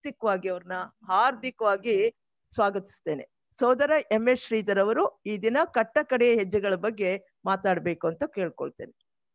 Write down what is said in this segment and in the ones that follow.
ವೈಯಕ್ತಿಕವಾಗಿ ಅವ್ರನ್ನ ಹಾರ್ದಿಕವಾಗಿ ಸ್ವಾಗತಿಸ್ತೇನೆ ಸೋದರ ಎಂ ಎಸ್ ಶ್ರೀಧರ್ ಅವರು ಈ ದಿನ ಕಟ್ಟ ಕಡೆಯ ಹೆಜ್ಜೆಗಳ ಬಗ್ಗೆ ಮಾತಾಡ್ಬೇಕು ಅಂತ ಕೇಳ್ಕೊಳ್ತೇನೆ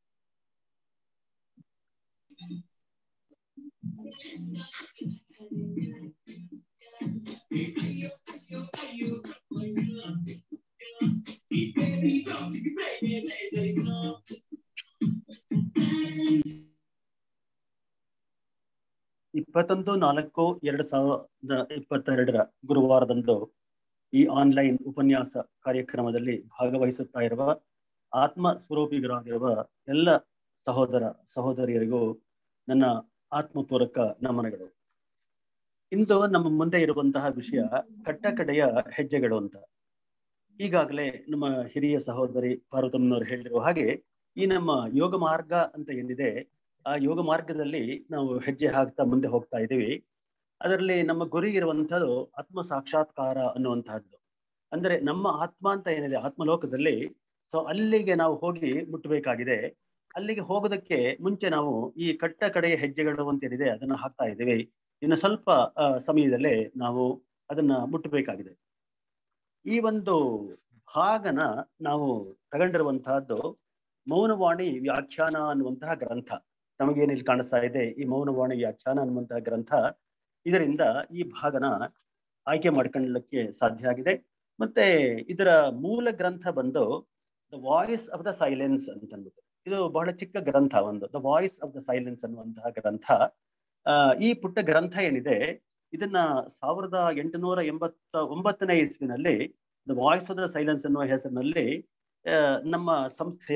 ಇಪ್ಪತ್ತೊಂದು ನಾಲ್ಕು ಎರಡು ಸಾವಿರದ ಇಪ್ಪತ್ತೆರಡರ ಗುರುವಾರದಂದು ಈ ಆನ್ಲೈನ್ ಉಪನ್ಯಾಸ ಕಾರ್ಯಕ್ರಮದಲ್ಲಿ ಭಾಗವಹಿಸುತ್ತಾ ಇರುವ ಆತ್ಮ ಸ್ವರೂಪಿಗರಾಗಿರುವ ಎಲ್ಲ ಸಹೋದರ ಸಹೋದರಿಯರಿಗೂ ನನ್ನ ಆತ್ಮಪೂರ್ವಕ ನಮನಗಳು ಇಂದು ನಮ್ಮ ಮುಂದೆ ಇರುವಂತಹ ವಿಷಯ ಕಟ್ಟ ಕಡೆಯ ಹೆಜ್ಜೆಗಳು ಅಂತ ಈಗಾಗಲೇ ನಮ್ಮ ಹಿರಿಯ ಸಹೋದರಿ ಪಾರ್ವತಮ್ಮನವರು ಹೇಳಿರುವ ಹಾಗೆ ಈ ನಮ್ಮ ಯೋಗ ಮಾರ್ಗ ಅಂತ ಏನಿದೆ ಆ ಯೋಗ ಮಾರ್ಗದಲ್ಲಿ ನಾವು ಹೆಜ್ಜೆ ಹಾಕ್ತಾ ಮುಂದೆ ಹೋಗ್ತಾ ಇದ್ದೀವಿ ಅದರಲ್ಲಿ ನಮ್ಮ ಗುರಿ ಇರುವಂತಹದ್ದು ಆತ್ಮ ಸಾಕ್ಷಾತ್ಕಾರ ಅನ್ನುವಂತಹದ್ದು ಅಂದ್ರೆ ನಮ್ಮ ಆತ್ಮ ಅಂತ ಏನಿದೆ ಆತ್ಮಲೋಕದಲ್ಲಿ ಸೊ ಅಲ್ಲಿಗೆ ನಾವು ಹೋಗಿ ಮುಟ್ಟಬೇಕಾಗಿದೆ ಅಲ್ಲಿಗೆ ಹೋಗೋದಕ್ಕೆ ಮುಂಚೆ ನಾವು ಈ ಕಟ್ಟ ಕಡೆಯ ಹೆಜ್ಜೆಗಳು ಅಂತ ಏನಿದೆ ಅದನ್ನ ಹಾಕ್ತಾ ಇದ್ದೀವಿ ಇನ್ನು ಸ್ವಲ್ಪ ಸಮಯದಲ್ಲೇ ನಾವು ಅದನ್ನ ಮುಟ್ಟಬೇಕಾಗಿದೆ ಈ ಒಂದು ಭಾಗನ ನಾವು ತಗೊಂಡಿರುವಂತಹದ್ದು ಮೌನವಾಣಿ ವ್ಯಾಖ್ಯಾನ ಅನ್ನುವಂತಹ ಗ್ರಂಥ ನಮಗೇನು ಇಲ್ಲಿ ಕಾಣಿಸ್ತಾ ಇದೆ ಈ ಮೌನವಾಣಿ ವ್ಯಾಖ್ಯಾನ ಅನ್ನುವಂತಹ ಗ್ರಂಥ ಇದರಿಂದ ಈ ಭಾಗನ ಆಯ್ಕೆ ಮಾಡ್ಕೊಳ್ಳಲಿಕ್ಕೆ ಸಾಧ್ಯ ಆಗಿದೆ ಮತ್ತೆ ಇದರ ಮೂಲ ಗ್ರಂಥ ಬಂದು the voice of the silence ಅಂತ ಅಂದ್ಬಿಟ್ಟು ಇದು ಬಹಳ ಚಿಕ್ಕ ಗ್ರಂಥ ಒಂದು the voice of the silence ಅನ್ನುವಂತಹ ಗ್ರಂಥ ಈ ಪುಟ್ಟ ಗ್ರಂಥ ಏನಿದೆ ಇದನ್ನ ಸಾವಿರದ ಎಂಟುನೂರ ಎಂಬತ್ತ ಒಂಬತ್ತನೇ ಇಸ್ವಿನಲ್ಲಿ the voice of the silence ಅನ್ನುವ ಹೆಸರಿನಲ್ಲಿ ನಮ್ಮ ಸಂಸ್ಥೆಯ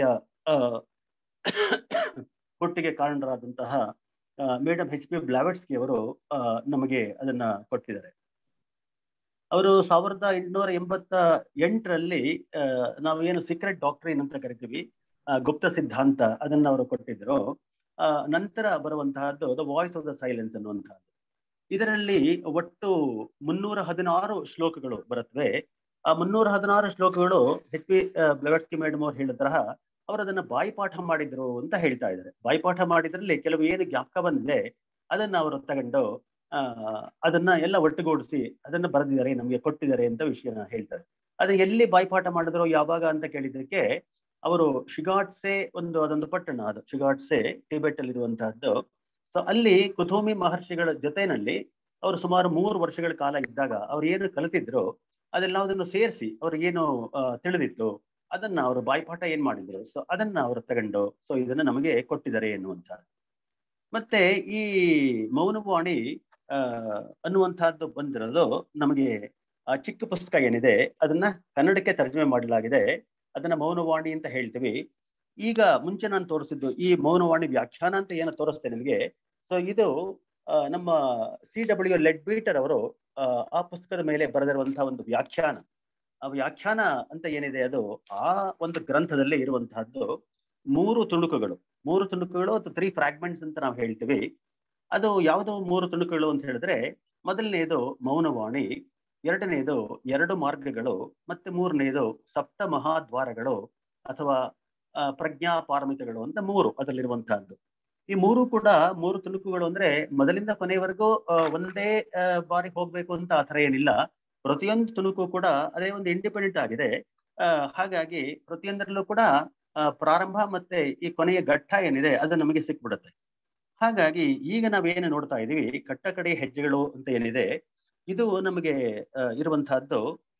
ಹುಟ್ಟಿಗೆ ಕಾರಣರಾದಂತಹ ಮೇಡಮ್ ಎಚ್ ಪಿ ಬ್ಲಾವೆಟ್ಸ್ಕಿ ಅವರು ನಮಗೆ ಅದನ್ನ ಕೊಟ್ಟಿದ್ದಾರೆ ಅವರು ಸಾವಿರದ ಎಂಟುನೂರ ಎಂಬತ್ತ ಎಂಟರಲ್ಲಿ ನಾವು ಏನು ಸೀಕ್ರೆಟ್ ಡಾಕ್ಟ್ರಿನ್ ಅಂತ ಕರಿತೀವಿ ಗುಪ್ತ ಸಿದ್ಧಾಂತ ಅದನ್ನ ಅವರು ಕೊಟ್ಟಿದ್ರು ನಂತರ ಬರುವಂತಹದ್ದು the voice of the silence ಅನ್ನುವಂತಹದ್ದು ಇದರಲ್ಲಿ ಒಟ್ಟು ಮುನ್ನೂರ ಹದಿನಾರು ಶ್ಲೋಕಗಳು ಬರುತ್ತವೆ ಆ ಮುನ್ನೂರ ಹದಿನಾರು ಶ್ಲೋಕಗಳು ಎಚ್ ಪಿ ಬ್ಲವೆಟ್ಸ್ಕಿ ಮೇಡಮ್ ಅವ್ರು ಹೇಳಿದ ತರಹ ಅವರು ಅದನ್ನ ಬಾಯಿಪಾಠ ಮಾಡಿದ್ರು ಅಂತ ಹೇಳ್ತಾ ಇದ್ದಾರೆ ಬಾಯಿಪಾಠ ಮಾಡಿದ್ರಲ್ಲಿ ಕೆಲವು ಏನು ಜ್ಞಾಪಕ ಬಂದಿದೆ ಅದನ್ನ ಅವರು ತಗೊಂಡು ಆ ಅದನ್ನ ಎಲ್ಲ ಒಟ್ಟುಗೂಡಿಸಿ ಅದನ್ನ ಬರೆದಿದ್ದಾರೆ ನಮಗೆ ಕೊಟ್ಟಿದ್ದಾರೆ ಅಂತ ವಿಷಯನ ಹೇಳ್ತಾರೆ ಅದು ಎಲ್ಲಿ ಬಾಯಿಪಾಠ ಮಾಡಿದ್ರು ಯಾವಾಗ ಅಂತ ಕೇಳಿದ್ದಕ್ಕೆ ಅವರು ಶಿಗಾಟ್ಸೆ ಒಂದು ಅದೊಂದು ಪಟ್ಟಣ ಅದು ಶಿಗಾಟ್ಸೆ ಟಿಬೆಟ್ ಅಲ್ಲಿ ಇರುವಂತಹದ್ದು ಸೊ ಅಲ್ಲಿ ಕುಥೋಮಿ ಮಹರ್ಷಿಗಳ ಜೊತೆನಲ್ಲಿ ಅವರು ಸುಮಾರು ಮೂರು ವರ್ಷಗಳ ಕಾಲ ಇದ್ದಾಗ ಅವ್ರು ಏನು ಕಲಿತಿದ್ರು ಅದೆಲ್ಲದನ್ನು ಸೇರಿಸಿ ಅವ್ರಿಗೇನು ತಿಳಿದಿತ್ತು ಅದನ್ನ ಅವರು ಬಾಯ್ಪಾಠ ಏನ್ ಮಾಡಿದ್ರು ಸೊ ಅದನ್ನ ಅವರು ತಗೊಂಡು ಸೊ ಇದನ್ನ ನಮಗೆ ಕೊಟ್ಟಿದ್ದಾರೆ ಎನ್ನುವಂತ ಮತ್ತೆ ಈ ಮೌನವಾಣಿ ಆ ಅನ್ನುವಂತಹದ್ದು ಬಂದಿರೋದು ನಮಗೆ ಆ ಚಿಕ್ಕ ಪುಸ್ತಕ ಏನಿದೆ ಅದನ್ನ ಕನ್ನಡಕ್ಕೆ ತರ್ಜಮೆ ಮಾಡಲಾಗಿದೆ ಅದನ್ನ ಮೌನವಾಣಿ ಅಂತ ಹೇಳ್ತೀವಿ ಈಗ ಮುಂಚೆ ನಾನು ತೋರಿಸಿದ್ದು ಈ ಮೌನವಾಣಿ ವ್ಯಾಖ್ಯಾನ ಅಂತ ಏನೋ ತೋರಿಸ್ತೇನೆ ನಿಮಗೆ ಸೊ ಇದು ನಮ್ಮ ಸಿ ಡಬ್ಲ್ಯೂ ಲೆಡ್ ಬೀಟರ್ ಅವರು ಆ ಪುಸ್ತಕದ ಮೇಲೆ ಬರೆದಿರುವಂತಹ ಒಂದು ವ್ಯಾಖ್ಯಾನ ಆ ವ್ಯಾಖ್ಯಾನ ಅಂತ ಏನಿದೆ ಅದು ಆ ಒಂದು ಗ್ರಂಥದಲ್ಲಿ ಇರುವಂತಹದ್ದು ಮೂರು ತುಣುಕುಗಳು ಮೂರು ತುಣುಕುಗಳು ಅಥವಾ ತ್ರೀ ಫ್ರಾಗ್ಮೆಂಟ್ಸ್ ಅಂತ ನಾವು ಹೇಳ್ತೀವಿ ಅದು ಯಾವುದು ಮೂರು ತುಣುಕುಗಳು ಅಂತ ಹೇಳಿದ್ರೆ ಮೊದಲನೆಯದು ಮೌನವಾಣಿ ಎರಡನೆಯದು ಎರಡು ಮಾರ್ಗಗಳು ಮತ್ತೆ ಮೂರನೆಯದು ಸಪ್ತ ಮಹಾದ್ವಾರಗಳು ಅಥವಾ ಪ್ರಜ್ಞಾ ಪಾರಮಿತಗಳು ಅಂತ ಮೂರು ಅದರಲ್ಲಿರುವಂತಹದ್ದು ಈ ಮೂರು ಕೂಡ ಮೂರು ತುಣುಕುಗಳು ಅಂದ್ರೆ ಮೊದಲಿಂದ ಕೊನೆಯವರೆಗೂ ಒಂದೇ ಬಾರಿ ಹೋಗ್ಬೇಕು ಅಂತ ಆತರ ಏನಿಲ್ಲ ಪ್ರತಿಯೊಂದು ತುಣುಕು ಕೂಡ ಅದೇ ಒಂದು ಇಂಡಿಪೆಂಡೆಂಟ್ ಆಗಿದೆ ಹಾಗಾಗಿ ಪ್ರತಿಯೊಂದರಲ್ಲೂ ಕೂಡ ಪ್ರಾರಂಭ ಮತ್ತೆ ಈ ಕೊನೆಯ ಘಟ್ಟ ಏನಿದೆ ಅದು ನಮಗೆ ಸಿಕ್ಬಿಡುತ್ತೆ ಹಾಗಾಗಿ ಈಗ ನಾವೇನು ನೋಡ್ತಾ ಇದೀವಿ ಕಟ್ಟ ಕಡೆ ಹೆಜ್ಜೆಗಳು ಅಂತ ಏನಿದೆ ಇದು ನಮಗೆ ಇರುವಂತಹದ್ದು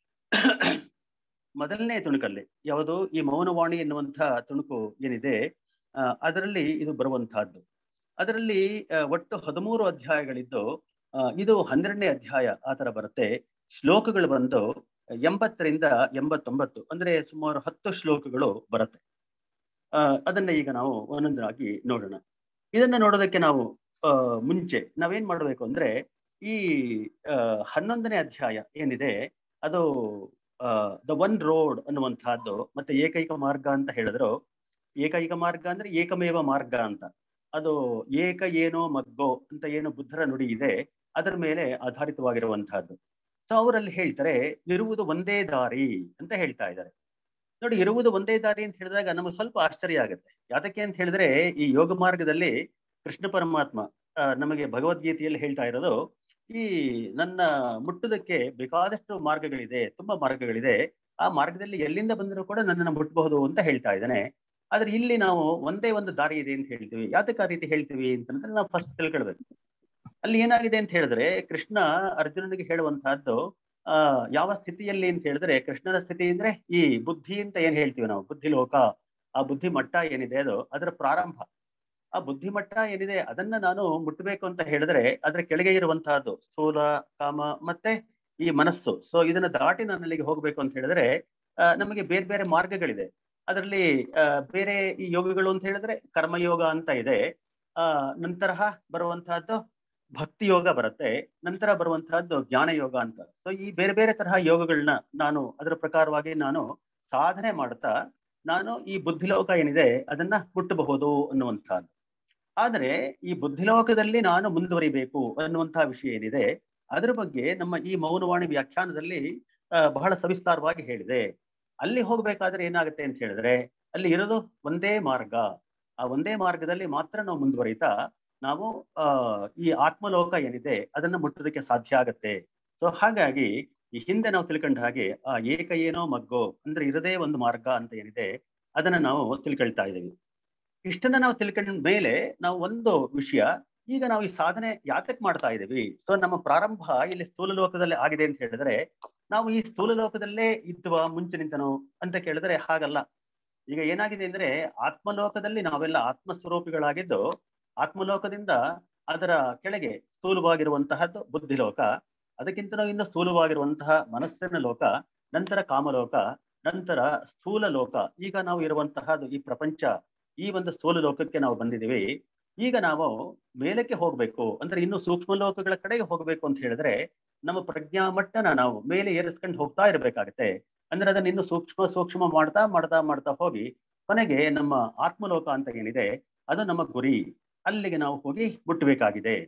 ಮೊದಲನೇ ತುಣುಕಲ್ಲಿ ಯಾವುದು ಈ ಮೌನವಾಣಿ ಎನ್ನುವಂತಹ ತುಣುಕು ಏನಿದೆ ಅದರಲ್ಲಿ ಇದು ಬರುವಂತಹದ್ದು ಅದರಲ್ಲಿ ಒಟ್ಟು ಹದಿಮೂರು ಅಧ್ಯಾಯಗಳಿದ್ದು ಇದು ಹನ್ನೆರಡನೇ ಅಧ್ಯಾಯ ಆ ತರ ಬರುತ್ತೆ ಶ್ಲೋಕಗಳು ಬಂದು ಎಂಬತ್ತರಿಂದ ಎಂಬತ್ತೊಂಬತ್ತು ಅಂದ್ರೆ ಸುಮಾರು ಹತ್ತು ಶ್ಲೋಕಗಳು ಬರುತ್ತೆ ಆ ಅದನ್ನ ಈಗ ನಾವು ಒಂದೊಂದಾಗಿ ನೋಡೋಣ ಇದನ್ನ ನೋಡೋದಕ್ಕೆ ನಾವು ಅಹ್ ಮುಂಚೆ ನಾವೇನ್ ಮಾಡ್ಬೇಕು ಅಂದ್ರೆ ಈ ಹನ್ನೊಂದನೇ ಅಧ್ಯಾಯ ಏನಿದೆ ಅದು ದ ಒನ್ ರೋಡ್ ಅನ್ನುವಂತಹದ್ದು ಮತ್ತೆ ಏಕೈಕ ಮಾರ್ಗ ಅಂತ ಹೇಳಿದ್ರು ಏಕೈಕ ಮಾರ್ಗ ಅಂದ್ರೆ ಏಕಮೇವ ಮಾರ್ಗ ಅಂತ ಅದು ಏಕ ಏನೋ ಮಗ್ಗೋ ಅಂತ ಏನು ಬುದ್ಧರ ನುಡಿ ಇದೆ ಅದರ ಮೇಲೆ ಆಧಾರಿತವಾಗಿರುವಂತಹದ್ದು ಸೊ ಅವರಲ್ಲಿ ಹೇಳ್ತಾರೆ ಇರುವುದು ಒಂದೇ ದಾರಿ ಅಂತ ಹೇಳ್ತಾ ಇದ್ದಾರೆ ನೋಡಿ ಇರುವುದು ಒಂದೇ ದಾರಿ ಅಂತ ಹೇಳಿದಾಗ ನಮಗೆ ಸ್ವಲ್ಪ ಆಶ್ಚರ್ಯ ಆಗುತ್ತೆ ಯಾತಕ್ಕೆ ಅಂತ ಹೇಳಿದ್ರೆ ಈ ಯೋಗ ಮಾರ್ಗದಲ್ಲಿ ಕೃಷ್ಣ ಪರಮಾತ್ಮ ನಮಗೆ ಭಗವದ್ಗೀತೆಯಲ್ಲಿ ಹೇಳ್ತಾ ಇರೋದು ಈ ನನ್ನ ಮುಟ್ಟುದಕ್ಕೆ ಬೇಕಾದಷ್ಟು ಮಾರ್ಗಗಳಿದೆ ತುಂಬಾ ಮಾರ್ಗಗಳಿದೆ ಆ ಮಾರ್ಗದಲ್ಲಿ ಎಲ್ಲಿಂದ ಬಂದರೂ ಕೂಡ ನನ್ನನ್ನು ಮುಟ್ಟಬಹುದು ಅಂತ ಹೇಳ್ತಾ ಇದ್ದಾನೆ ಆದ್ರೆ ಇಲ್ಲಿ ನಾವು ಒಂದೇ ಒಂದು ದಾರಿ ಇದೆ ಅಂತ ಹೇಳ್ತೀವಿ ಯಾತಕ್ಕೆ ಆ ರೀತಿ ಹೇಳ್ತೀವಿ ಅಂತಂದ್ರೆ ನಾವು ಫಸ್ಟ್ ತಿಳ್ಕೊಳ್ಬೇಕು ಅಲ್ಲಿ ಏನಾಗಿದೆ ಅಂತ ಹೇಳಿದ್ರೆ ಕೃಷ್ಣ ಅರ್ಜುನನಿಗೆ ಹೇಳುವಂತಹದ್ದು ಆ ಯಾವ ಸ್ಥಿತಿಯಲ್ಲಿ ಅಂತ ಹೇಳಿದ್ರೆ ಕೃಷ್ಣನ ಸ್ಥಿತಿ ಅಂದ್ರೆ ಈ ಬುದ್ಧಿ ಅಂತ ಏನ್ ಹೇಳ್ತೀವಿ ನಾವು ಬುದ್ಧಿ ಲೋಕ ಆ ಬುದ್ಧಿ ಮಟ್ಟ ಏನಿದೆ ಅದು ಅದರ ಪ್ರಾರಂಭ ಆ ಬುದ್ಧಿ ಮಟ್ಟ ಏನಿದೆ ಅದನ್ನ ನಾನು ಮುಟ್ಟಬೇಕು ಅಂತ ಹೇಳಿದ್ರೆ ಅದ್ರ ಕೆಳಗೆ ಇರುವಂತಹದ್ದು ಸ್ಥೂಲ ಕಾಮ ಮತ್ತೆ ಈ ಮನಸ್ಸು ಸೊ ಇದನ್ನ ದಾಟಿ ನಾನು ಅಲ್ಲಿಗೆ ಹೋಗ್ಬೇಕು ಅಂತ ಹೇಳಿದ್ರೆ ಆ, ನಮಗೆ ಬೇರೆ ಬೇರೆ ಮಾರ್ಗಗಳಿದೆ ಅದರಲ್ಲಿ ಆ, ಬೇರೆ ಈ ಯೋಗಗಳು ಅಂತ ಹೇಳಿದ್ರೆ ಕರ್ಮಯೋಗ ಅಂತ ಇದೆ ಆ ನಂತರ ಬರುವಂತಹದ್ದು ಭಕ್ತಿ ಯೋಗ ಬರುತ್ತೆ ನಂತರ ಬರುವಂತಹದ್ದು ಜ್ಞಾನ ಯೋಗ ಅಂತ ಸೊ ಈ ಬೇರೆ ಬೇರೆ ತರಹ ಯೋಗಗಳನ್ನ ನಾನು ಅದರ ಪ್ರಕಾರವಾಗಿ ನಾನು ಸಾಧನೆ ಮಾಡ್ತಾ ನಾನು ಈ ಬುದ್ಧಿಲೋಕ ಏನಿದೆ ಅದನ್ನ ಮುಟ್ಟಬಹುದು ಅನ್ನುವಂಥದ್ದು ಆದರೆ ಈ ಬುದ್ಧಿಲೋಕದಲ್ಲಿ ನಾನು ಮುಂದುವರಿಬೇಕು ಅನ್ನುವಂತಹ ವಿಷಯ ಏನಿದೆ ಅದರ ಬಗ್ಗೆ ನಮ್ಮ ಈ ಮೌನವಾಣಿ ವ್ಯಾಖ್ಯಾನದಲ್ಲಿ ಆ, ಬಹಳ ಸವಿಸ್ತಾರವಾಗಿ ಹೇಳಿದೆ ಅಲ್ಲಿ ಹೋಗ್ಬೇಕಾದ್ರೆ ಏನಾಗುತ್ತೆ ಅಂತ ಹೇಳಿದ್ರೆ ಅಲ್ಲಿ ಇರೋದು ಒಂದೇ ಮಾರ್ಗ ಆ ಒಂದೇ ಮಾರ್ಗದಲ್ಲಿ ಮಾತ್ರ ನಾವು ಮುಂದುವರಿತಾ ನಾವು ಆ ಈ ಆತ್ಮಲೋಕ ಏನಿದೆ ಅದನ್ನ ಮುಟ್ಟೋದಕ್ಕೆ ಸಾಧ್ಯ ಆಗತ್ತೆ ಸೊ ಹಾಗಾಗಿ ಈ ಹಿಂದೆ ನಾವು ತಿಳ್ಕೊಂಡ ಹಾಗೆ ಆ ಏಕ ಏನೋ ಮಗ್ಗೋ ಅಂದ್ರೆ ಇರದೇ ಒಂದು ಮಾರ್ಗ ಅಂತ ಏನಿದೆ ಅದನ್ನ ನಾವು ತಿಳ್ಕೊಳ್ತಾ ಇದ್ದೀವಿ ಇಷ್ಟನ್ನ ನಾವು ತಿಳ್ಕೊಂಡ ಮೇಲೆ ನಾವು ಒಂದು ವಿಷಯ ಈಗ ನಾವು ಈ ಸಾಧನೆ ಯಾತಕ್ ಮಾಡ್ತಾ ಇದ್ದೀವಿ ಸೊ ನಮ್ಮ ಪ್ರಾರಂಭ ಇಲ್ಲಿ ಸ್ಥೂಲ ಲೋಕದಲ್ಲಿ ಆಗಿದೆ ಅಂತ ಹೇಳಿದ್ರೆ ನಾವು ಈ ಸ್ಥೂಲ ಲೋಕದಲ್ಲೇ ಇದ್ವ ಮುಂಚಿನಿಂದನೋ ಅಂತ ಕೇಳಿದ್ರೆ ಹಾಗಲ್ಲ ಈಗ ಏನಾಗಿದೆ ಅಂದ್ರೆ ಆತ್ಮಲೋಕದಲ್ಲಿ ನಾವೆಲ್ಲ ಆತ್ಮ ಸ್ವರೂಪಿಗಳಾಗಿದ್ದು ಆತ್ಮಲೋಕದಿಂದ ಅದರ ಕೆಳಗೆ ಸ್ಥೂಲವಾಗಿರುವಂತಹದ್ದು ಬುದ್ಧಿಲೋಕ ಅದಕ್ಕಿಂತಲೂ ಇನ್ನು ಸ್ಥೂಲವಾಗಿರುವಂತಹ ಮನಸ್ಸಿನ ಲೋಕ ನಂತರ ಕಾಮಲೋಕ ನಂತರ ಸ್ಥೂಲ ಲೋಕ ಈಗ ನಾವು ಇರುವಂತಹದ್ದು ಈ ಪ್ರಪಂಚ ಈ ಒಂದು ಸ್ಥೂಲ ಲೋಕಕ್ಕೆ ನಾವು ಬಂದಿದ್ದೀವಿ ಈಗ ನಾವು ಮೇಲಕ್ಕೆ ಹೋಗ್ಬೇಕು ಅಂದ್ರೆ ಇನ್ನು ಸೂಕ್ಷ್ಮ ಲೋಕಗಳ ಕಡೆಗೆ ಹೋಗ್ಬೇಕು ಅಂತ ಹೇಳಿದ್ರೆ ನಮ್ಮ ಪ್ರಜ್ಞಾ ಮಟ್ಟನ ನಾವು ಮೇಲೆ ಏರಿಸ್ಕೊಂಡು ಹೋಗ್ತಾ ಇರ್ಬೇಕಾಗತ್ತೆ ಅಂದ್ರೆ ಅದನ್ನ ಇನ್ನು ಸೂಕ್ಷ್ಮ ಸೂಕ್ಷ್ಮ ಮಾಡ್ತಾ ಮಾಡ್ತಾ ಮಾಡ್ತಾ ಹೋಗಿ ಕೊನೆಗೆ ನಮ್ಮ ಆತ್ಮಲೋಕ ಅಂತ ಏನಿದೆ ಅದು ನಮ್ಮ ಗುರಿ ಅಲ್ಲಿಗೆ ನಾವು ಹೋಗಿ ಮುಟ್ಟಬೇಕಾಗಿದೆ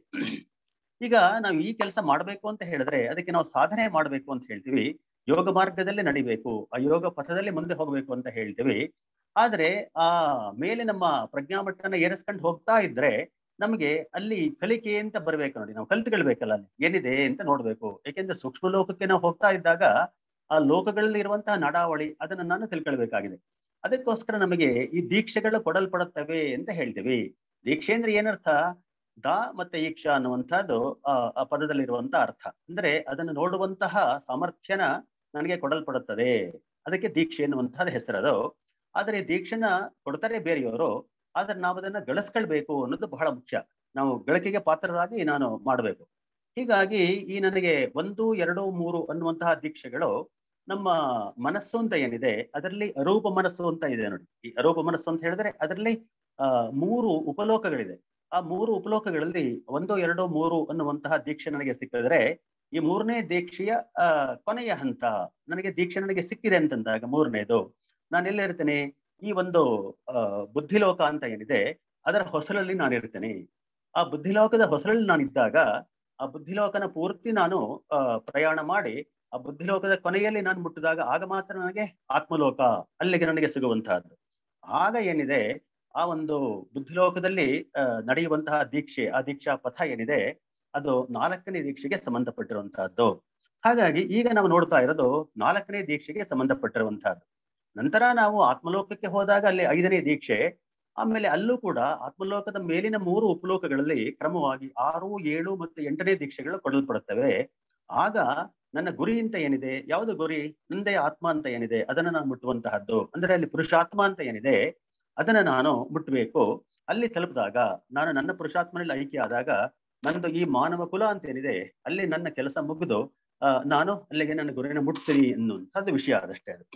ಈಗ ನಾವು ಈ ಕೆಲಸ ಮಾಡ್ಬೇಕು ಅಂತ ಹೇಳಿದ್ರೆ ಅದಕ್ಕೆ ನಾವು ಸಾಧನೆ ಮಾಡ್ಬೇಕು ಅಂತ ಹೇಳ್ತೀವಿ ಯೋಗ ಮಾರ್ಗದಲ್ಲಿ ನಡಿಬೇಕು ಆ ಯೋಗ ಪಥದಲ್ಲಿ ಮುಂದೆ ಹೋಗ್ಬೇಕು ಅಂತ ಹೇಳ್ತೀವಿ ಆದ್ರೆ ಆ ಮೇಲೆ ನಮ್ಮ ಪ್ರಜ್ಞಾಮಟ್ಟನ ಏರಿಸ್ಕೊಂಡು ಹೋಗ್ತಾ ಇದ್ರೆ ನಮಗೆ ಅಲ್ಲಿ ಕಲಿಕೆ ಅಂತ ಬರ್ಬೇಕು ನೋಡಿ ನಾವು ಕಲ್ತ್ಕೊಳ್ಬೇಕಲ್ಲ ಅಲ್ಲಿ ಏನಿದೆ ಅಂತ ನೋಡ್ಬೇಕು ಯಾಕೆಂದ್ರೆ ಸೂಕ್ಷ್ಮ ಲೋಕಕ್ಕೆ ನಾವು ಹೋಗ್ತಾ ಇದ್ದಾಗ ಆ ಲೋಕಗಳಲ್ಲಿ ಇರುವಂತಹ ನಡಾವಳಿ ಅದನ್ನ ನಾನು ತಿಳ್ಕೊಳ್ಬೇಕಾಗಿದೆ ಅದಕ್ಕೋಸ್ಕರ ನಮಗೆ ಈ ದೀಕ್ಷೆಗಳು ಕೊಡಲ್ಪಡುತ್ತವೆ ಅಂತ ಹೇಳ್ತೀವಿ ದೀಕ್ಷೆ ಅಂದ್ರೆ ಏನರ್ಥ ದ ಮತ್ತೆ ಈಕ್ಷ ಅನ್ನುವಂಥದ್ದು ಆ ಆ ಪದದಲ್ಲಿರುವಂತ ಅರ್ಥ ಅಂದ್ರೆ ಅದನ್ನು ನೋಡುವಂತಹ ಸಾಮರ್ಥ್ಯನ ನನಗೆ ಕೊಡಲ್ಪಡುತ್ತದೆ ಅದಕ್ಕೆ ದೀಕ್ಷೆ ಎನ್ನುವಂತಹದ್ದು ಹೆಸರದು ಆದರೆ ಈ ದೀಕ್ಷೆನ ಕೊಡ್ತಾರೆ ಬೇರೆಯವರು ಆದ್ರೆ ನಾವು ಅದನ್ನ ಗಳಿಸ್ಕೊಳ್ಬೇಕು ಅನ್ನೋದು ಬಹಳ ಮುಖ್ಯ ನಾವು ಗಳಿಕೆಗೆ ಪಾತ್ರರಾಗಿ ನಾನು ಮಾಡಬೇಕು ಹೀಗಾಗಿ ಈ ನನಗೆ ಒಂದು ಎರಡು ಮೂರು ಅನ್ನುವಂತಹ ದೀಕ್ಷೆಗಳು ನಮ್ಮ ಮನಸ್ಸು ಅಂತ ಏನಿದೆ ಅದರಲ್ಲಿ ಅರೂಪ ಮನಸ್ಸು ಅಂತ ಇದೆ ನೋಡಿ ಈ ಅರೂಪ ಮನಸ್ಸು ಅಂತ ಹೇಳಿದ್ರೆ ಅದರಲ್ಲಿ ಆ ಮೂರು ಉಪಲೋಕಗಳಿದೆ ಆ ಮೂರು ಉಪಲೋಕಗಳಲ್ಲಿ ಒಂದು ಎರಡು ಮೂರು ಅನ್ನುವಂತಹ ದೀಕ್ಷೆ ನನಗೆ ಸಿಕ್ಕಿದ್ರೆ ಈ ಮೂರನೇ ದೀಕ್ಷೆಯ ಆ ಕೊನೆಯ ಹಂತ ನನಗೆ ದೀಕ್ಷೆ ನನಗೆ ಸಿಕ್ಕಿದೆ ಅಂತಂದಾಗ ಮೂರನೇದು ನಾನು ಎಲ್ಲಿರ್ತೇನೆ ಈ ಒಂದು ಆ ಬುದ್ಧಿಲೋಕ ಅಂತ ಏನಿದೆ ಅದರ ಹೊಸಲಲ್ಲಿ ನಾನು ಇರ್ತೇನೆ ಆ ಬುದ್ಧಿಲೋಕದ ಹೊಸಲಲ್ಲಿ ನಾನು ಇದ್ದಾಗ ಆ ಬುದ್ಧಿಲೋಕನ ಪೂರ್ತಿ ನಾನು ಆ ಪ್ರಯಾಣ ಮಾಡಿ ಆ ಬುದ್ಧಿಲೋಕದ ಕೊನೆಯಲ್ಲಿ ನಾನು ಮುಟ್ಟಿದಾಗ ಆಗ ಮಾತ್ರ ನನಗೆ ಆತ್ಮಲೋಕ ಅಲ್ಲಿಗೆ ನನಗೆ ಸಿಗುವಂತಹದ್ದು ಆಗ ಏನಿದೆ ಆ ಒಂದು ಬುದ್ಧಿಲೋಕದಲ್ಲಿ ಅಹ್ ನಡೆಯುವಂತಹ ದೀಕ್ಷೆ ಆ ದೀಕ್ಷಾ ಪಥ ಏನಿದೆ ಅದು ನಾಲ್ಕನೇ ದೀಕ್ಷೆಗೆ ಸಂಬಂಧಪಟ್ಟಿರುವಂತಹದ್ದು ಹಾಗಾಗಿ ಈಗ ನಾವು ನೋಡ್ತಾ ಇರೋದು ನಾಲ್ಕನೇ ದೀಕ್ಷೆಗೆ ಸಂಬಂಧಪಟ್ಟಿರುವಂತಹದ್ದು ನಂತರ ನಾವು ಆತ್ಮಲೋಕಕ್ಕೆ ಹೋದಾಗ ಅಲ್ಲಿ ಐದನೇ ದೀಕ್ಷೆ ಆಮೇಲೆ ಅಲ್ಲೂ ಕೂಡ ಆತ್ಮಲೋಕದ ಮೇಲಿನ ಮೂರು ಉಪಲೋಕಗಳಲ್ಲಿ ಕ್ರಮವಾಗಿ ಆರು ಏಳು ಮತ್ತು ಎಂಟನೇ ದೀಕ್ಷೆಗಳು ಕೊಡಲ್ಪಡುತ್ತವೆ ಆಗ ನನ್ನ ಗುರಿ ಅಂತ ಏನಿದೆ ಯಾವುದು ಗುರಿ ನಂದೇ ಆತ್ಮ ಅಂತ ಏನಿದೆ ಅದನ್ನ ನಾನು ಮುಟ್ಟುವಂತಹದ್ದು ಅಂದ್ರೆ ಅಲ್ಲಿ ಪುರುಷಾತ್ಮ ಅಂತ ಏನಿದೆ ಅದನ್ನ ನಾನು ಮುಟ್ಟಬೇಕು ಅಲ್ಲಿ ತಲುಪಿದಾಗ ನಾನು ನನ್ನ ಪುರುಷಾತ್ಮನಲ್ಲಿ ಐಕ್ಯ ಆದಾಗ ನಂದು ಈ ಮಾನವ ಕುಲ ಅಂತ ಏನಿದೆ ಅಲ್ಲಿ ನನ್ನ ಕೆಲಸ ಮುಗಿದು ಆ ನಾನು ಅಲ್ಲಿಗೆ ನನ್ನ ಗುರಿನ ಮುಟ್ತೀನಿ ಅನ್ನುವಂಥದ್ದು ವಿಷಯ ಅದಷ್ಟೇ ಅದು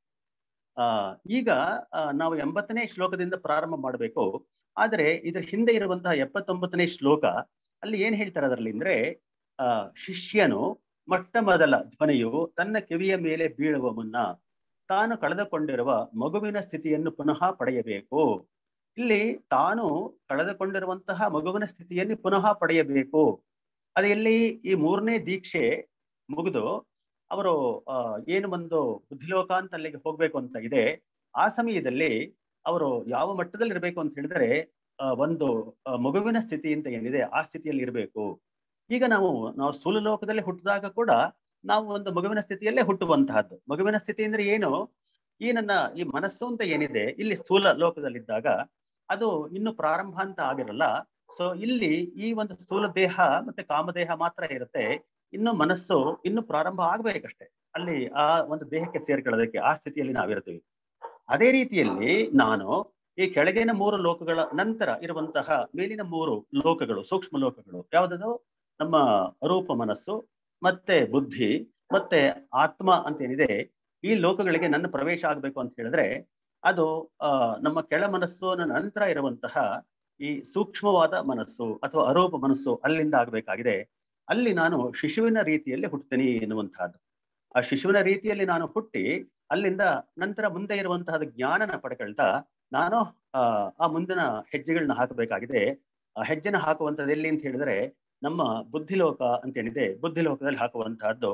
ಆ ಈಗ ಆ, ನಾವು ಎಂಬತ್ತನೇ ಶ್ಲೋಕದಿಂದ ಪ್ರಾರಂಭ ಮಾಡಬೇಕು ಆದರೆ ಇದರ ಹಿಂದೆ ಇರುವಂತಹ ಎಪ್ಪತ್ತೊಂಬತ್ತನೇ ಶ್ಲೋಕ ಅಲ್ಲಿ ಏನ್ ಹೇಳ್ತಾರೆ ಅದರಲ್ಲಿ ಅಂದ್ರೆ ಆ ಶಿಷ್ಯನು ಮೊಟ್ಟ ಮೊದಲ ಧ್ವನಿಯು ತನ್ನ ಕಿವಿಯ ಮೇಲೆ ಬೀಳುವ ಮುನ್ನ ತಾನು ಕಳೆದುಕೊಂಡಿರುವ ಮಗುವಿನ ಸ್ಥಿತಿಯನ್ನು ಪುನಃ ಪಡೆಯಬೇಕು ಇಲ್ಲಿ ತಾನು ಕಳೆದುಕೊಂಡಿರುವಂತಹ ಮಗುವಿನ ಸ್ಥಿತಿಯನ್ನು ಪುನಃ ಪಡೆಯಬೇಕು ಅದು ಎಲ್ಲಿ ಈ ಮೂರನೇ ದೀಕ್ಷೆ ಮುಗಿದು ಅವರು ಆ ಏನು ಒಂದು ಬುದ್ಧಿಲೋಕ ಅಂತ ಅಲ್ಲಿಗೆ ಹೋಗ್ಬೇಕು ಅಂತ ಇದೆ ಆ ಸಮಯದಲ್ಲಿ ಅವರು ಯಾವ ಮಟ್ಟದಲ್ಲಿ ಇರಬೇಕು ಅಂತ ಹೇಳಿದ್ರೆ ಆ, ಒಂದು ಆ, ಮಗುವಿನ ಸ್ಥಿತಿ ಅಂತ ಏನಿದೆ ಆ ಸ್ಥಿತಿಯಲ್ಲಿ ಇರಬೇಕು ಈಗ ನಾವು ನಾವು ಸ್ಥೂಲ ಲೋಕದಲ್ಲಿ ಹುಟ್ಟಿದಾಗ ಕೂಡ ನಾವು ಒಂದು ಮಗುವಿನ ಸ್ಥಿತಿಯಲ್ಲೇ ಹುಟ್ಟುವಂತಹದ್ದು ಮಗುವಿನ ಸ್ಥಿತಿ ಅಂದ್ರೆ ಏನು ಈ ನನ್ನ ಈ ಮನಸ್ಸು ಅಂತ ಏನಿದೆ ಇಲ್ಲಿ ಸ್ಥೂಲ ಲೋಕದಲ್ಲಿದ್ದಾಗ ಅದು ಇನ್ನು ಪ್ರಾರಂಭ ಅಂತ ಆಗಿರಲ್ಲ ಸೊ ಇಲ್ಲಿ ಈ ಒಂದು ಸ್ಥೂಲ ದೇಹ ಮತ್ತೆ ಕಾಮದೇಹ ಮಾತ್ರ ಇರುತ್ತೆ ಇನ್ನು ಮನಸ್ಸು ಇನ್ನು ಪ್ರಾರಂಭ ಆಗ್ಬೇಕಷ್ಟೇ ಅಲ್ಲಿ ಆ ಒಂದು ದೇಹಕ್ಕೆ ಸೇರ್ಕೊಳ್ಳೋದಕ್ಕೆ ಆ ಸ್ಥಿತಿಯಲ್ಲಿ ನಾವಿರ್ತೀವಿ ಅದೇ ರೀತಿಯಲ್ಲಿ ನಾನು ಈ ಕೆಳಗಿನ ಮೂರು ಲೋಕಗಳ ನಂತರ ಇರುವಂತಹ ಮೇಲಿನ ಮೂರು ಲೋಕಗಳು ಸೂಕ್ಷ್ಮ ಲೋಕಗಳು ಯಾವುದದು ನಮ್ಮ ರೂಪ ಮನಸ್ಸು ಮತ್ತೆ ಬುದ್ಧಿ ಮತ್ತೆ ಆತ್ಮ ಅಂತ ಏನಿದೆ ಈ ಲೋಕಗಳಿಗೆ ನನ್ನ ಪ್ರವೇಶ ಆಗ್ಬೇಕು ಅಂತ ಹೇಳಿದ್ರೆ ಅದು ಆ ನಮ್ಮ ಕೆಳ ಮನಸ್ಸು ನಂತರ ಇರುವಂತಹ ಈ ಸೂಕ್ಷ್ಮವಾದ ಮನಸ್ಸು ಅಥವಾ ಅರೂಪ ಮನಸ್ಸು ಅಲ್ಲಿಂದ ಆಗ್ಬೇಕಾಗಿದೆ ಅಲ್ಲಿ ನಾನು ಶಿಶುವಿನ ರೀತಿಯಲ್ಲಿ ಹುಟ್ಟುತ್ತೀನಿ ಎನ್ನುವಂತಹದ್ದು ಆ ಶಿಶುವಿನ ರೀತಿಯಲ್ಲಿ ನಾನು ಹುಟ್ಟಿ ಅಲ್ಲಿಂದ ನಂತರ ಮುಂದೆ ಇರುವಂತಹ ಜ್ಞಾನನ ಪಡ್ಕೊಳ್ತಾ ನಾನು ಆ ಆ ಮುಂದಿನ ಹೆಜ್ಜೆಗಳನ್ನ ಹಾಕಬೇಕಾಗಿದೆ ಆ ಹೆಜ್ಜೆನ ಹಾಕುವಂಥದ್ದು ಎಲ್ಲಿ ಅಂತ ಹೇಳಿದ್ರೆ ನಮ್ಮ ಬುದ್ಧಿಲೋಕ ಅಂತ ಏನಿದೆ ಬುದ್ಧಿಲೋಕದಲ್ಲಿ ಹಾಕುವಂತಹದ್ದು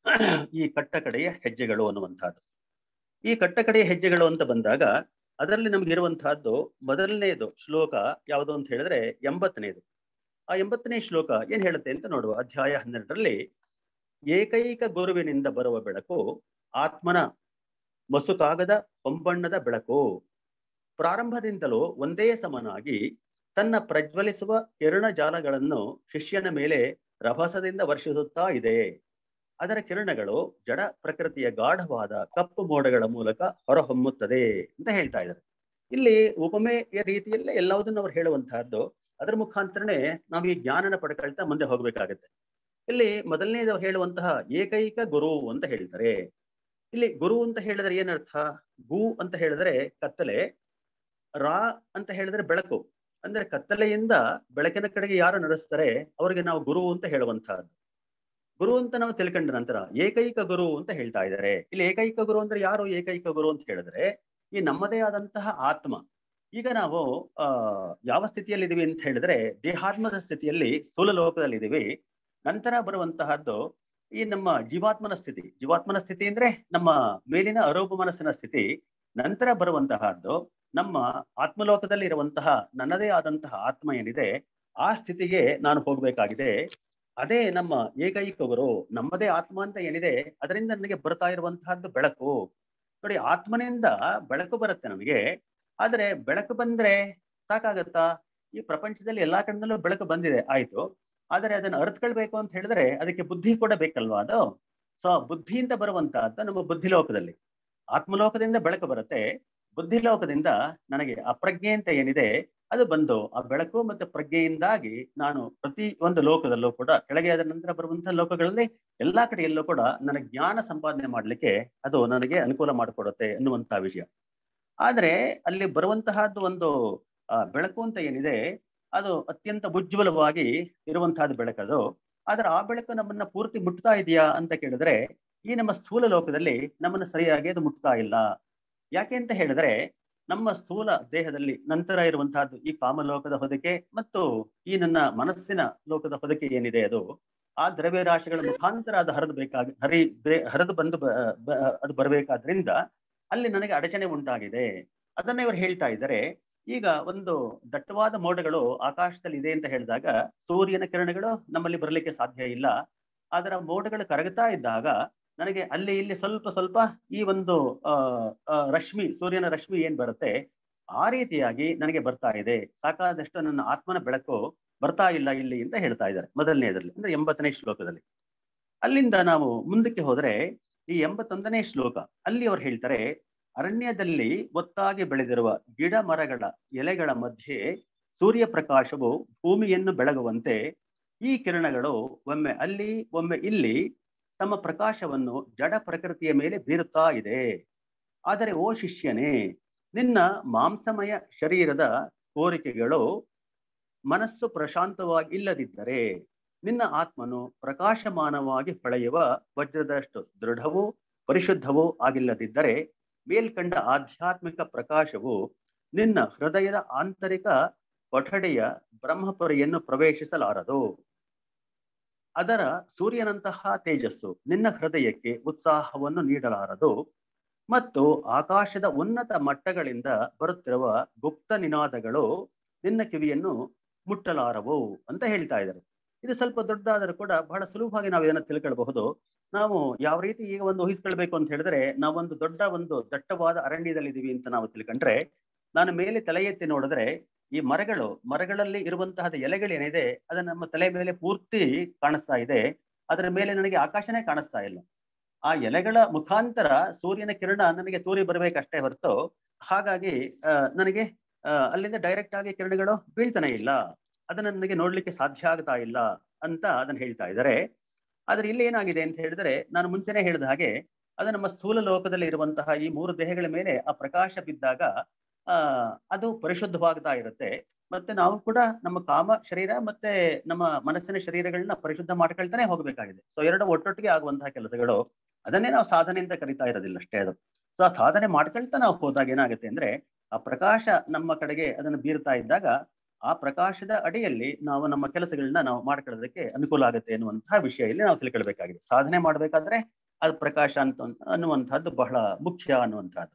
ಈ ಕಟ್ಟಕಡೆಯ ಹೆಜ್ಜೆಗಳು ಅನ್ನುವಂತಹದ್ದು ಈ ಕಟ್ಟಕಡೆಯ ಹೆಜ್ಜೆಗಳು ಅಂತ ಬಂದಾಗ ಅದರಲ್ಲಿ ನಮ್ಗೆ ಇರುವಂತಹದ್ದು ಮೊದಲನೇದು ಶ್ಲೋಕ ಯಾವುದು ಅಂತ ಹೇಳಿದ್ರೆ ಎಂಬತ್ತನೇದು ಆ ಎಂಬತ್ತನೇ ಶ್ಲೋಕ ಏನ್ ಹೇಳುತ್ತೆ ಅಂತ ನೋಡುವ ಅಧ್ಯಾಯ ಹನ್ನೆರಡರಲ್ಲಿ ಏಕೈಕ ಗುರುವಿನಿಂದ ಬರುವ ಬೆಳಕು ಆತ್ಮನ ಮಸುಕಾಗದ ಹೊಂಬಣ್ಣದ ಬೆಳಕು ಪ್ರಾರಂಭದಿಂದಲೂ ಒಂದೇ ಸಮನಾಗಿ ತನ್ನ ಪ್ರಜ್ವಲಿಸುವ ಕಿರಣಜಾಲಗಳನ್ನು ಶಿಷ್ಯನ ಮೇಲೆ ರಭಸದಿಂದ ವರ್ಷಿಸುತ್ತಾ ಇದೆ ಅದರ ಕಿರಣಗಳು ಜಡ ಪ್ರಕೃತಿಯ ಗಾಢವಾದ ಕಪ್ಪು ಮೋಡಗಳ ಮೂಲಕ ಹೊರಹೊಮ್ಮುತ್ತದೆ ಅಂತ ಹೇಳ್ತಾ ಇದ್ದಾರೆ ಇಲ್ಲಿ ಉಪಮೆಯ ರೀತಿಯಲ್ಲೇ ಎಲ್ಲವುದನ್ನು ಅವ್ರು ಹೇಳುವಂತಹದ್ದು ಅದರ ಮುಖಾಂತರನೇ ನಾವು ಈ ಜ್ಞಾನನ ಪಡ್ಕೊಳ್ತಾ ಮುಂದೆ ಹೋಗ್ಬೇಕಾಗತ್ತೆ ಇಲ್ಲಿ ಮೊದಲನೇದು ಹೇಳುವಂತಹ ಏಕೈಕ ಗುರು ಅಂತ ಹೇಳ್ತಾರೆ ಇಲ್ಲಿ ಗುರು ಅಂತ ಹೇಳಿದ್ರೆ ಏನರ್ಥ ಗು ಅಂತ ಹೇಳಿದ್ರೆ ಕತ್ತಲೆ ರಾ ಅಂತ ಹೇಳಿದ್ರೆ ಬೆಳಕು ಅಂದ್ರೆ ಕತ್ತಲೆಯಿಂದ ಬೆಳಕಿನ ಕಡೆಗೆ ಯಾರು ನಡೆಸ್ತಾರೆ ಅವರಿಗೆ ನಾವು ಗುರು ಅಂತ ಹೇಳುವಂತಹದ್ದು ಗುರು ಅಂತ ನಾವು ತಿಳ್ಕೊಂಡ ನಂತರ ಏಕೈಕ ಗುರು ಅಂತ ಹೇಳ್ತಾ ಇದ್ದಾರೆ ಇಲ್ಲಿ ಏಕೈಕ ಗುರು ಅಂದ್ರೆ ಯಾರು ಏಕೈಕ ಗುರು ಅಂತ ಹೇಳಿದ್ರೆ ಈ ನಮ್ಮದೇ ಆದಂತಹ ಆತ್ಮ ಈಗ ನಾವು ಆ ಯಾವ ಸ್ಥಿತಿಯಲ್ಲಿ ಇದೀವಿ ಅಂತ ಹೇಳಿದ್ರೆ ದೇಹಾತ್ಮದ ಸ್ಥಿತಿಯಲ್ಲಿ ಸ್ಥೂಲ ಲೋಕದಲ್ಲಿ ಇದೀವಿ ನಂತರ ಬರುವಂತಹದ್ದು ಈ ನಮ್ಮ ಜೀವಾತ್ಮನ ಸ್ಥಿತಿ ಜೀವಾತ್ಮನ ಸ್ಥಿತಿ ಅಂದ್ರೆ ನಮ್ಮ ಮೇಲಿನ ಅರೂಪ ಮನಸ್ಸಿನ ಸ್ಥಿತಿ ನಂತರ ಬರುವಂತಹದ್ದು ನಮ್ಮ ಆತ್ಮಲೋಕದಲ್ಲಿ ಇರುವಂತಹ ನನ್ನದೇ ಆದಂತಹ ಆತ್ಮ ಏನಿದೆ ಆ ಸ್ಥಿತಿಗೆ ನಾನು ಹೋಗ್ಬೇಕಾಗಿದೆ ಅದೇ ನಮ್ಮ ಏಕೈಕ ಗುರು ನಮ್ಮದೇ ಆತ್ಮ ಅಂತ ಏನಿದೆ ಅದರಿಂದ ನನಗೆ ಬರ್ತಾ ಇರುವಂತಹದ್ದು ಬೆಳಕು ನೋಡಿ ಆತ್ಮನಿಂದ ಬೆಳಕು ಬರುತ್ತೆ ನಮಗೆ ಆದ್ರೆ ಬೆಳಕು ಬಂದ್ರೆ ಸಾಕಾಗತ್ತಾ ಈ ಪ್ರಪಂಚದಲ್ಲಿ ಎಲ್ಲಾ ಕಡೆನಲ್ಲೂ ಬೆಳಕು ಬಂದಿದೆ ಆಯ್ತು ಆದರೆ ಅದನ್ನ ಅರ್ಥಕೊಳ್ಬೇಕು ಅಂತ ಹೇಳಿದ್ರೆ ಅದಕ್ಕೆ ಬುದ್ಧಿ ಕೂಡ ಬೇಕಲ್ವಾ ಅದು ಸೊ ಬುದ್ಧಿಯಿಂದ ಬರುವಂತಹದ್ದು ನಮ್ಮ ಬುದ್ಧಿಲೋಕದಲ್ಲಿ ಆತ್ಮಲೋಕದಿಂದ ಬೆಳಕು ಬರುತ್ತೆ ಬುದ್ಧಿಲೋಕದಿಂದ ನನಗೆ ಅಪ್ರಜ್ಞೆ ಅಂತ ಏನಿದೆ ಅದು ಬಂದು ಆ ಬೆಳಕು ಮತ್ತು ಪ್ರಜ್ಞೆಯಿಂದಾಗಿ ನಾನು ಪ್ರತಿ ಒಂದು ಲೋಕದಲ್ಲೂ ಕೂಡ ಕೆಳಗೆ ಆದ ನಂತರ ಬರುವಂತಹ ಲೋಕಗಳಲ್ಲಿ ಎಲ್ಲಾ ಕಡೆಯಲ್ಲೂ ಕೂಡ ನನಗೆ ಜ್ಞಾನ ಸಂಪಾದನೆ ಮಾಡ್ಲಿಕ್ಕೆ ಅದು ನನಗೆ ಅನುಕೂಲ ಮಾಡಿಕೊಡುತ್ತೆ ಅನ್ನುವಂತಹ ವಿಷಯ ಆದ್ರೆ ಅಲ್ಲಿ ಬರುವಂತಹದ್ದು ಒಂದು ಆ ಬೆಳಕು ಅಂತ ಏನಿದೆ ಅದು ಅತ್ಯಂತ ಉಜ್ವಲವಾಗಿ ಇರುವಂತಹದ್ದು ಬೆಳಕದು ಆದ್ರೆ ಆ ಬೆಳಕು ನಮ್ಮನ್ನ ಪೂರ್ತಿ ಮುಟ್ತಾ ಇದೆಯಾ ಅಂತ ಕೇಳಿದ್ರೆ ಈ ನಮ್ಮ ಸ್ಥೂಲ ಲೋಕದಲ್ಲಿ ನಮ್ಮನ್ನ ಸರಿಯಾಗಿ ಅದು ಮುಟ್ತಾ ಇಲ್ಲ ಯಾಕೆ ಅಂತ ಹೇಳಿದ್ರೆ ನಮ್ಮ ಸ್ಥೂಲ ದೇಹದಲ್ಲಿ ನಂತರ ಇರುವಂತಹದ್ದು ಈ ಕಾಮಲೋಕದ ಹೊದಕೆ ಮತ್ತು ಈ ನನ್ನ ಮನಸ್ಸಿನ ಲೋಕದ ಹೊದಕೆ ಏನಿದೆ ಅದು ಆ ದ್ರವ್ಯ ರಾಶಿಗಳ ಮುಖಾಂತರ ಅದು ಹರಿದು ಬೇಕಾಗಿ ಹರಿ ಹರಿದು ಬಂದು ಅದು ಬರಬೇಕಾದ್ರಿಂದ ಅಲ್ಲಿ ನನಗೆ ಅಡಚಣೆ ಉಂಟಾಗಿದೆ ಅದನ್ನ ಇವರು ಹೇಳ್ತಾ ಇದ್ದಾರೆ ಈಗ ಒಂದು ದಟ್ಟವಾದ ಮೋಡಗಳು ಆಕಾಶದಲ್ಲಿ ಇದೆ ಅಂತ ಹೇಳಿದಾಗ ಸೂರ್ಯನ ಕಿರಣಗಳು ನಮ್ಮಲ್ಲಿ ಬರಲಿಕ್ಕೆ ಸಾಧ್ಯ ಇಲ್ಲ ಅದರ ಮೋಡಗಳು ಕರಗುತ್ತಾ ಇದ್ದಾಗ ನನಗೆ ಅಲ್ಲಿ ಇಲ್ಲಿ ಸ್ವಲ್ಪ ಸ್ವಲ್ಪ ಈ ಒಂದು ಅಹ್ ರಶ್ಮಿ ಸೂರ್ಯನ ರಶ್ಮಿ ಏನ್ ಬರುತ್ತೆ ಆ ರೀತಿಯಾಗಿ ನನಗೆ ಬರ್ತಾ ಇದೆ ಸಾಕಾದಷ್ಟು ನನ್ನ ಆತ್ಮನ ಬೆಳಕು ಬರ್ತಾ ಇಲ್ಲ ಇಲ್ಲಿ ಅಂತ ಹೇಳ್ತಾ ಇದ್ದಾರೆ ಮೊದಲನೇದರಲ್ಲಿ ಅಂದ್ರೆ ಎಂಬತ್ತನೇ ಶ್ಲೋಕದಲ್ಲಿ ಅಲ್ಲಿಂದ ನಾವು ಮುಂದಕ್ಕೆ ಹೋದ್ರೆ ಈ ಎಂಬತ್ತೊಂದನೇ ಶ್ಲೋಕ ಅಲ್ಲಿ ಅವ್ರು ಹೇಳ್ತಾರೆ ಅರಣ್ಯದಲ್ಲಿ ಒತ್ತಾಗಿ ಬೆಳೆದಿರುವ ಗಿಡ ಮರಗಳ ಎಲೆಗಳ ಮಧ್ಯೆ ಸೂರ್ಯ ಪ್ರಕಾಶವು ಭೂಮಿಯನ್ನು ಬೆಳಗುವಂತೆ ಈ ಕಿರಣಗಳು ಒಮ್ಮೆ ಅಲ್ಲಿ ಒಮ್ಮೆ ಇಲ್ಲಿ ತಮ್ಮ ಪ್ರಕಾಶವನ್ನು ಜಡ ಪ್ರಕೃತಿಯ ಮೇಲೆ ಬೀರುತ್ತಾ ಇದೆ ಆದರೆ ಓ ಶಿಷ್ಯನೇ ನಿನ್ನ ಮಾಂಸಮಯ ಶರೀರದ ಕೋರಿಕೆಗಳು ಮನಸ್ಸು ಪ್ರಶಾಂತವಾಗಿ ಇಲ್ಲದಿದ್ದರೆ ನಿನ್ನ ಆತ್ಮನು ಪ್ರಕಾಶಮಾನವಾಗಿ ಹೊಳೆಯುವ ವಜ್ರದಷ್ಟು ದೃಢವೂ ಪರಿಶುದ್ಧವೂ ಆಗಿಲ್ಲದಿದ್ದರೆ ಮೇಲ್ಕಂಡ ಆಧ್ಯಾತ್ಮಿಕ ಪ್ರಕಾಶವು ನಿನ್ನ ಹೃದಯದ ಆಂತರಿಕ ಕೊಠಡಿಯ ಬ್ರಹ್ಮಪುರಿಯನ್ನು ಪ್ರವೇಶಿಸಲಾರದು ಅದರ ಸೂರ್ಯನಂತಹ ತೇಜಸ್ಸು ನಿನ್ನ ಹೃದಯಕ್ಕೆ ಉತ್ಸಾಹವನ್ನು ನೀಡಲಾರದು ಮತ್ತು ಆಕಾಶದ ಉನ್ನತ ಮಟ್ಟಗಳಿಂದ ಬರುತ್ತಿರುವ ಗುಪ್ತ ನಿನಾದಗಳು ನಿನ್ನ ಕಿವಿಯನ್ನು ಮುಟ್ಟಲಾರವು ಅಂತ ಹೇಳ್ತಾ ಇದ್ದಾರೆ ಇದು ಸ್ವಲ್ಪ ದೊಡ್ಡದಾದರೂ ಕೂಡ ಬಹಳ ಸುಲಭವಾಗಿ ನಾವು ಇದನ್ನ ತಿಳ್ಕೊಳ್ಬಹುದು ನಾವು ಯಾವ ರೀತಿ ಈಗ ಒಂದು ಊಹಿಸ್ಕೊಳ್ಬೇಕು ಅಂತ ಹೇಳಿದ್ರೆ ನಾವೊಂದು ದೊಡ್ಡ ಒಂದು ದಟ್ಟವಾದ ಅರಣ್ಯದಲ್ಲಿ ಇದೀವಿ ಅಂತ ನಾವು ತಿಳ್ಕೊಂಡ್ರೆ ನಾನು ಮೇಲೆ ತಲೆ ಎತ್ತಿ ನೋಡಿದ್ರೆ ಈ ಮರಗಳು ಮರಗಳಲ್ಲಿ ಇರುವಂತಹ ಎಲೆಗಳೇನಿದೆ ಅದು ನಮ್ಮ ತಲೆ ಮೇಲೆ ಪೂರ್ತಿ ಕಾಣಿಸ್ತಾ ಇದೆ ಅದರ ಮೇಲೆ ನನಗೆ ಆಕಾಶನೇ ಕಾಣಿಸ್ತಾ ಇಲ್ಲ ಆ ಎಲೆಗಳ ಮುಖಾಂತರ ಸೂರ್ಯನ ಕಿರಣ ನನಗೆ ತೂರಿ ಬರ್ಬೇಕಷ್ಟೇ ಹೊರತು ಹಾಗಾಗಿ ಆ, ನನಗೆ ಆ, ಅಲ್ಲಿಂದ ಡೈರೆಕ್ಟ್ ಆಗಿ ಕಿರಣಗಳು ಬೀಳ್ತಾನೆ ಇಲ್ಲ ಅದನ್ನ ನನಗೆ ನೋಡ್ಲಿಕ್ಕೆ ಸಾಧ್ಯ ಆಗ್ತಾ ಇಲ್ಲ ಅಂತ ಅದನ್ನ ಹೇಳ್ತಾ ಇದ್ದಾರೆ ಆದ್ರೆ ಇಲ್ಲಿ ಏನಾಗಿದೆ ಅಂತ ಹೇಳಿದ್ರೆ ನಾನು ಮುಂಚೆನೆ ಹೇಳಿದ ಹಾಗೆ ಅದು ನಮ್ಮ ಸ್ಥೂಲ ಲೋಕದಲ್ಲಿ ಇರುವಂತಹ ಈ ಮೂರು ದೇಹಗಳ ಮೇಲೆ ಆ ಪ್ರಕಾಶ ಬಿದ್ದಾಗ ಆ ಅದು ಪರಿಶುದ್ಧವಾಗ್ತಾ ಇರುತ್ತೆ ಮತ್ತೆ ನಾವು ಕೂಡ ನಮ್ಮ ಕಾಮ ಶರೀರ ಮತ್ತೆ ನಮ್ಮ ಮನಸ್ಸಿನ ಶರೀರಗಳನ್ನ ಪರಿಶುದ್ಧ ಮಾಡ್ಕೊಳ್ತಾನೆ ಹೋಗ್ಬೇಕಾಗಿದೆ ಸೊ ಎರಡು ಒಟ್ಟೊಟ್ಟಿಗೆ ಆಗುವಂತಹ ಕೆಲಸಗಳು ಅದನ್ನೇ ನಾವು ಸಾಧನೆ ಅಂತ ಕರಿತಾ ಇರೋದಿಲ್ಲ ಅಷ್ಟೇ ಅದು ಸೊ ಆ ಸಾಧನೆ ಮಾಡ್ಕೊಳ್ತಾ ನಾವು ಹೋದಾಗ ಏನಾಗುತ್ತೆ ಅಂದ್ರೆ ಆ ಪ್ರಕಾಶ ನಮ್ಮ ಕಡೆಗೆ ಅದನ್ನು ಬೀರ್ತಾ ಇದ್ದಾಗ ಆ ಪ್ರಕಾಶದ ಅಡಿಯಲ್ಲಿ ನಾವು ನಮ್ಮ ಕೆಲಸಗಳನ್ನ ನಾವು ಮಾಡ್ಕೊಳ್ಳೋದಕ್ಕೆ ಅನುಕೂಲ ಆಗುತ್ತೆ ಎನ್ನುವಂತಹ ವಿಷಯ ಇಲ್ಲಿ ನಾವು ತಿಳ್ಕೊಳ್ಬೇಕಾಗಿದೆ ಸಾಧನೆ ಮಾಡ್ಬೇಕಾದ್ರೆ ಅದು ಪ್ರಕಾಶ ಅಂತ ಅನ್ನುವಂತಹದ್ದು ಬಹಳ ಮುಖ್ಯ ಅನ್ನುವಂತಹದ್ದು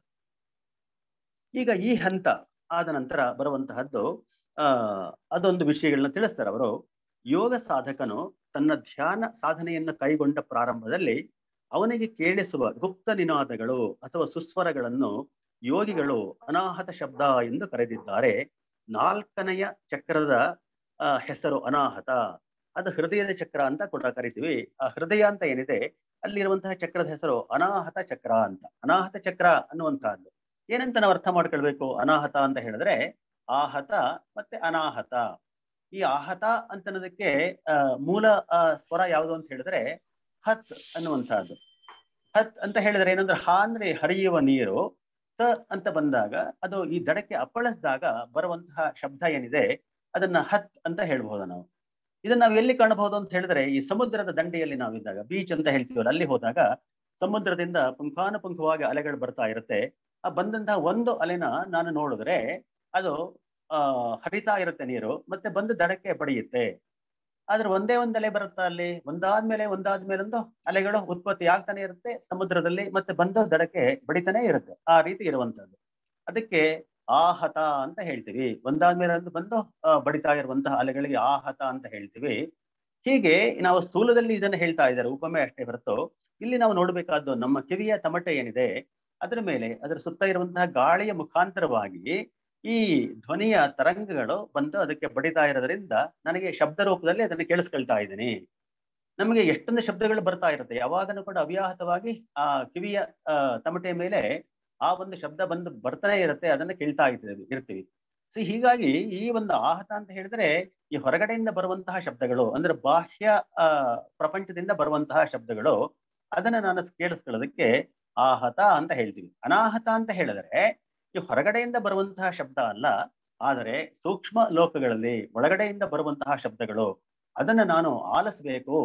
ಈಗ ಈ ಹಂತ ಆದ ನಂತರ ಬರುವಂತಹದ್ದು ಆ ಅದೊಂದು ವಿಷಯಗಳನ್ನ ತಿಳಿಸ್ತಾರೆ ಅವರು ಯೋಗ ಸಾಧಕನು ತನ್ನ ಧ್ಯಾನ ಸಾಧನೆಯನ್ನು ಕೈಗೊಂಡ ಪ್ರಾರಂಭದಲ್ಲಿ ಅವನಿಗೆ ಕೇಳಿಸುವ ಗುಪ್ತ ನಿನಾದಗಳು ಅಥವಾ ಸುಸ್ವರಗಳನ್ನು ಯೋಗಿಗಳು ಅನಾಹತ ಶಬ್ದ ಎಂದು ಕರೆದಿದ್ದಾರೆ ನಾಲ್ಕನೆಯ ಚಕ್ರದ ಆ, ಹೆಸರು ಅನಾಹತ ಅದು ಹೃದಯದ ಚಕ್ರ ಅಂತ ಕೂಡ ಕರಿತೀವಿ ಆ ಹೃದಯ ಅಂತ ಏನಿದೆ ಅಲ್ಲಿರುವಂತಹ ಚಕ್ರದ ಹೆಸರು ಅನಾಹತ ಚಕ್ರ ಅಂತ ಅನಾಹತ ಚಕ್ರ ಅನ್ನುವಂತಹದ್ದು ಏನಂತ ನಾವು ಅರ್ಥ ಮಾಡ್ಕೊಳ್ಬೇಕು ಅನಾಹತ ಅಂತ ಹೇಳಿದ್ರೆ ಆಹತ ಮತ್ತೆ ಅನಾಹತ ಈ ಆಹತ ಅಂತ ಅನ್ನೋದಕ್ಕೆ ಆ, ಮೂಲ ಆ, ಸ್ವರ ಯಾವುದು ಅಂತ ಹೇಳಿದ್ರೆ ಹತ್ ಅನ್ನುವಂತಹದ್ದು ಹತ್ ಅಂತ ಹೇಳಿದ್ರೆ ಏನಂದ್ರೆ ಹ ಅಂದ್ರೆ ಹರಿಯುವ ನೀರು ತ ಅಂತ ಬಂದಾಗ ಅದು ಈ ದಡಕ್ಕೆ ಅಪ್ಪಳಿಸಿದಾಗ ಬರುವಂತಹ ಶಬ್ದ ಏನಿದೆ ಅದನ್ನ ಹತ್ ಅಂತ ಹೇಳ್ಬಹುದು ನಾವು ಇದನ್ನ ನಾವು ಎಲ್ಲಿ ಕಾಣಬಹುದು ಅಂತ ಹೇಳಿದ್ರೆ ಈ ಸಮುದ್ರದ ದಂಡೆಯಲ್ಲಿ ನಾವಿದ್ದಾಗ ಬೀಚ್ ಅಂತ ಹೇಳ್ತೀವಲ್ಲ ಅಲ್ಲಿ ಹೋದಾಗ ಸಮುದ್ರದಿಂದ ಪುಂಖಾನುಪುಂಖವಾಗಿ ಅಲೆಗಳು ಬರ್ತಾ ಇರುತ್ತೆ ಆ ಬಂದಂತಹ ಒಂದು ಅಲೆನ ನಾನು ನೋಡಿದ್ರೆ ಅದು ಆ ಹರಿತಾ ಇರುತ್ತೆ ನೀರು ಮತ್ತೆ ಬಂದು ದಡಕ್ಕೆ ಬಡಿಯುತ್ತೆ ಆದ್ರೆ ಒಂದೇ ಒಂದ್ ಅಲೆ ಬರುತ್ತಾ ಅಲ್ಲಿ ಒಂದಾದ್ಮೇಲೆ ಒಂದಾದ್ಮೇಲೆ ಒಂದು ಅಲೆಗಳು ಉತ್ಪತ್ತಿ ಆಗ್ತಾನೆ ಇರುತ್ತೆ ಸಮುದ್ರದಲ್ಲಿ ಮತ್ತೆ ಬಂದು ದಡಕ್ಕೆ ಬಡಿತಾನೆ ಇರುತ್ತೆ ಆ ರೀತಿ ಇರುವಂತದ್ದು ಅದಕ್ಕೆ ಆಹತ ಅಂತ ಹೇಳ್ತೀವಿ ಒಂದಾದ್ಮೇಲೆ ಒಂದು ಬಂದು ಆ, ಬಡಿತಾ ಇರುವಂತಹ ಅಲೆಗಳಿಗೆ ಆಹತ ಅಂತ ಹೇಳ್ತೀವಿ ಹೀಗೆ ನಾವು ಸ್ಥೂಲದಲ್ಲಿ ಇದನ್ನ ಹೇಳ್ತಾ ಇದ್ದಾರೆ ಉಪಮೆ ಅಷ್ಟೇ ಹೊರತು ಇಲ್ಲಿ ನಾವು ನೋಡ್ಬೇಕಾದ್ದು ನಮ್ಮ ಕಿವಿಯ ತಮಟೆ ಏನಿದೆ ಅದರ ಮೇಲೆ ಅದರ ಸುತ್ತ ಇರುವಂತಹ ಗಾಳಿಯ ಮುಖಾಂತರವಾಗಿ ಈ ಧ್ವನಿಯ ತರಂಗಗಳು ಬಂದು ಅದಕ್ಕೆ ಬಡಿತಾ ಇರೋದ್ರಿಂದ ನನಗೆ ಶಬ್ದ ರೂಪದಲ್ಲಿ ಅದನ್ನು ಕೇಳಿಸ್ಕೊಳ್ತಾ ಇದ್ದೀನಿ ನಮಗೆ ಎಷ್ಟೊಂದು ಶಬ್ದಗಳು ಬರ್ತಾ ಇರುತ್ತೆ ಯಾವಾಗಲೂ ಕೂಡ ಅವ್ಯಾಹತವಾಗಿ ಆ ಕಿವಿಯ ಆ ತಮಟೆಯ ಮೇಲೆ ಆ ಒಂದು ಶಬ್ದ ಬಂದು ಬರ್ತಾನೆ ಇರುತ್ತೆ ಅದನ್ನ ಕೇಳ್ತಾ ಇರ್ತೀವಿ ಇರ್ತೀವಿ ಸೊ ಹೀಗಾಗಿ ಈ ಒಂದು ಆಹತ ಅಂತ ಹೇಳಿದ್ರೆ ಈ ಹೊರಗಡೆಯಿಂದ ಬರುವಂತಹ ಶಬ್ದಗಳು ಅಂದ್ರೆ ಬಾಹ್ಯ ಆ ಪ್ರಪಂಚದಿಂದ ಬರುವಂತಹ ಶಬ್ದಗಳು ಅದನ್ನ ನಾನು ಕೇಳಿಸ್ಕೊಳ್ಳೋದಕ್ಕೆ ಆಹತ ಅಂತ ಹೇಳ್ತೀವಿ ಅನಾಹತ ಅಂತ ಹೇಳಿದ್ರೆ ಈ ಹೊರಗಡೆಯಿಂದ ಬರುವಂತಹ ಶಬ್ದ ಅಲ್ಲ ಆದರೆ ಸೂಕ್ಷ್ಮ ಲೋಕಗಳಲ್ಲಿ ಒಳಗಡೆಯಿಂದ ಬರುವಂತಹ ಶಬ್ದಗಳು ಅದನ್ನ ನಾನು ಆಲಿಸ್ಬೇಕು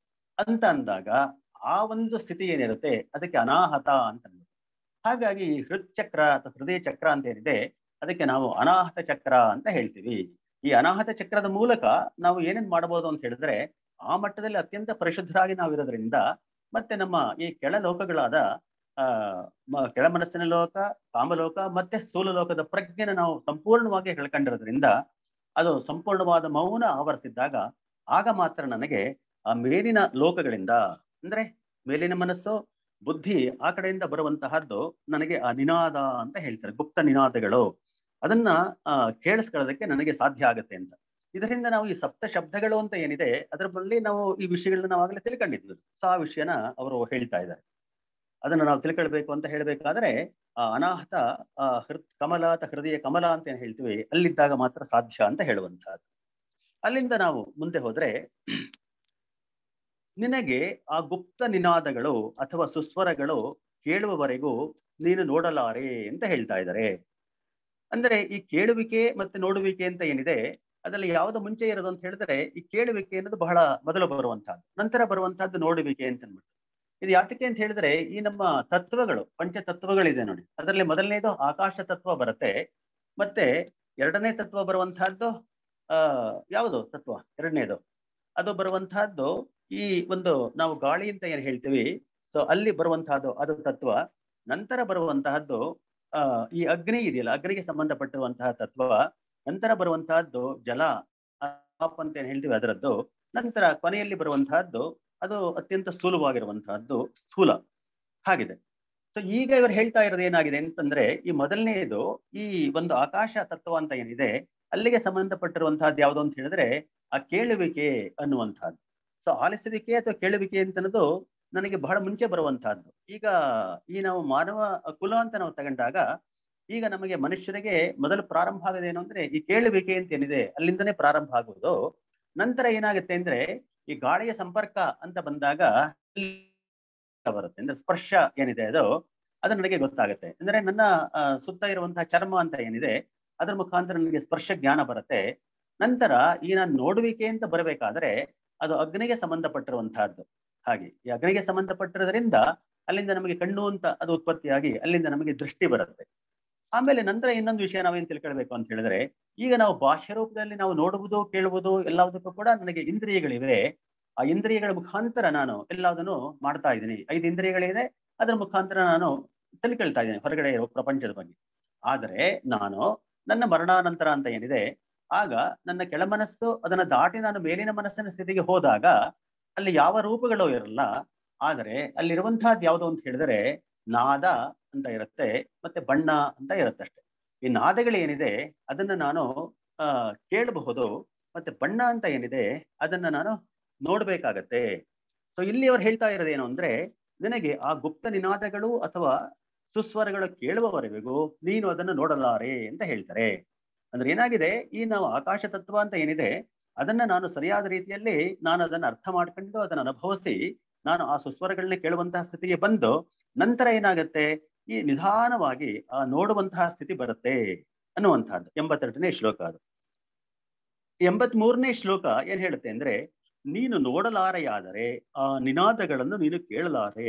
ಅಂತ ಅಂದಾಗ ಆ ಒಂದು ಸ್ಥಿತಿ ಏನಿರುತ್ತೆ ಅದಕ್ಕೆ ಅನಾಹತ ಅಂತ ಅಂದ್ಬಿಟ್ಟು. ಹಾಗಾಗಿ ಈ ಹೃತ್ಚಕ್ರ ಅಥವಾ ಹೃದಯ ಚಕ್ರ ಅಂತ ಏನಿದೆ ಅದಕ್ಕೆ ನಾವು ಅನಾಹತ ಚಕ್ರ ಅಂತ ಹೇಳ್ತೀವಿ ಈ ಅನಾಹತ ಚಕ್ರದ ಮೂಲಕ ನಾವು ಏನೇನ್ ಮಾಡಬಹುದು ಅಂತ ಹೇಳಿದ್ರೆ ಆ ಮಟ್ಟದಲ್ಲಿ ಅತ್ಯಂತ ಪರಿಶುದ್ಧರಾಗಿ ನಾವು ಇರೋದ್ರಿಂದ ಮತ್ತೆ ನಮ್ಮ ಈ ಕೆಳ ಲೋಕಗಳಾದ ಆ ಮ- ಕೆಳ ಮನಸ್ಸಿನ ಲೋಕ ಕಾಮಲೋಕ ಮತ್ತೆ ಸ್ಥೂಲ ಲೋಕದ ಪ್ರಜ್ಞೆನ ನಾವು ಸಂಪೂರ್ಣವಾಗಿ ಹೇಳ್ಕೊಂಡಿರೋದ್ರಿಂದ ಅದು ಸಂಪೂರ್ಣವಾದ ಮೌನ ಆವರಿಸಿದ್ದಾಗ ಆಗ ಮಾತ್ರ ನನಗೆ ಆ ಮೇಲಿನ ಲೋಕಗಳಿಂದ ಅಂದ್ರೆ ಮೇಲಿನ ಮನಸ್ಸು ಬುದ್ಧಿ ಆ ಕಡೆಯಿಂದ ಬರುವಂತಹದ್ದು ನನಗೆ ಆ ನಿನಾದ ಅಂತ ಹೇಳ್ತಾರೆ ಗುಪ್ತ ನಿನಾದಗಳು ಅದನ್ನ ಆ ಕೇಳಿಸ್ಕೊಳ್ಳೋದಕ್ಕೆ ನನಗೆ ಸಾಧ್ಯ ಆಗುತ್ತೆ ಅಂತ ಇದರಿಂದ ನಾವು ಈ ಸಪ್ತ ಶಬ್ದಗಳು ಅಂತ ಏನಿದೆ ಅದರ ಬಳಿ ನಾವು ಈ ವಿಷಯಗಳನ್ನ ನಾವು ಆಗಲೇ ತಿಳ್ಕೊಂಡಿದ್ವಿ ಸೊ ಆ ವಿಷಯನ ಅವರು ಹೇಳ್ತಾ ಇದ್ದಾರೆ ಅದನ್ನ ನಾವು ತಿಳ್ಕೊಳ್ಬೇಕು ಅಂತ ಹೇಳ್ಬೇಕಾದ್ರೆ ಆ ಅನಾಹತ ಆ ಹೃತ್ ಕಮಲ ಅಥವಾ ಹೃದಯ ಕಮಲ ಅಂತ ಏನ್ ಹೇಳ್ತೀವಿ ಅಲ್ಲಿದ್ದಾಗ ಮಾತ್ರ ಸಾಧ್ಯ ಅಂತ ಹೇಳುವಂತಹದ್ದು ಅಲ್ಲಿಂದ ನಾವು ಮುಂದೆ ಹೋದ್ರೆ ನಿನಗೆ ಆ ಗುಪ್ತ ನಿನಾದಗಳು ಅಥವಾ ಸುಸ್ವರಗಳು ಕೇಳುವವರೆಗೂ ನೀನು ನೋಡಲಾರೆ ಅಂತ ಹೇಳ್ತಾ ಇದ್ದಾರೆ ಅಂದ್ರೆ ಈ ಕೇಳುವಿಕೆ ಮತ್ತೆ ನೋಡುವಿಕೆ ಅಂತ ಏನಿದೆ ಅದರಲ್ಲಿ ಯಾವ್ದು ಮುಂಚೆ ಇರೋದು ಅಂತ ಹೇಳಿದ್ರೆ ಈ ಕೇಳುವಿಕೆ ಅನ್ನೋದು ಬಹಳ ಮೊದಲು ಬರುವಂತಹದ್ದು ನಂತರ ಬರುವಂತಹದ್ದು ನೋಡುವಿಕೆ ಅಂತ ಅಂದ್ಬಿಟ್ಟು ಇದು ಯಾತಕ್ಕೆ ಅಂತ ಹೇಳಿದ್ರೆ ಈ ನಮ್ಮ ತತ್ವಗಳು ಪಂಚ ತತ್ವಗಳಿದೆ ನೋಡಿ ಅದರಲ್ಲಿ ಮೊದಲನೇದು ಆಕಾಶ ತತ್ವ ಬರುತ್ತೆ ಮತ್ತೆ ಎರಡನೇ ತತ್ವ ಬರುವಂತಹದ್ದು ಆ ಯಾವುದು ತತ್ವ ಎರಡನೇದು ಅದು ಬರುವಂತಹದ್ದು ಈ ಒಂದು ನಾವು ಗಾಳಿ ಅಂತ ಏನ್ ಹೇಳ್ತೀವಿ ಸೊ ಅಲ್ಲಿ ಬರುವಂತಹದ್ದು ಅದು ತತ್ವ ನಂತರ ಬರುವಂತಹದ್ದು ಆ ಈ ಅಗ್ನಿ ಇದೆಯಲ್ಲ ಅಗ್ನಿಗೆ ಸಂಬಂಧಪಟ್ಟಿರುವಂತಹ ತತ್ವ ನಂತರ ಬರುವಂತಹದ್ದು ಜಲ ಆಪ್ ಅಂತ ಏನ್ ಹೇಳ್ತೀವಿ ಅದರದ್ದು ನಂತರ ಕೊನೆಯಲ್ಲಿ ಬರುವಂತಹದ್ದು ಅದು ಅತ್ಯಂತ ಸ್ಥೂಲವಾಗಿರುವಂತಹದ್ದು ಸ್ಥೂಲ ಹಾಗಿದೆ ಸೊ ಈಗ ಇವರು ಹೇಳ್ತಾ ಇರೋದು ಏನಾಗಿದೆ ಅಂತಂದ್ರೆ ಈ ಮೊದಲನೆಯದು ಈ ಒಂದು ಆಕಾಶ ತತ್ವ ಅಂತ ಏನಿದೆ ಅಲ್ಲಿಗೆ ಸಂಬಂಧಪಟ್ಟಿರುವಂತಹದ್ದು ಯಾವುದು ಅಂತ ಹೇಳಿದ್ರೆ ಆ ಕೇಳುವಿಕೆ ಅನ್ನುವಂತಹದ್ದು ಸೊ ಆಲಿಸುವಿಕೆ ಅಥವಾ ಕೇಳುವಿಕೆ ಅಂತ ಅನ್ನೋದು ನನಗೆ ಬಹಳ ಮುಂಚೆ ಬರುವಂತಹದ್ದು ಈಗ ಈ ನಾವು ಮಾನವ ಕುಲ ಅಂತ ನಾವು ತಗೊಂಡಾಗ ಈಗ ನಮಗೆ ಮನುಷ್ಯರಿಗೆ ಮೊದಲು ಪ್ರಾರಂಭ ಆಗೋದು ಏನು ಅಂದ್ರೆ ಈ ಕೇಳುವಿಕೆ ಅಂತ ಏನಿದೆ ಅಲ್ಲಿಂದನೇ ಪ್ರಾರಂಭ ಆಗುವುದು ನಂತರ ಏನಾಗುತ್ತೆ ಅಂದ್ರೆ ಈ ಗಾಳಿಯ ಸಂಪರ್ಕ ಅಂತ ಬಂದಾಗ ಬರುತ್ತೆ ಅಂದ್ರೆ ಸ್ಪರ್ಶ ಏನಿದೆ ಅದು ಅದು ನನಗೆ ಗೊತ್ತಾಗುತ್ತೆ ಅಂದ್ರೆ ನನ್ನ ಸುತ್ತ ಇರುವಂತಹ ಚರ್ಮ ಅಂತ ಏನಿದೆ ಅದ್ರ ಮುಖಾಂತರ ನನಗೆ ಸ್ಪರ್ಶ ಜ್ಞಾನ ಬರುತ್ತೆ ನಂತರ ಈ ನಾನು ನೋಡುವಿಕೆ ಅಂತ ಬರಬೇಕಾದ್ರೆ ಅದು ಅಗ್ನಿಗೆ ಸಂಬಂಧಪಟ್ಟಿರುವಂತಹದ್ದು ಹಾಗೆ ಈ ಅಗ್ನಿಗೆ ಸಂಬಂಧಪಟ್ಟಿರೋದ್ರಿಂದ ಅಲ್ಲಿಂದ ನಮಗೆ ಕಣ್ಣು ಅಂತ ಅದು ಉತ್ಪತ್ತಿಯಾಗಿ ಅಲ್ಲಿಂದ ನಮಗೆ ದೃಷ್ಟಿ ಬರುತ್ತೆ ಆಮೇಲೆ ನಂತರ ಇನ್ನೊಂದು ವಿಷಯ ನಾವೇನ್ ತಿಳ್ಕೊಳ್ಬೇಕು ಅಂತ ಹೇಳಿದ್ರೆ ಈಗ ನಾವು ಬಾಹ್ಯ ರೂಪದಲ್ಲಿ ನಾವು ನೋಡುವುದು ಕೇಳುವುದು ಎಲ್ಲದಕ್ಕೂ ಕೂಡ ನನಗೆ ಇಂದ್ರಿಯಗಳಿವೆ ಆ ಇಂದ್ರಿಯಗಳ ಮುಖಾಂತರ ನಾನು ಎಲ್ಲದನ್ನು ಮಾಡ್ತಾ ಇದ್ದೀನಿ ಐದು ಇಂದ್ರಿಯಗಳಿದೆ ಅದರ ಮುಖಾಂತರ ನಾನು ತಿಳ್ಕೊಳ್ತಾ ಇದ್ದೀನಿ ಹೊರಗಡೆ ಇರೋ ಪ್ರಪಂಚದ ಬಗ್ಗೆ ಆದರೆ ನಾನು ನನ್ನ ಮರಣಾನಂತರ ಅಂತ ಏನಿದೆ ಆಗ ನನ್ನ ಕೆಳ ಮನಸ್ಸು ಅದನ್ನ ದಾಟಿ ನಾನು ಮೇಲಿನ ಮನಸ್ಸಿನ ಸ್ಥಿತಿಗೆ ಹೋದಾಗ ಅಲ್ಲಿ ಯಾವ ರೂಪಗಳು ಇರಲ್ಲ ಆದರೆ ಅಲ್ಲಿರುವಂತಹದ್ದು ಯಾವುದು ಅಂತ ಹೇಳಿದ್ರೆ ನಾದ ಅಂತ ಇರುತ್ತೆ ಮತ್ತೆ ಬಣ್ಣ ಅಂತ ಇರುತ್ತೆ ಅಷ್ಟೇ ಈ ನಾದಗಳೇನಿದೆ ಅದನ್ನ ನಾನು ಆ ಕೇಳಬಹುದು ಮತ್ತೆ ಬಣ್ಣ ಅಂತ ಏನಿದೆ ಅದನ್ನ ನಾನು ನೋಡ್ಬೇಕಾಗತ್ತೆ ಸೊ ಇಲ್ಲಿ ಅವ್ರು ಹೇಳ್ತಾ ಇರೋದೇನು ಅಂದ್ರೆ ನಿನಗೆ ಆ ಗುಪ್ತ ನಿನಾದಗಳು ಅಥವಾ ಸುಸ್ವರಗಳು ಕೇಳುವವರೆಗೂ ನೀನು ಅದನ್ನು ನೋಡಲಾರೆ ಅಂತ ಹೇಳ್ತಾರೆ ಅಂದ್ರೆ ಏನಾಗಿದೆ ಈ ನಾವು ಆಕಾಶ ತತ್ವ ಅಂತ ಏನಿದೆ ಅದನ್ನ ನಾನು ಸರಿಯಾದ ರೀತಿಯಲ್ಲಿ ನಾನು ಅದನ್ನ ಅರ್ಥ ಮಾಡ್ಕೊಂಡು ಅದನ್ನ ಅನುಭವಿಸಿ ನಾನು ಆ ಸುಸ್ವರಗಳನ್ನ ಕೇಳುವಂತಹ ಸ್ಥಿತಿಗೆ ಬಂದು ನಂತರ ಏನಾಗುತ್ತೆ ಈ ನಿಧಾನವಾಗಿ ಆ ನೋಡುವಂತಹ ಸ್ಥಿತಿ ಬರುತ್ತೆ ಅನ್ನುವಂತಹದ್ದು ಎಂಬತ್ತೆರಡನೇ ಶ್ಲೋಕ ಅದು ಎಂಬತ್ ಮೂರನೇ ಶ್ಲೋಕ ಏನ್ ಹೇಳುತ್ತೆ ಅಂದ್ರೆ ನೀನು ನೋಡಲಾರೆಯಾದರೆ ಆ ನಿನಾದಗಳನ್ನು ನೀನು ಕೇಳಲಾರೆ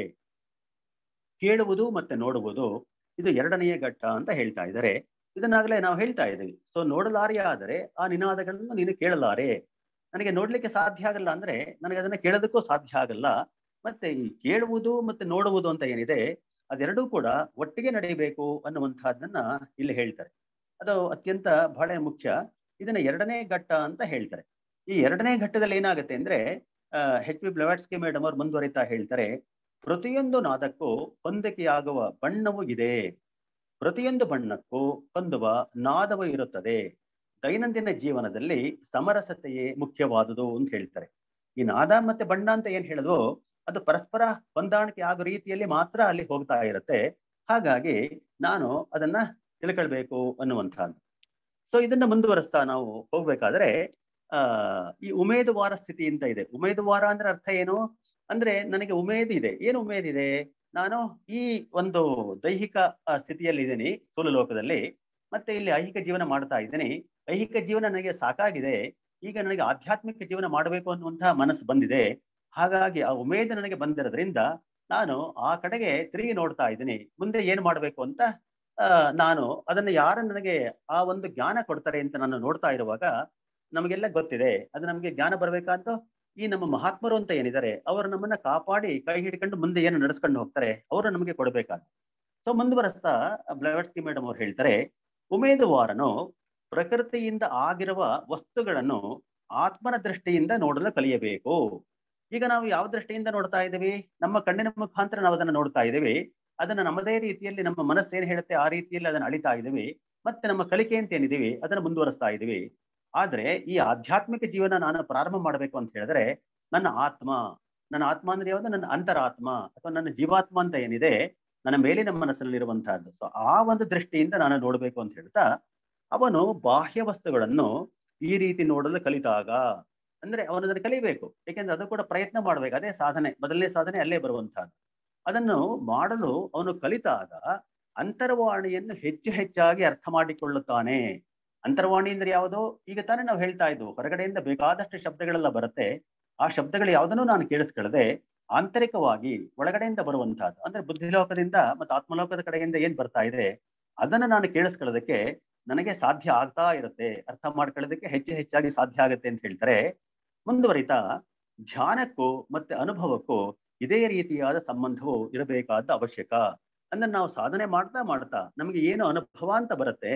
ಕೇಳುವುದು ಮತ್ತೆ ನೋಡುವುದು ಇದು ಎರಡನೆಯ ಘಟ್ಟ ಅಂತ ಹೇಳ್ತಾ ಇದ್ದಾರೆ ಇದನ್ನಾಗಲೇ ನಾವು ಹೇಳ್ತಾ ಇದ್ದೀವಿ ಸೊ ನೋಡಲಾರೆಯಾದರೆ ಆ ನಿನಾದಗಳನ್ನು ನೀನು ಕೇಳಲಾರೆ ನನಗೆ ನೋಡ್ಲಿಕ್ಕೆ ಸಾಧ್ಯ ಆಗಲ್ಲ ಅಂದ್ರೆ ನನಗೆ ಅದನ್ನ ಕೇಳೋದಕ್ಕೂ ಸಾಧ್ಯ ಆಗಲ್ಲ ಮತ್ತೆ ಈ ಕೇಳುವುದು ಮತ್ತೆ ನೋಡುವುದು ಅಂತ ಏನಿದೆ ಅದೆರಡೂ ಕೂಡ ಒಟ್ಟಿಗೆ ನಡೆಯಬೇಕು ಅನ್ನುವಂತಹದ್ದನ್ನ ಇಲ್ಲಿ ಹೇಳ್ತಾರೆ ಅದು ಅತ್ಯಂತ ಬಹಳ ಮುಖ್ಯ ಇದನ್ನ ಎರಡನೇ ಘಟ್ಟ ಅಂತ ಹೇಳ್ತಾರೆ ಈ ಎರಡನೇ ಘಟ್ಟದಲ್ಲಿ ಏನಾಗುತ್ತೆ ಅಂದ್ರೆ ಹೆಚ್ ಪಿ ಬ್ಲವಾಟ್ಸ್ಕಿ ಮೇಡಮ್ ಅವ್ರು ಮುಂದುವರಿತಾ ಹೇಳ್ತಾರೆ ಪ್ರತಿಯೊಂದು ನಾದಕ್ಕೂ ಹೊಂದಿಕೆಯಾಗುವ ಬಣ್ಣವು ಇದೆ ಪ್ರತಿಯೊಂದು ಬಣ್ಣಕ್ಕೂ ಹೊಂದುವ ನಾದವು ಇರುತ್ತದೆ ದೈನಂದಿನ ಜೀವನದಲ್ಲಿ ಸಮರಸತೆಯೇ ಮುಖ್ಯವಾದುದು ಅಂತ ಹೇಳ್ತಾರೆ ಈ ನಾದ ಮತ್ತೆ ಬಣ್ಣ ಅಂತ ಏನ್ ಹೇಳಿದ್ವು ಅದು ಪರಸ್ಪರ ಹೊಂದಾಣಿಕೆ ಆಗೋ ರೀತಿಯಲ್ಲಿ ಮಾತ್ರ ಅಲ್ಲಿ ಹೋಗ್ತಾ ಇರುತ್ತೆ ಹಾಗಾಗಿ ನಾನು ಅದನ್ನ ತಿಳ್ಕೊಳ್ಬೇಕು ಅನ್ನುವಂಥದ್ದು ಸೊ ಇದನ್ನ ಮುಂದುವರಿಸ್ತಾ ನಾವು ಹೋಗ್ಬೇಕಾದ್ರೆ ಆ ಈ ಉಮೇದುವಾರ ಸ್ಥಿತಿ ಅಂತ ಇದೆ ಉಮೇದುವಾರ ಅಂದ್ರೆ ಅರ್ಥ ಏನು ಅಂದ್ರೆ ನನಗೆ ಉಮೇದ್ ಇದೆ ಏನು ಉಮೇದ್ ಇದೆ ನಾನು ಈ ಒಂದು ದೈಹಿಕ ಸ್ಥಿತಿಯಲ್ಲಿ ಇದ್ದೀನಿ ಸ್ಥೂಲ ಲೋಕದಲ್ಲಿ ಮತ್ತೆ ಇಲ್ಲಿ ಐಹಿಕ ಜೀವನ ಮಾಡ್ತಾ ಇದ್ದೀನಿ ಐಹಿಕ ಜೀವನ ನನಗೆ ಸಾಕಾಗಿದೆ ಈಗ ನನಗೆ ಆಧ್ಯಾತ್ಮಿಕ ಜೀವನ ಮಾಡಬೇಕು ಅನ್ನುವಂತಹ ಮನಸ್ಸು ಬಂದಿದೆ ಹಾಗಾಗಿ ಆ ಉಮೇದ ನನಗೆ ಬಂದಿರೋದ್ರಿಂದ ನಾನು ಆ ಕಡೆಗೆ ತಿರುಗಿ ನೋಡ್ತಾ ಇದ್ದೀನಿ ಮುಂದೆ ಏನ್ ಮಾಡ್ಬೇಕು ಅಂತ ಆ ನಾನು ಅದನ್ನ ಯಾರು ನನಗೆ ಆ ಒಂದು ಜ್ಞಾನ ಕೊಡ್ತಾರೆ ಅಂತ ನಾನು ನೋಡ್ತಾ ಇರುವಾಗ ನಮಗೆಲ್ಲ ಗೊತ್ತಿದೆ ಅದು ನಮಗೆ ಜ್ಞಾನ ಬರ್ಬೇಕಂತ ಈ ನಮ್ಮ ಮಹಾತ್ಮರು ಅಂತ ಏನಿದ್ದಾರೆ ಅವರು ನಮ್ಮನ್ನ ಕಾಪಾಡಿ ಕೈ ಹಿಡ್ಕೊಂಡು ಮುಂದೆ ಏನು ನಡೆಸ್ಕೊಂಡು ಹೋಗ್ತಾರೆ ಅವರು ನಮಗೆ ಕೊಡ್ಬೇಕಾದ ಸೊ ಮುಂದುವರೆಸ್ತಾ ಬ್ಲವಟ್ಸ್ಕಿ ಮೇಡಮ್ ಅವ್ರು ಹೇಳ್ತಾರೆ ಉಮೇದುವಾರನು ಪ್ರಕೃತಿಯಿಂದ ಆಗಿರುವ ವಸ್ತುಗಳನ್ನು ಆತ್ಮನ ದೃಷ್ಟಿಯಿಂದ ನೋಡಲು ಕಲಿಯಬೇಕು ಈಗ ನಾವು ಯಾವ ದೃಷ್ಟಿಯಿಂದ ನೋಡ್ತಾ ಇದ್ದೀವಿ ನಮ್ಮ ಕಣ್ಣಿನ ಮುಖಾಂತರ ನಾವು ಅದನ್ನ ನೋಡ್ತಾ ಇದ್ದೀವಿ ಅದನ್ನ ನಮ್ಮದೇ ರೀತಿಯಲ್ಲಿ ನಮ್ಮ ಮನಸ್ಸು ಏನ್ ಹೇಳುತ್ತೆ ಆ ರೀತಿಯಲ್ಲಿ ಅದನ್ನ ಅಳಿತಾ ಇದ್ದೀವಿ ಮತ್ತೆ ನಮ್ಮ ಕಲಿಕೆ ಅಂತ ಏನಿದೀವಿ ಅದನ್ನ ಮುಂದುವರಿಸ್ತಾ ಇದ್ದೀವಿ ಆದ್ರೆ ಈ ಆಧ್ಯಾತ್ಮಿಕ ಜೀವನ ನಾನು ಪ್ರಾರಂಭ ಮಾಡ್ಬೇಕು ಅಂತ ಹೇಳಿದ್ರೆ ನನ್ನ ಆತ್ಮ ನನ್ನ ಆತ್ಮ ಅಂದ್ರೆ ಯಾವುದು ನನ್ನ ಅಂತರಾತ್ಮ ಅಥವಾ ನನ್ನ ಜೀವಾತ್ಮ ಅಂತ ಏನಿದೆ ನನ್ನ ಮೇಲಿನ ಮನಸ್ಸಿನಲ್ಲಿರುವಂತಹದ್ದು ಸೊ ಆ ಒಂದು ದೃಷ್ಟಿಯಿಂದ ನಾನು ನೋಡ್ಬೇಕು ಅಂತ ಹೇಳ್ತಾ ಅವನು ಬಾಹ್ಯ ವಸ್ತುಗಳನ್ನು ಈ ರೀತಿ ನೋಡಲು ಕಲಿತಾಗ ಅಂದ್ರೆ ಅವನು ಅದನ್ನು ಕಲಿಬೇಕು ಯಾಕೆಂದ್ರೆ ಅದು ಕೂಡ ಪ್ರಯತ್ನ ಮಾಡ್ಬೇಕು ಅದೇ ಸಾಧನೆ ಮೊದಲನೇ ಸಾಧನೆ ಅಲ್ಲೇ ಬರುವಂತಹದ್ದು ಅದನ್ನು ಮಾಡಲು ಅವನು ಕಲಿತಾಗ ಅಂತರ್ವಾಣಿಯನ್ನು ಹೆಚ್ಚು ಹೆಚ್ಚಾಗಿ ಅರ್ಥ ಮಾಡಿಕೊಳ್ಳುತ್ತಾನೆ ಅಂತರ್ವಾಣಿ ಅಂದ್ರೆ ಯಾವುದು ಈಗ ತಾನೇ ನಾವು ಹೇಳ್ತಾ ಇದ್ವು ಹೊರಗಡೆಯಿಂದ ಬೇಕಾದಷ್ಟು ಶಬ್ದಗಳೆಲ್ಲ ಬರುತ್ತೆ ಆ ಶಬ್ದಗಳು ಯಾವುದನ್ನು ನಾನು ಕೇಳಿಸ್ಕೊಳ್ಳದೆ ಆಂತರಿಕವಾಗಿ ಒಳಗಡೆಯಿಂದ ಬರುವಂತಹದ್ದು ಅಂದ್ರೆ ಬುದ್ಧಿಲೋಕದಿಂದ ಮತ್ತು ಆತ್ಮಲೋಕದ ಕಡೆಯಿಂದ ಏನ್ ಬರ್ತಾ ಇದೆ ಅದನ್ನ ನಾನು ಕೇಳಿಸ್ಕೊಳ್ಳೋದಕ್ಕೆ ನನಗೆ ಸಾಧ್ಯ ಆಗ್ತಾ ಇರುತ್ತೆ ಅರ್ಥ ಮಾಡ್ಕೊಳ್ಳೋದಕ್ಕೆ ಹೆಚ್ಚು ಹೆಚ್ಚಾಗಿ ಸಾಧ್ಯ ಆಗುತ್ತೆ ಅಂತ ಹೇಳ್ತಾರೆ ಮುಂದುವರಿತಾ ಧ್ಯಾನಕ್ಕೂ ಮತ್ತೆ ಅನುಭವಕ್ಕೂ ಇದೇ ರೀತಿಯಾದ ಸಂಬಂಧವು ಇರಬೇಕಾದ ಅವಶ್ಯಕ ಅಂದ್ರೆ ನಾವು ಸಾಧನೆ ಮಾಡ್ತಾ ಮಾಡ್ತಾ ನಮಗೆ ಏನು ಅನುಭವ ಅಂತ ಬರುತ್ತೆ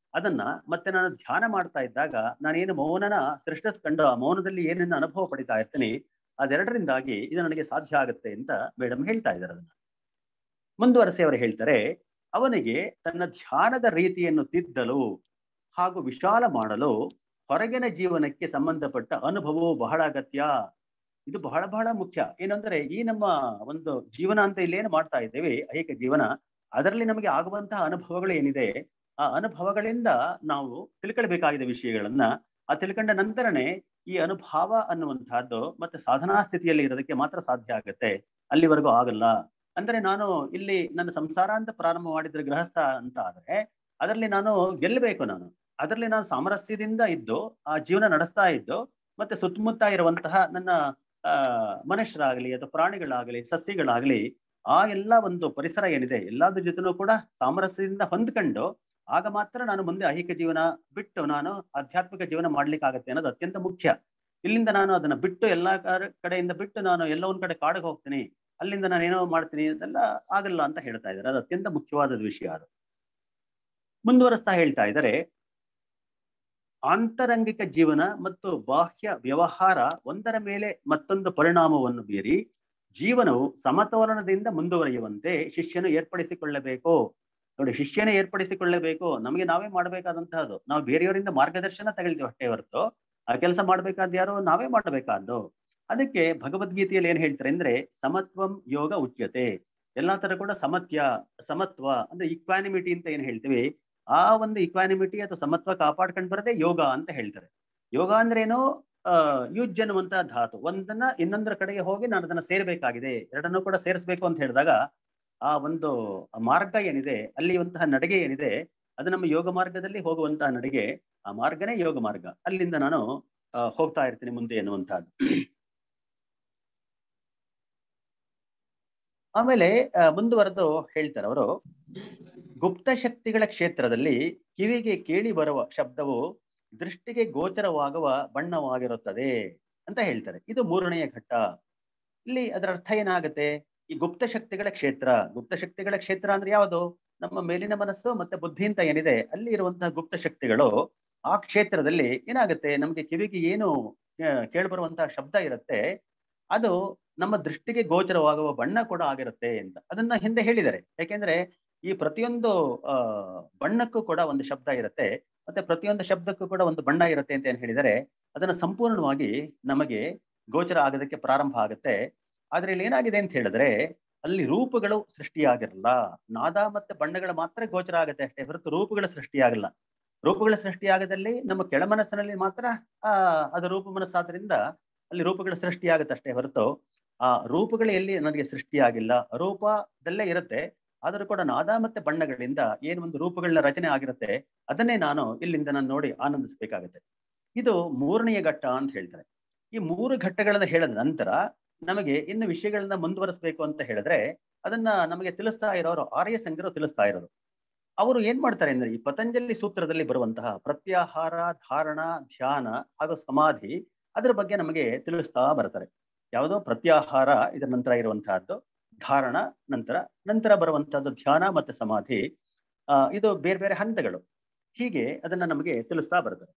ಅದನ್ನ ಮತ್ತೆ ನಾನು ಧ್ಯಾನ ಮಾಡ್ತಾ ಇದ್ದಾಗ ನಾನೇನು ಮೌನನ ಸೃಷ್ಟಿಸ್ಕೊಂಡು ಆ ಮೌನದಲ್ಲಿ ಏನನ್ನ ಅನುಭವ ಪಡಿತಾ ಇರ್ತೀನಿ ಅದೆರಡರಿಂದಾಗಿ ಇದು ನನಗೆ ಸಾಧ್ಯ ಆಗುತ್ತೆ ಅಂತ ಮೇಡಮ್ ಹೇಳ್ತಾ ಇದ್ದಾರೆ ಅದನ್ನ ಮುಂದುವರೆಸಿ ಅವರು ಹೇಳ್ತಾರೆ ಅವನಿಗೆ ತನ್ನ ಧ್ಯಾನದ ರೀತಿಯನ್ನು ತಿದ್ದಲು ಹಾಗೂ ವಿಶಾಲ ಮಾಡಲು ಹೊರಗಿನ ಜೀವನಕ್ಕೆ ಸಂಬಂಧಪಟ್ಟ ಅನುಭವವು ಬಹಳ ಅಗತ್ಯ ಇದು ಬಹಳ ಬಹಳ ಮುಖ್ಯ ಏನಂದ್ರೆ ಈ ನಮ್ಮ ಒಂದು ಜೀವನ ಅಂತ ಇಲ್ಲೇನು ಮಾಡ್ತಾ ಇದ್ದೇವೆ ಐಹಿಕ ಜೀವನ ಅದರಲ್ಲಿ ನಮಗೆ ಆಗುವಂತಹ ಅನುಭವಗಳು ಏನಿದೆ ಆ ಅನುಭವಗಳಿಂದ ನಾವು ತಿಳ್ಕೊಳ್ಬೇಕಾಗಿದೆ ವಿಷಯಗಳನ್ನ ಆ ತಿಳ್ಕೊಂಡ ನಂತರನೇ ಈ ಅನುಭವ ಅನ್ನುವಂತಹದ್ದು ಮತ್ತೆ ಸಾಧನಾ ಸ್ಥಿತಿಯಲ್ಲಿ ಇರೋದಕ್ಕೆ ಮಾತ್ರ ಸಾಧ್ಯ ಆಗುತ್ತೆ ಅಲ್ಲಿವರೆಗೂ ಆಗಲ್ಲ ಅಂದ್ರೆ ನಾನು ಇಲ್ಲಿ ನನ್ನ ಸಂಸಾರ ಅಂತ ಪ್ರಾರಂಭ ಮಾಡಿದ್ರೆ ಗೃಹಸ್ಥ ಅಂತ ಆದ್ರೆ ಅದರಲ್ಲಿ ನಾನು ಗೆಲ್ಲಬೇಕು ನಾನು ಅದರಲ್ಲಿ ನಾನು ಸಾಮರಸ್ಯದಿಂದ ಇದ್ದು ಆ ಜೀವನ ನಡೆಸ್ತಾ ಇದ್ದು ಮತ್ತೆ ಸುತ್ತಮುತ್ತ ಇರುವಂತಹ ನನ್ನ ಆ ಮನುಷ್ಯರಾಗ್ಲಿ ಅಥವಾ ಪ್ರಾಣಿಗಳಾಗಲಿ ಸಸ್ಯಗಳಾಗ್ಲಿ ಆ ಎಲ್ಲ ಒಂದು ಪರಿಸರ ಏನಿದೆ ಎಲ್ಲಾದ್ರ ಜೊತೆನೂ ಕೂಡ ಸಾಮರಸ್ಯದಿಂದ ಹೊಂದ್ಕೊಂಡು ಆಗ ಮಾತ್ರ ನಾನು ಮುಂದೆ ಐಹಿಕ ಜೀವನ ಬಿಟ್ಟು ನಾನು ಆಧ್ಯಾತ್ಮಿಕ ಜೀವನ ಮಾಡ್ಲಿಕ್ಕಾಗತ್ತೆ ಅನ್ನೋದು ಅತ್ಯಂತ ಮುಖ್ಯ ಇಲ್ಲಿಂದ ನಾನು ಅದನ್ನ ಬಿಟ್ಟು ಎಲ್ಲಾ ಕಡೆಯಿಂದ ಬಿಟ್ಟು ನಾನು ಎಲ್ಲ ಒಂದ್ ಕಡೆ ಕಾಡಿಗೆ ಹೋಗ್ತೀನಿ ಅಲ್ಲಿಂದ ನಾನು ಏನೋ ಮಾಡ್ತೀನಿ ಅದೆಲ್ಲ ಆಗಲ್ಲ ಅಂತ ಹೇಳ್ತಾ ಇದ್ದಾರೆ ಅದು ಅತ್ಯಂತ ಮುಖ್ಯವಾದ ವಿಷಯ ಅದು ಮುಂದುವರೆಸ್ತಾ ಹೇಳ್ತಾ ಇದ್ದಾರೆ ಆಂತರಂಗಿಕ ಜೀವನ ಮತ್ತು ಬಾಹ್ಯ ವ್ಯವಹಾರ ಒಂದರ ಮೇಲೆ ಮತ್ತೊಂದು ಪರಿಣಾಮವನ್ನು ಬೀರಿ ಜೀವನವು ಸಮತೋಲನದಿಂದ ಮುಂದುವರಿಯುವಂತೆ ಶಿಷ್ಯನು ಏರ್ಪಡಿಸಿಕೊಳ್ಳಬೇಕು ನೋಡಿ ಶಿಷ್ಯನೇ ಏರ್ಪಡಿಸಿಕೊಳ್ಳಬೇಕು ನಮಗೆ ನಾವೇ ಮಾಡಬೇಕಾದಂತಹದ್ದು ನಾವು ಬೇರೆಯವರಿಂದ ಮಾರ್ಗದರ್ಶನ ತಗೊಳ್ತೀವಿ ಅಷ್ಟೇ ಹೊರತು ಆ ಕೆಲಸ ಮಾಡ್ಬೇಕಾದ್ ಯಾರೋ ನಾವೇ ಮಾಡಬೇಕಾದ್ದು ಅದಕ್ಕೆ ಭಗವದ್ಗೀತೆಯಲ್ಲಿ ಏನ್ ಹೇಳ್ತಾರೆ ಅಂದ್ರೆ ಸಮತ್ವಂ ಯೋಗ ಉಚ್ಯತೆ ಎಲ್ಲಾ ತರ ಕೂಡ ಸಮತ್ಯ ಸಮತ್ವ ಅಂದ್ರೆ ಇಕ್ವಾನಿಮಿಟಿ ಅಂತ ಏನ್ ಹೇಳ್ತೀವಿ ಆ ಒಂದು ಇಕ್ವಾನಿಮಿಟಿ ಅಥವಾ ಸಮತ್ವ ಕಾಪಾಡ್ಕೊಂಡು ಬರದೆ ಯೋಗ ಅಂತ ಹೇಳ್ತಾರೆ ಯೋಗ ಅಂದ್ರೇನು ಆ ಯುಜ್ ಅನ್ನುವಂತ ಧಾತು ಒಂದನ್ನ ಇನ್ನೊಂದರ ಕಡೆಗೆ ಹೋಗಿ ನಾನು ಅದನ್ನ ಸೇರ್ಬೇಕಾಗಿದೆ ಎರಡನ್ನೂ ಕೂಡ ಸೇರಿಸ್ಬೇಕು ಅಂತ ಹೇಳಿದಾಗ ಆ ಒಂದು ಮಾರ್ಗ ಏನಿದೆ ಅಲ್ಲಿಯುವಂತಹ ನಡಿಗೆ ಏನಿದೆ ಅದು ನಮ್ಮ ಯೋಗ ಮಾರ್ಗದಲ್ಲಿ ಹೋಗುವಂತಹ ನಡಿಗೆ ಆ ಮಾರ್ಗನೇ ಯೋಗ ಮಾರ್ಗ ಅಲ್ಲಿಂದ ನಾನು ಹೋಗ್ತಾ ಇರ್ತೀನಿ ಮುಂದೆ ಎನ್ನುವಂತಹದ್ದು ಆಮೇಲೆ ಮುಂದುವರೆದು ಹೇಳ್ತಾರೆ ಅವರು ಗುಪ್ತ ಶಕ್ತಿಗಳ ಕ್ಷೇತ್ರದಲ್ಲಿ ಕಿವಿಗೆ ಕೇಳಿ ಬರುವ ಶಬ್ದವು ದೃಷ್ಟಿಗೆ ಗೋಚರವಾಗುವ ಬಣ್ಣವಾಗಿರುತ್ತದೆ ಅಂತ ಹೇಳ್ತಾರೆ ಇದು ಮೂರನೆಯ ಘಟ್ಟ ಇಲ್ಲಿ ಅದರ ಅರ್ಥ ಏನಾಗುತ್ತೆ ಈ ಗುಪ್ತ ಶಕ್ತಿಗಳ ಕ್ಷೇತ್ರ ಗುಪ್ತ ಶಕ್ತಿಗಳ ಕ್ಷೇತ್ರ ಅಂದ್ರೆ ಯಾವುದು ನಮ್ಮ ಮೇಲಿನ ಮನಸ್ಸು ಮತ್ತೆ ಬುದ್ಧಿ ಅಂತ ಏನಿದೆ ಅಲ್ಲಿ ಇರುವಂತಹ ಗುಪ್ತ ಶಕ್ತಿಗಳು ಆ ಕ್ಷೇತ್ರದಲ್ಲಿ ಏನಾಗುತ್ತೆ ನಮ್ಗೆ ಕಿವಿಗೆ ಏನು ಕೇಳ್ಬರುವಂತಹ ಶಬ್ದ ಇರುತ್ತೆ ಅದು ನಮ್ಮ ದೃಷ್ಟಿಗೆ ಗೋಚರವಾಗುವ ಬಣ್ಣ ಕೂಡ ಆಗಿರುತ್ತೆ ಅಂತ ಅದನ್ನ ಹಿಂದೆ ಹೇಳಿದ್ದಾರೆ ಯಾಕೆಂದ್ರೆ ಈ ಪ್ರತಿಯೊಂದು ಆ ಬಣ್ಣಕ್ಕೂ ಕೂಡ ಒಂದು ಶಬ್ದ ಇರುತ್ತೆ ಮತ್ತೆ ಪ್ರತಿಯೊಂದು ಶಬ್ದಕ್ಕೂ ಕೂಡ ಒಂದು ಬಣ್ಣ ಇರುತ್ತೆ ಅಂತ ಏನ್ ಹೇಳಿದರೆ ಅದನ್ನ ಸಂಪೂರ್ಣವಾಗಿ ನಮಗೆ ಗೋಚರ ಆಗೋದಕ್ಕೆ ಪ್ರಾರಂಭ ಆಗುತ್ತೆ ಆದ್ರೆ ಇಲ್ಲಿ ಏನಾಗಿದೆ ಅಂತ ಹೇಳಿದ್ರೆ ಅಲ್ಲಿ ರೂಪಗಳು ಸೃಷ್ಟಿಯಾಗಿರಲ್ಲ ನಾದ ಮತ್ತೆ ಬಣ್ಣಗಳು ಮಾತ್ರ ಗೋಚರ ಆಗುತ್ತೆ ಅಷ್ಟೇ ಹೊರತು ರೂಪಗಳ ಸೃಷ್ಟಿಯಾಗಲ್ಲ ರೂಪಗಳ ಸೃಷ್ಟಿಯಾಗದಲ್ಲಿ ನಮ್ಮ ಕೆಳ ಮನಸ್ಸಿನಲ್ಲಿ ಮಾತ್ರ ಆ ಅದು ರೂಪ ಮನಸ್ಸಾದ್ರಿಂದ ಅಲ್ಲಿ ರೂಪಗಳ ಸೃಷ್ಟಿಯಾಗುತ್ತೆ ಅಷ್ಟೇ ಹೊರತು ಆ ರೂಪಗಳು ಎಲ್ಲಿ ನನಗೆ ಸೃಷ್ಟಿಯಾಗಿಲ್ಲ ರೂಪದಲ್ಲೇ ಇರುತ್ತೆ ಆದರೂ ಕೂಡ ನಾದ ಮತ್ತೆ ಬಣ್ಣಗಳಿಂದ ಏನು ಒಂದು ರೂಪಗಳನ್ನ ರಚನೆ ಆಗಿರುತ್ತೆ ಅದನ್ನೇ ನಾನು ಇಲ್ಲಿಂದ ನಾನು ನೋಡಿ ಆನಂದಿಸ್ಬೇಕಾಗತ್ತೆ ಇದು ಮೂರನೆಯ ಘಟ್ಟ ಅಂತ ಹೇಳ್ತಾರೆ ಈ ಮೂರು ಘಟ್ಟಗಳನ್ನ ಹೇಳಿದ ನಂತರ ನಮಗೆ ಇನ್ನು ವಿಷಯಗಳನ್ನ ಮುಂದುವರಿಸಬೇಕು ಅಂತ ಹೇಳಿದ್ರೆ ಅದನ್ನ ನಮಗೆ ತಿಳಿಸ್ತಾ ಇರೋರು ಆರ್ಯ ಸಂಘರು ತಿಳಿಸ್ತಾ ಇರೋರು ಅವರು ಏನ್ ಮಾಡ್ತಾರೆ ಅಂದ್ರೆ ಈ ಪತಂಜಲಿ ಸೂತ್ರದಲ್ಲಿ ಬರುವಂತಹ ಪ್ರತ್ಯಾಹಾರ ಧಾರಣ ಧ್ಯಾನ ಹಾಗೂ ಸಮಾಧಿ ಅದ್ರ ಬಗ್ಗೆ ನಮಗೆ ತಿಳಿಸ್ತಾ ಬರ್ತಾರೆ ಯಾವುದೋ ಪ್ರತ್ಯಾಹಾರ ಇದರ ನಂತರ ಇರುವಂತಹದ್ದು ಧಾರಣ ನಂತರ ನಂತರ ಬರುವಂತಹದ್ದು ಧ್ಯಾನ ಮತ್ತೆ ಸಮಾಧಿ ಆ ಇದು ಬೇರೆ ಬೇರೆ ಹಂತಗಳು ಹೀಗೆ ಅದನ್ನ ನಮಗೆ ತಿಳಿಸ್ತಾ ಬರ್ತಾರೆ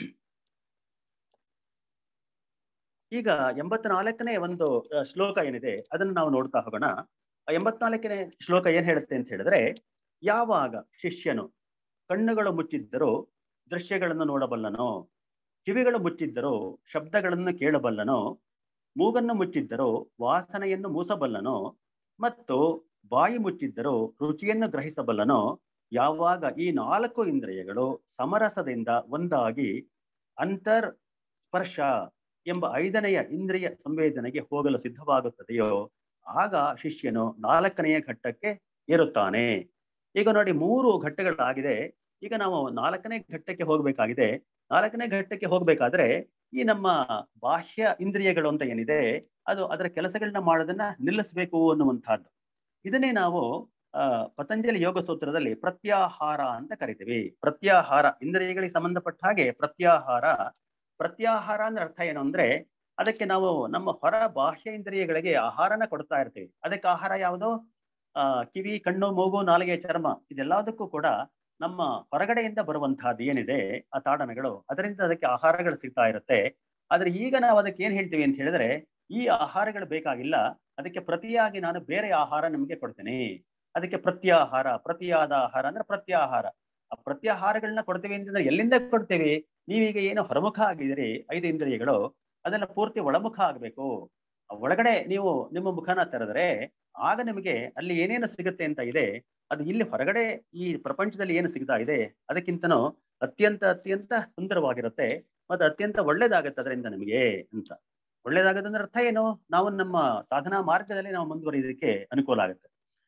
ಈಗ ಎಂಬತ್ನಾಲ್ಕನೇ ಒಂದು ಶ್ಲೋಕ ಏನಿದೆ ಅದನ್ನು ನಾವು ನೋಡ್ತಾ ಹೋಗೋಣ ಎಂಬತ್ನಾಲ್ಕನೇ ಶ್ಲೋಕ ಏನ್ ಹೇಳುತ್ತೆ ಅಂತ ಹೇಳಿದ್ರೆ ಯಾವಾಗ ಶಿಷ್ಯನು ಕಣ್ಣುಗಳು ಮುಚ್ಚಿದ್ದರೂ ದೃಶ್ಯಗಳನ್ನು ನೋಡಬಲ್ಲನೋ ಕಿವಿಗಳು ಮುಚ್ಚಿದ್ದರೂ ಶಬ್ದಗಳನ್ನು ಕೇಳಬಲ್ಲನೋ ಮೂಗನ್ನು ಮುಚ್ಚಿದ್ದರೂ ವಾಸನೆಯನ್ನು ಮೂಸಬಲ್ಲನೋ ಮತ್ತು ಬಾಯಿ ಮುಚ್ಚಿದ್ದರೂ ರುಚಿಯನ್ನು ಗ್ರಹಿಸಬಲ್ಲನೋ ಯಾವಾಗ ಈ ನಾಲ್ಕು ಇಂದ್ರಿಯಗಳು ಸಮರಸದಿಂದ ಒಂದಾಗಿ ಅಂತರ್ ಸ್ಪರ್ಶ ಎಂಬ ಐದನೆಯ ಇಂದ್ರಿಯ ಸಂವೇದನೆಗೆ ಹೋಗಲು ಸಿದ್ಧವಾಗುತ್ತದೆಯೋ ಆಗ ಶಿಷ್ಯನು ನಾಲ್ಕನೆಯ ಘಟ್ಟಕ್ಕೆ ಏರುತ್ತಾನೆ ಈಗ ನೋಡಿ ಮೂರು ಘಟ್ಟಗಳಾಗಿದೆ ಈಗ ನಾವು ನಾಲ್ಕನೇ ಘಟ್ಟಕ್ಕೆ ಹೋಗ್ಬೇಕಾಗಿದೆ ನಾಲ್ಕನೇ ಘಟ್ಟಕ್ಕೆ ಹೋಗ್ಬೇಕಾದ್ರೆ ಈ ನಮ್ಮ ಬಾಹ್ಯ ಇಂದ್ರಿಯಗಳು ಅಂತ ಏನಿದೆ ಅದು ಅದರ ಕೆಲಸಗಳನ್ನ ಮಾಡೋದನ್ನ ನಿಲ್ಲಿಸಬೇಕು ಅನ್ನುವಂತಹದ್ದು ಇದನ್ನೇ ನಾವು ಆ ಪತಂಜಲಿ ಯೋಗ ಸೂತ್ರದಲ್ಲಿ ಪ್ರತ್ಯಾಹಾರ ಅಂತ ಕರಿತೀವಿ ಪ್ರತ್ಯಾಹಾರ ಇಂದ್ರಿಯಗಳಿಗೆ ಸಂಬಂಧಪಟ್ಟ ಹಾಗೆ ಪ್ರತ್ಯಾಹಾರ ಪ್ರತ್ಯಾಹಾರ ಅಂದ್ರೆ ಅರ್ಥ ಏನು ಅಂದ್ರೆ ಅದಕ್ಕೆ ನಾವು ನಮ್ಮ ಹೊರ ಬಾಹ್ಯ ಇಂದ್ರಿಯಗಳಿಗೆ ಆಹಾರನ ಕೊಡ್ತಾ ಇರ್ತೀವಿ ಅದಕ್ಕೆ ಆಹಾರ ಯಾವುದು ಆ ಕಿವಿ ಕಣ್ಣು ಮೂಗು ನಾಲಿಗೆ ಚರ್ಮ ಇದೆಲ್ಲದಕ್ಕೂ ಕೂಡ ನಮ್ಮ ಹೊರಗಡೆಯಿಂದ ಬರುವಂತಹದ್ದು ಏನಿದೆ ಆ ತಾಡನಗಳು ಅದರಿಂದ ಅದಕ್ಕೆ ಆಹಾರಗಳು ಸಿಗ್ತಾ ಇರುತ್ತೆ ಆದ್ರೆ ಈಗ ನಾವು ಅದಕ್ಕೆ ಏನ್ ಹೇಳ್ತೀವಿ ಅಂತ ಹೇಳಿದ್ರೆ ಈ ಆಹಾರಗಳು ಬೇಕಾಗಿಲ್ಲ ಅದಕ್ಕೆ ಪ್ರತಿಯಾಗಿ ನಾನು ಬೇರೆ ಆಹಾರ ನಿಮಗೆ ಕೊಡ್ತೇನೆ ಅದಕ್ಕೆ ಪ್ರತ್ಯಾಹಾರ ಪ್ರತಿಯಾದ ಆಹಾರ ಅಂದ್ರೆ ಪ್ರತ್ಯಾಹಾರ ಆ ಪ್ರತ್ಯಾಹಾರಗಳನ್ನ ಕೊಡ್ತೇವೆ ಅಂತಂದ್ರೆ ಎಲ್ಲಿಂದ ಕೊಡ್ತೇವೆ ನೀವೀಗ ಏನು ಹೊರಮುಖ ಆಗಿದ್ದೀರಿ ಐದು ಇಂದ್ರಿಯಗಳು ಅದೆಲ್ಲ ಪೂರ್ತಿ ಒಳಮುಖ ಆಗ್ಬೇಕು ಒಳಗಡೆ ನೀವು ನಿಮ್ಮ ಮುಖನ ತೆರೆದ್ರೆ ಆಗ ನಿಮಗೆ ಅಲ್ಲಿ ಏನೇನು ಸಿಗುತ್ತೆ ಅಂತ ಇದೆ ಅದು ಇಲ್ಲಿ ಹೊರಗಡೆ ಈ ಪ್ರಪಂಚದಲ್ಲಿ ಏನು ಸಿಗ್ತಾ ಇದೆ ಅದಕ್ಕಿಂತನೂ ಅತ್ಯಂತ ಅತ್ಯಂತ ಸುಂದರವಾಗಿರುತ್ತೆ ಮತ್ತೆ ಅತ್ಯಂತ ಒಳ್ಳೇದಾಗತ್ತೆ ಅದರಿಂದ ನಿಮಗೆ ಅಂತ ಒಳ್ಳೇದಾಗದಂದ್ರೆ ಅರ್ಥ ಏನು ನಾವು ನಮ್ಮ ಸಾಧನಾ ಮಾರ್ಗದಲ್ಲಿ ನಾವು ಮುಂದುವರಿಯೋದಕ್ಕೆ ಅನುಕೂಲ ಆಗುತ್ತೆ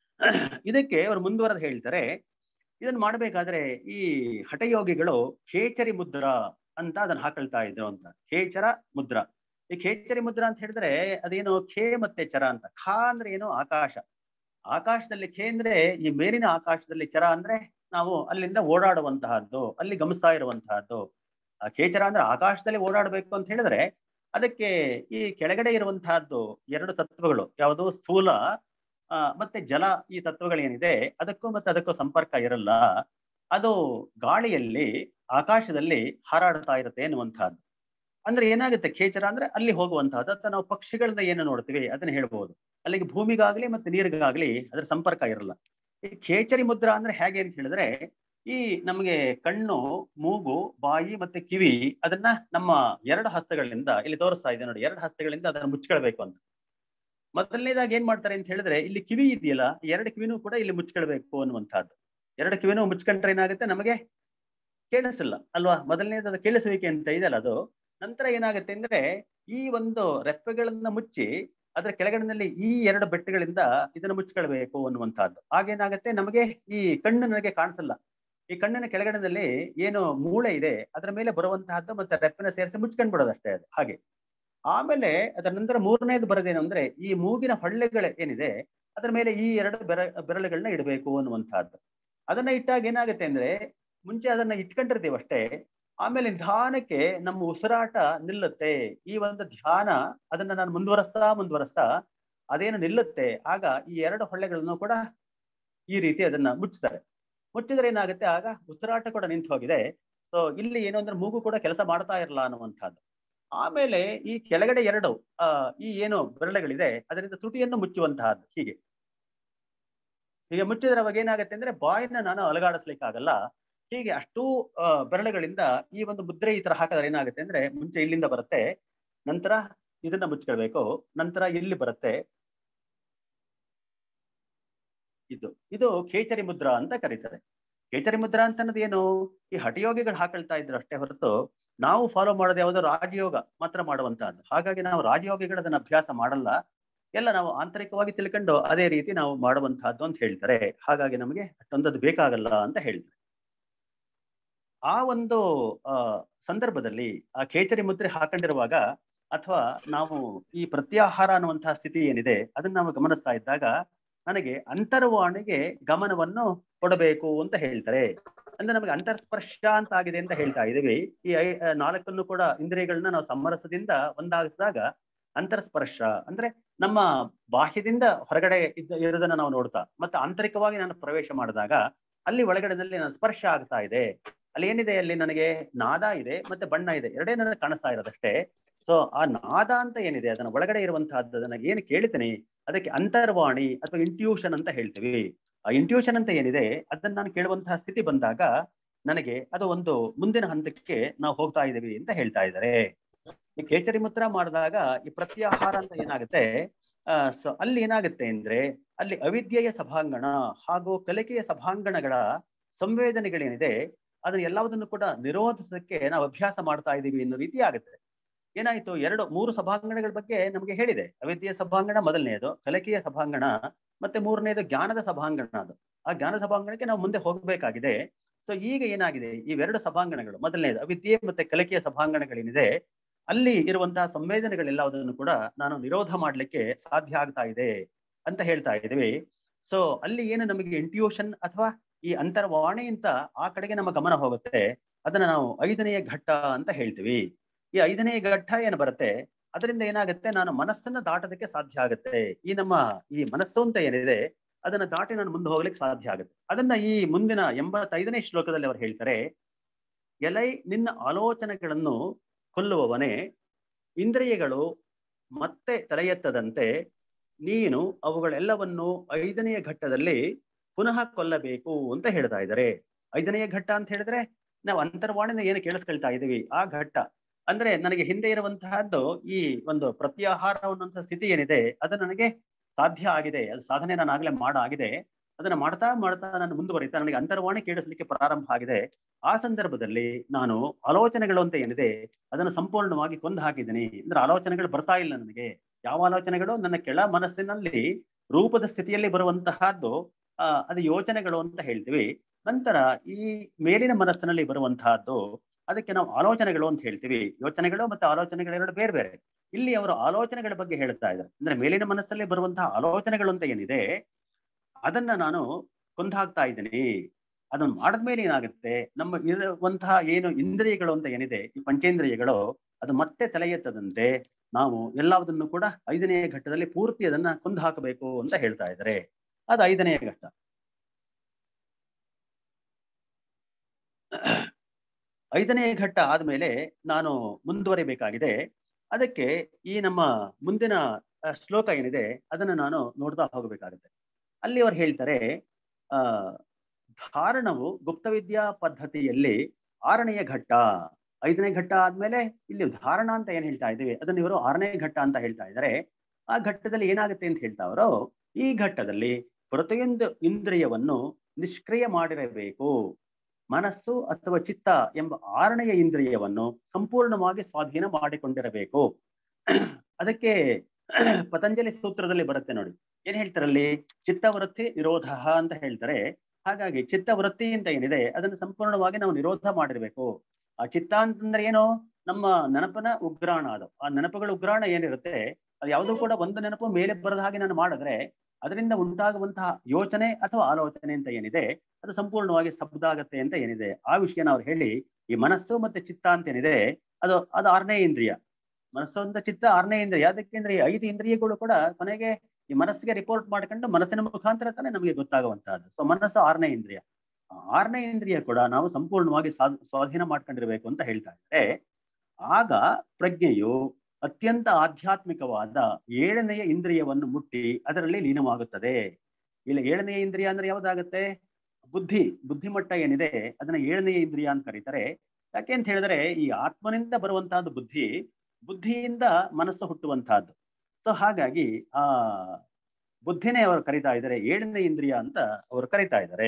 ಇದಕ್ಕೆ ಅವರು ಮುಂದುವರೆದು ಹೇಳ್ತಾರೆ ಇದನ್ನ ಮಾಡ್ಬೇಕಾದ್ರೆ ಈ ಹಠಯೋಗಿಗಳು ಖೇಚರಿ ಮುದ್ರಾ ಅಂತ ಅದನ್ನ ಹಾಕೊಳ್ತಾ ಇದ್ರು ಅಂತ ಖೇಚರ ಮುದ್ರ ಈ ಖೇಚರಿ ಮುದ್ರ ಅಂತ ಹೇಳಿದ್ರೆ ಅದೇನು ಖೇ ಮತ್ತೆ ಚರ ಅಂತ ಖಾ ಅಂದ್ರೆ ಏನು ಆಕಾಶ ಆಕಾಶದಲ್ಲಿ ಖೇ ಅಂದ್ರೆ ಈ ಮೇಲಿನ ಆಕಾಶದಲ್ಲಿ ಚರ ಅಂದ್ರೆ ನಾವು ಅಲ್ಲಿಂದ ಓಡಾಡುವಂತಹದ್ದು ಅಲ್ಲಿ ಗಮನಿಸ್ತಾ ಇರುವಂತಹದ್ದು ಆ ಖೇಚರ ಅಂದ್ರೆ ಆಕಾಶದಲ್ಲಿ ಓಡಾಡಬೇಕು ಅಂತ ಹೇಳಿದ್ರೆ ಅದಕ್ಕೆ ಈ ಕೆಳಗಡೆ ಇರುವಂತಹದ್ದು ಎರಡು ತತ್ವಗಳು ಯಾವುದು ಸ್ಥೂಲ ಆ ಮತ್ತೆ ಜಲ ಈ ತತ್ವಗಳೇನಿದೆ ಅದಕ್ಕೂ ಮತ್ತೆ ಅದಕ್ಕೂ ಸಂಪರ್ಕ ಇರಲ್ಲ ಅದು ಗಾಳಿಯಲ್ಲಿ ಆಕಾಶದಲ್ಲಿ ಹಾರಾಡ್ತಾ ಇರುತ್ತೆ ಎನ್ನುವಂತಹದ್ದು ಅಂದ್ರೆ ಏನಾಗುತ್ತೆ ಖೇಚರ ಅಂದ್ರೆ ಅಲ್ಲಿ ಹೋಗುವಂತಹದ್ದು ಅಥವಾ ನಾವು ಪಕ್ಷಿಗಳನ್ನ ಏನು ನೋಡ್ತೀವಿ ಅದನ್ನ ಹೇಳ್ಬಹುದು ಅಲ್ಲಿಗೆ ಭೂಮಿಗಾಗ್ಲಿ ಮತ್ತೆ ನೀರಿಗಾಗ್ಲಿ ಅದ್ರ ಸಂಪರ್ಕ ಇರಲ್ಲ ಈ ಖೇಚರಿ ಮುದ್ರಾ ಅಂದ್ರೆ ಹೇಗೆ ಅಂತ ಹೇಳಿದ್ರೆ ಈ ನಮಗೆ ಕಣ್ಣು ಮೂಗು ಬಾಯಿ ಮತ್ತೆ ಕಿವಿ ಅದನ್ನ ನಮ್ಮ ಎರಡು ಹಸ್ತಗಳಿಂದ ಇಲ್ಲಿ ತೋರಿಸ್ತಾ ಇದೆ ನೋಡಿ ಎರಡು ಹಸ್ತಗಳಿಂದ ಅದನ್ನ ಮುಚ್ಕೊಳ್ಬೇಕು ಅಂತ ಮೊದಲನೇದಾಗಿ ಏನ್ ಮಾಡ್ತಾರೆ ಅಂತ ಹೇಳಿದ್ರೆ ಇಲ್ಲಿ ಕಿವಿ ಇದೆಯಲ್ಲ ಎರಡು ಕಿವಿನೂ ಕೂಡ ಇಲ್ಲಿ ಮುಚ್ಕೊಳ್ಬೇಕು ಅನ್ನುವಂಥದ್ದು ಎರಡು ಕಿವಿನೂ ಮುಚ್ಕೊಂಡ್ರೆ ಏನಾಗುತ್ತೆ ನಮಗೆ ಕೇಳಿಸಿಲ್ಲ ಅಲ್ವಾ ಮೊದಲನೇದು ಅದು ಕೇಳಿಸುವಿಕೆ ಅಂತ ಇದೆಯಲ್ಲ ಅದು ನಂತರ ಏನಾಗುತ್ತೆ ಅಂದ್ರೆ ಈ ಒಂದು ರೆಪ್ಪೆಗಳನ್ನ ಮುಚ್ಚಿ ಅದರ ಕೆಳಗಡೆನಲ್ಲಿ ಈ ಎರಡು ಬೆಟ್ಟಗಳಿಂದ ಇದನ್ನ ಮುಚ್ಕೊಳ್ಬೇಕು ಅನ್ನುವಂಥದ್ದು ಆಗೇನಾಗುತ್ತೆ ನಮಗೆ ಈ ಕಣ್ಣು ನನಗೆ ಕಾಣಿಸಲ್ಲ ಈ ಕಣ್ಣಿನ ಕೆಳಗಡೆನಲ್ಲಿ ಏನು ಮೂಳೆ ಇದೆ ಅದರ ಮೇಲೆ ಬರುವಂತಹದ್ದು ಮತ್ತೆ ರೆಪ್ಪೆನ ಸೇರಿಸಿ ಮುಚ್ಕೊಂಡ್ಬಿಡೋದು ಅಷ್ಟೇ ಅದು ಹಾಗೆ ಆಮೇಲೆ ಅದರ ನಂತರ ಮೂರನೇದು ಬರೋದೇನು ಅಂದ್ರೆ ಈ ಮೂಗಿನ ಹೊಳ್ಳೆಗಳು ಏನಿದೆ ಅದರ ಮೇಲೆ ಈ ಎರಡು ಬೆರ ಬೆರಳುಗಳನ್ನ ಇಡಬೇಕು ಅನ್ನುವಂಥದ್ದು ಅದನ್ನ ಇಟ್ಟಾಗ ಏನಾಗುತ್ತೆ ಅಂದ್ರೆ ಮುಂಚೆ ಅದನ್ನ ಇಟ್ಕೊಂಡಿರ್ತೀವಿ ಅಷ್ಟೇ ಆಮೇಲೆ ನಿಧಾನಕ್ಕೆ ನಮ್ಮ ಉಸಿರಾಟ ನಿಲ್ಲುತ್ತೆ ಈ ಒಂದು ಧ್ಯಾನ ಅದನ್ನ ನಾನು ಮುಂದುವರೆಸ್ತಾ ಮುಂದುವರೆಸ್ತಾ ಅದೇನು ನಿಲ್ಲುತ್ತೆ ಆಗ ಈ ಎರಡು ಹೊಳ್ಳೆಗಳನ್ನು ಕೂಡ ಈ ರೀತಿ ಅದನ್ನ ಮುಚ್ತಾರೆ ಮುಚ್ಚಿದ್ರೆ ಏನಾಗುತ್ತೆ ಆಗ ಉಸಿರಾಟ ಕೂಡ ನಿಂತು ಹೋಗಿದೆ ಸೊ ಇಲ್ಲಿ ಏನು ಅಂದ್ರೆ ಮೂಗು ಕೂಡ ಕೆಲಸ ಮಾಡ್ತಾ ಇರಲ್ಲ ಅನ್ನುವಂಥದ್ದು ಆಮೇಲೆ ಈ ಕೆಳಗಡೆ ಎರಡು ಆ ಈ ಏನು ಬೆರಳುಗಳಿದೆ ಅದರಿಂದ ತುಟಿಯನ್ನು ಮುಚ್ಚುವಂತಹದ್ದು ಹೀಗೆ ಹೀಗೆ ಮುಚ್ಚಿದ್ರೆ ಅವಾಗ ಏನಾಗುತ್ತೆ ಅಂದ್ರೆ ಬಾಯಿನ ನಾನು ಅಲಗಾಡಿಸ್ಲಿಕ್ಕಾಗಲ್ಲ ಹೀಗೆ ಅಷ್ಟೂ ಬೆರಳುಗಳಿಂದ ಈ ಒಂದು ಮುದ್ರೆ ಈ ತರ ಹಾಕಿದ್ರೆ ಏನಾಗುತ್ತೆ ಅಂದ್ರೆ ಮುಂಚೆ ಇಲ್ಲಿಂದ ಬರುತ್ತೆ ನಂತರ ಇದನ್ನ ಮುಚ್ಕೊಳ್ಬೇಕು ನಂತರ ಇಲ್ಲಿ ಬರುತ್ತೆ ಇದು ಇದು ಖೇಚರಿ ಮುದ್ರಾ ಅಂತ ಕರೀತಾರೆ ಖೇಚರಿ ಮುದ್ರಾ ಅಂತ ಅನ್ನೋದು ಏನು ಈ ಹಠಯೋಗಿಗಳು ಹಾಕೊಳ್ತಾ ಇದ್ರು ಅಷ್ಟೇ ಹೊರತು ನಾವು ಫಾಲೋ ಮಾಡೋದು ಯಾವುದು ರಾಜಯೋಗ ಮಾತ್ರ ಮಾಡುವಂತಹದ್ದು ಹಾಗಾಗಿ ನಾವು ರಾಜಯೋಗಿಗಳು ಅದನ್ನ ಅಭ್ಯಾಸ ಮಾಡಲ್ಲ ಎಲ್ಲ ನಾವು ಆಂತರಿಕವಾಗಿ ತಿಳ್ಕೊಂಡು ಅದೇ ರೀತಿ ನಾವು ಮಾಡುವಂತಹದ್ದು ಅಂತ ಹೇಳ್ತಾರೆ ಹಾಗಾಗಿ ನಮಗೆ ಅಷ್ಟೊಂದದು ಬೇಕಾಗಲ್ಲ ಅಂತ ಹೇಳ್ತಾರೆ ಆ ಒಂದು ಆ ಸಂದರ್ಭದಲ್ಲಿ ಆ ಖೇಚರಿ ಮುದ್ರೆ ಹಾಕೊಂಡಿರುವಾಗ ಅಥವಾ ನಾವು ಈ ಪ್ರತ್ಯಾಹಾರ ಅನ್ನುವಂತಹ ಸ್ಥಿತಿ ಏನಿದೆ ಅದನ್ನ ನಾವು ಗಮನಿಸ್ತಾ ಇದ್ದಾಗ ನನಗೆ ಅಂತರ್ವಾಣಿಗೆ ಗಮನವನ್ನು ಕೊಡಬೇಕು ಅಂತ ಹೇಳ್ತಾರೆ ಅಂದ್ರೆ ನಮಗೆ ಅಂತರ್ಸ್ಪರ್ಶ ಅಂತ ಆಗಿದೆ ಅಂತ ಹೇಳ್ತಾ ಇದೀವಿ ಈ ಐ ನಾಲ್ಕನ್ನು ಕೂಡ ಇಂದ್ರಿಯಗಳನ್ನ ನಾವು ಸಮರಸದಿಂದ ಒಂದಾಗಿಸಿದಾಗ ಅಂತರ್ಸ್ಪರ್ಶ ಅಂದ್ರೆ ನಮ್ಮ ಬಾಹ್ಯದಿಂದ ಹೊರಗಡೆ ಇದ್ದ ಇರೋದನ್ನ ನಾವು ನೋಡ್ತಾ ಮತ್ತೆ ಆಂತರಿಕವಾಗಿ ನಾನು ಪ್ರವೇಶ ಮಾಡಿದಾಗ ಅಲ್ಲಿ ಒಳಗಡೆದಲ್ಲಿ ನಾನು ಸ್ಪರ್ಶ ಆಗ್ತಾ ಇದೆ ಅಲ್ಲಿ ಏನಿದೆ ಅಲ್ಲಿ ನನಗೆ ನಾದ ಇದೆ ಮತ್ತೆ ಬಣ್ಣ ಇದೆ ಎರಡೇ ನನಗೆ ಕಾಣಿಸ್ತಾ ಇರೋದಷ್ಟೇ ಸೊ ಆ ನಾದ ಅಂತ ಏನಿದೆ ಅದನ್ನ ಒಳಗಡೆ ಇರುವಂತಹದ್ದು ನನಗೆ ಏನು ಕೇಳ್ತೀನಿ ಅದಕ್ಕೆ ಅಂತರ್ವಾಣಿ ಅಥವಾ ಇಂಟ್ಯೂಷನ್ ಅಂತ ಹೇಳ್ತೀವಿ ಆ ಇಂಟ್ಯೂಷನ್ ಅಂತ ಏನಿದೆ ಅದನ್ನ ನಾನು ಕೇಳುವಂತಹ ಸ್ಥಿತಿ ಬಂದಾಗ ನನಗೆ ಅದು ಒಂದು ಮುಂದಿನ ಹಂತಕ್ಕೆ ನಾವು ಹೋಗ್ತಾ ಇದೀವಿ ಅಂತ ಹೇಳ್ತಾ ಇದ್ದಾರೆ ಈ ಕೇಚರಿ ಮುತ್ರ ಮಾಡಿದಾಗ ಈ ಪ್ರತ್ಯಾಹಾರ ಅಂತ ಏನಾಗುತ್ತೆ ಆ ಸೊ ಅಲ್ಲಿ ಏನಾಗುತ್ತೆ ಅಂದ್ರೆ ಅಲ್ಲಿ ಅವಿದ್ಯೆಯ ಸಭಾಂಗಣ ಹಾಗೂ ಕಲಿಕೆಯ ಸಭಾಂಗಣಗಳ ಸಂವೇದನೆಗಳೇನಿದೆ ಅದನ್ನ ಎಲ್ಲವುದನ್ನು ಕೂಡ ನಿರೋಧಿಸೋದಕ್ಕೆ ನಾವು ಅಭ್ಯಾಸ ಮಾಡ್ತಾ ಇದೀವಿ ಅನ್ನೋ ರೀತಿ ಆಗುತ್ತೆ ಏನಾಯ್ತು ಎರಡು ಮೂರು ಸಭಾಂಗಣಗಳ ಬಗ್ಗೆ ನಮಗೆ ಹೇಳಿದೆ ಅವಿದ್ಯೆಯ ಸಭಾಂಗಣ ಮೊದಲನೆಯದು ಕಲಿಕೆಯ ಸಭಾಂಗಣ ಮತ್ತೆ ಮೂರನೇದು ಜ್ಞಾನದ ಸಭಾಂಗಣ ಅದು ಆ ಜ್ಞಾನ ಸಭಾಂಗಣಕ್ಕೆ ನಾವು ಮುಂದೆ ಹೋಗಬೇಕಾಗಿದೆ ಸೊ ಈಗ ಏನಾಗಿದೆ ಇವೆರಡು ಸಭಾಂಗಣಗಳು ಮೊದಲನೇದು ಅವಿದ್ಯೆ ಮತ್ತೆ ಕಲಿಕೆಯ ಸಭಾಂಗಣಗಳೇನಿದೆ ಅಲ್ಲಿ ಇರುವಂತಹ ಸಂವೇದನೆಗಳೆಲ್ಲವುದನ್ನು ಕೂಡ ನಾನು ನಿರೋಧ ಮಾಡ್ಲಿಕ್ಕೆ ಸಾಧ್ಯ ಆಗ್ತಾ ಇದೆ ಅಂತ ಹೇಳ್ತಾ ಇದ್ದೀವಿ ಸೊ ಅಲ್ಲಿ ಏನು ನಮಗೆ ಇಂಟ್ಯೂಷನ್ ಅಥವಾ ಈ ಅಂತರ್ವಾಣಿ ಅಂತ ಆ ಕಡೆಗೆ ನಮ್ಮ ಗಮನ ಹೋಗುತ್ತೆ ಅದನ್ನ ನಾವು ಐದನೆಯ ಘಟ್ಟ ಅಂತ ಹೇಳ್ತೀವಿ ಈ ಐದನೇ ಘಟ್ಟ ಏನು ಬರುತ್ತೆ ಅದರಿಂದ ಏನಾಗುತ್ತೆ ನಾನು ಮನಸ್ಸನ್ನ ದಾಟೋದಕ್ಕೆ ಸಾಧ್ಯ ಆಗುತ್ತೆ ಈ ನಮ್ಮ ಈ ಮನಸ್ಸು ಅಂತ ಏನಿದೆ ಅದನ್ನ ದಾಟಿ ನಾನು ಮುಂದೆ ಹೋಗ್ಲಿಕ್ಕೆ ಸಾಧ್ಯ ಆಗುತ್ತೆ ಅದನ್ನ ಈ ಮುಂದಿನ ಎಂಬತ್ತೈದನೇ ಶ್ಲೋಕದಲ್ಲಿ ಅವರು ಹೇಳ್ತಾರೆ ಎಲೈ ನಿನ್ನ ಆಲೋಚನೆಗಳನ್ನು ಕೊಲ್ಲುವವನೇ ಇಂದ್ರಿಯಗಳು ಮತ್ತೆ ತಲೆ ಎತ್ತದಂತೆ ನೀನು ಅವುಗಳೆಲ್ಲವನ್ನು ಐದನೆಯ ಘಟ್ಟದಲ್ಲಿ ಪುನಃ ಕೊಲ್ಲಬೇಕು ಅಂತ ಹೇಳ್ತಾ ಇದ್ದಾರೆ ಐದನೆಯ ಘಟ್ಟ ಅಂತ ಹೇಳಿದ್ರೆ ನಾವು ಅಂತರ್ವಾಣಿನ ಏನು ಕೇಳಿಸ್ಕೊಳ್ತಾ ಇದೀವಿ ಆ ಘಟ್ಟ ಅಂದ್ರೆ ನನಗೆ ಹಿಂದೆ ಇರುವಂತಹದ್ದು ಈ ಒಂದು ಪ್ರತ್ಯಾಹಾರ ಅನ್ನುವಂಥ ಸ್ಥಿತಿ ಏನಿದೆ ಅದು ನನಗೆ ಸಾಧ್ಯ ಆಗಿದೆ ಅದು ಸಾಧನೆ ನಾನು ಆಗ್ಲೇ ಮಾಡಾಗಿದೆ ಅದನ್ನ ಮಾಡ್ತಾ ಮಾಡ್ತಾ ನಾನು ಮುಂದುವರಿತಾ ನನಗೆ ಅಂತರ್ವಾಣಿ ಕೇಳಿಸ್ಲಿಕ್ಕೆ ಪ್ರಾರಂಭ ಆಗಿದೆ ಆ ಸಂದರ್ಭದಲ್ಲಿ ನಾನು ಆಲೋಚನೆಗಳು ಅಂತ ಏನಿದೆ ಅದನ್ನು ಸಂಪೂರ್ಣವಾಗಿ ಕೊಂದು ಹಾಕಿದ್ದೀನಿ ಅಂದ್ರೆ ಆಲೋಚನೆಗಳು ಬರ್ತಾ ಇಲ್ಲ ನನಗೆ ಯಾವ ಆಲೋಚನೆಗಳು ನನ್ನ ಕೆಳ ಮನಸ್ಸಿನಲ್ಲಿ ರೂಪದ ಸ್ಥಿತಿಯಲ್ಲಿ ಬರುವಂತಹದ್ದು ಆ ಅದು ಯೋಚನೆಗಳು ಅಂತ ಹೇಳ್ತೀವಿ ನಂತರ ಈ ಮೇಲಿನ ಮನಸ್ಸಿನಲ್ಲಿ ಬರುವಂತಹದ್ದು ಅದಕ್ಕೆ ನಾವು ಆಲೋಚನೆಗಳು ಅಂತ ಹೇಳ್ತೀವಿ ಯೋಚನೆಗಳು ಮತ್ತೆ ಆಲೋಚನೆಗಳು ಎರಡು ಬೇರೆ ಬೇರೆ ಇಲ್ಲಿ ಅವರು ಆಲೋಚನೆಗಳ ಬಗ್ಗೆ ಹೇಳ್ತಾ ಇದ್ದಾರೆ ಅಂದ್ರೆ ಮೇಲಿನ ಮನಸ್ಸಲ್ಲಿ ಬರುವಂತಹ ಆಲೋಚನೆಗಳು ಅಂತ ಏನಿದೆ ಅದನ್ನ ನಾನು ಕೊಂದು ಹಾಕ್ತಾ ಇದ್ದೀನಿ ಅದನ್ನ ಮಾಡಿದ್ಮೇಲೆ ಏನಾಗುತ್ತೆ ನಮ್ಮ ಇರುವಂತಹ ಏನು ಇಂದ್ರಿಯಗಳು ಅಂತ ಏನಿದೆ ಈ ಪಂಚೇಂದ್ರಿಯಗಳು ಅದು ಮತ್ತೆ ತಲೆ ಎತ್ತದಂತೆ ನಾವು ಎಲ್ಲದನ್ನು ಕೂಡ ಐದನೆಯ ಘಟ್ಟದಲ್ಲಿ ಪೂರ್ತಿ ಅದನ್ನ ಕೊಂದು ಹಾಕಬೇಕು ಅಂತ ಹೇಳ್ತಾ ಇದ್ದಾರೆ ಅದು ಐದನೆಯ ಘಟ್ಟ ಐದನೇ ಘಟ್ಟ ಆದ್ಮೇಲೆ ನಾನು ಮುಂದುವರಿಬೇಕಾಗಿದೆ ಅದಕ್ಕೆ ಈ ನಮ್ಮ ಮುಂದಿನ ಶ್ಲೋಕ ಏನಿದೆ ಅದನ್ನ ನಾನು ನೋಡ್ತಾ ಹೋಗಬೇಕಾಗುತ್ತೆ ಅಲ್ಲಿ ಅವ್ರು ಹೇಳ್ತಾರೆ ಆ ಧಾರಣವು ಗುಪ್ತವಿದ್ಯಾ ಪದ್ಧತಿಯಲ್ಲಿ ಆರನೆಯ ಘಟ್ಟ ಐದನೇ ಘಟ್ಟ ಆದ್ಮೇಲೆ ಇಲ್ಲಿ ಧಾರಣ ಅಂತ ಏನ್ ಹೇಳ್ತಾ ಇದ್ದೀವಿ ಅದನ್ನ ಇವರು ಆರನೇ ಘಟ್ಟ ಅಂತ ಹೇಳ್ತಾ ಇದ್ದಾರೆ ಆ ಘಟ್ಟದಲ್ಲಿ ಏನಾಗುತ್ತೆ ಅಂತ ಹೇಳ್ತಾ ಅವರು ಈ ಘಟ್ಟದಲ್ಲಿ ಪ್ರತಿಯೊಂದು ಇಂದ್ರಿಯವನ್ನು ನಿಷ್ಕ್ರಿಯ ಮಾಡಿರಬೇಕು ಮನಸ್ಸು ಅಥವಾ ಚಿತ್ತ ಎಂಬ ಆರನೆಯ ಇಂದ್ರಿಯವನ್ನು ಸಂಪೂರ್ಣವಾಗಿ ಸ್ವಾಧೀನ ಮಾಡಿಕೊಂಡಿರಬೇಕು ಅದಕ್ಕೆ ಪತಂಜಲಿ ಸೂತ್ರದಲ್ಲಿ ಬರುತ್ತೆ ನೋಡಿ ಏನ್ ಹೇಳ್ತಾರಲ್ಲಿ ಚಿತ್ತವೃತ್ತಿ ನಿರೋಧ ಅಂತ ಹೇಳ್ತಾರೆ ಹಾಗಾಗಿ ಚಿತ್ತವೃತ್ತಿ ಅಂತ ಏನಿದೆ ಅದನ್ನು ಸಂಪೂರ್ಣವಾಗಿ ನಾವು ನಿರೋಧ ಮಾಡಿರ್ಬೇಕು ಆ ಚಿತ್ತ ಅಂತಂದ್ರೆ ಏನು ನಮ್ಮ ನೆನಪನ ಉಗ್ರಾಣ ಅದು ಆ ನೆನಪುಗಳ ಉಗ್ರಾಣ ಏನಿರುತ್ತೆ ಅದು ಯಾವುದೂ ಕೂಡ ಒಂದು ನೆನಪು ಮೇಲೆ ಬರದ ಹಾಗೆ ನಾನು ಮಾಡಿದ್ರೆ ಅದರಿಂದ ಉಂಟಾಗುವಂತಹ ಯೋಚನೆ ಅಥವಾ ಆಲೋಚನೆ ಅಂತ ಏನಿದೆ ಅದು ಸಂಪೂರ್ಣವಾಗಿ ಶಬ್ದ ಆಗತ್ತೆ ಅಂತ ಏನಿದೆ ಆ ವಿಷಯನ ಅವ್ರು ಹೇಳಿ ಈ ಮನಸ್ಸು ಮತ್ತೆ ಚಿತ್ತ ಅಂತ ಏನಿದೆ ಅದು ಅದು ಆರನೇ ಇಂದ್ರಿಯ ಮನಸ್ಸು ಅಂತ ಚಿತ್ತ ಆರನೇ ಇಂದ್ರಿಯ ಅದಕ್ಕೆ ಈ ಐದು ಇಂದ್ರಿಯಗಳು ಕೂಡ ಕೊನೆಗೆ ಈ ಮನಸ್ಸಿಗೆ ರಿಪೋರ್ಟ್ ಮಾಡ್ಕೊಂಡು ಮನಸ್ಸಿನ ಮುಖಾಂತರ ತಾನೇ ನಮಗೆ ಗೊತ್ತಾಗುವಂತಹದ್ದು ಸೊ ಮನಸ್ಸು ಆರನೇ ಇಂದ್ರಿಯ ಆರನೇ ಇಂದ್ರಿಯ ಕೂಡ ನಾವು ಸಂಪೂರ್ಣವಾಗಿ ಸ್ವಾಧೀನ ಮಾಡ್ಕೊಂಡಿರ್ಬೇಕು ಅಂತ ಹೇಳ್ತಾ ಇದ್ದಾರೆ ಆಗ ಪ್ರಜ್ಞೆಯು ಅತ್ಯಂತ ಆಧ್ಯಾತ್ಮಿಕವಾದ ಏಳನೆಯ ಇಂದ್ರಿಯವನ್ನು ಮುಟ್ಟಿ ಅದರಲ್ಲಿ ಲೀನವಾಗುತ್ತದೆ ಇಲ್ಲ ಏಳನೆಯ ಇಂದ್ರಿಯ ಅಂದ್ರೆ ಯಾವ್ದಾಗತ್ತೆ ಬುದ್ಧಿ ಬುದ್ಧಿಮಟ್ಟ ಏನಿದೆ ಅದನ್ನ ಏಳನೆಯ ಇಂದ್ರಿಯ ಅಂತ ಕರೀತಾರೆ ಯಾಕೆ ಅಂತ ಹೇಳಿದ್ರೆ ಈ ಆತ್ಮನಿಂದ ಬರುವಂತಹದ್ದು ಬುದ್ಧಿ ಬುದ್ಧಿಯಿಂದ ಮನಸ್ಸು ಹುಟ್ಟುವಂತಹದ್ದು ಸೊ ಹಾಗಾಗಿ ಆ ಬುದ್ಧಿನೇ ಅವರು ಕರಿತಾ ಇದ್ದಾರೆ ಏಳನೇ ಇಂದ್ರಿಯ ಅಂತ ಅವರು ಕರಿತಾ ಇದ್ದಾರೆ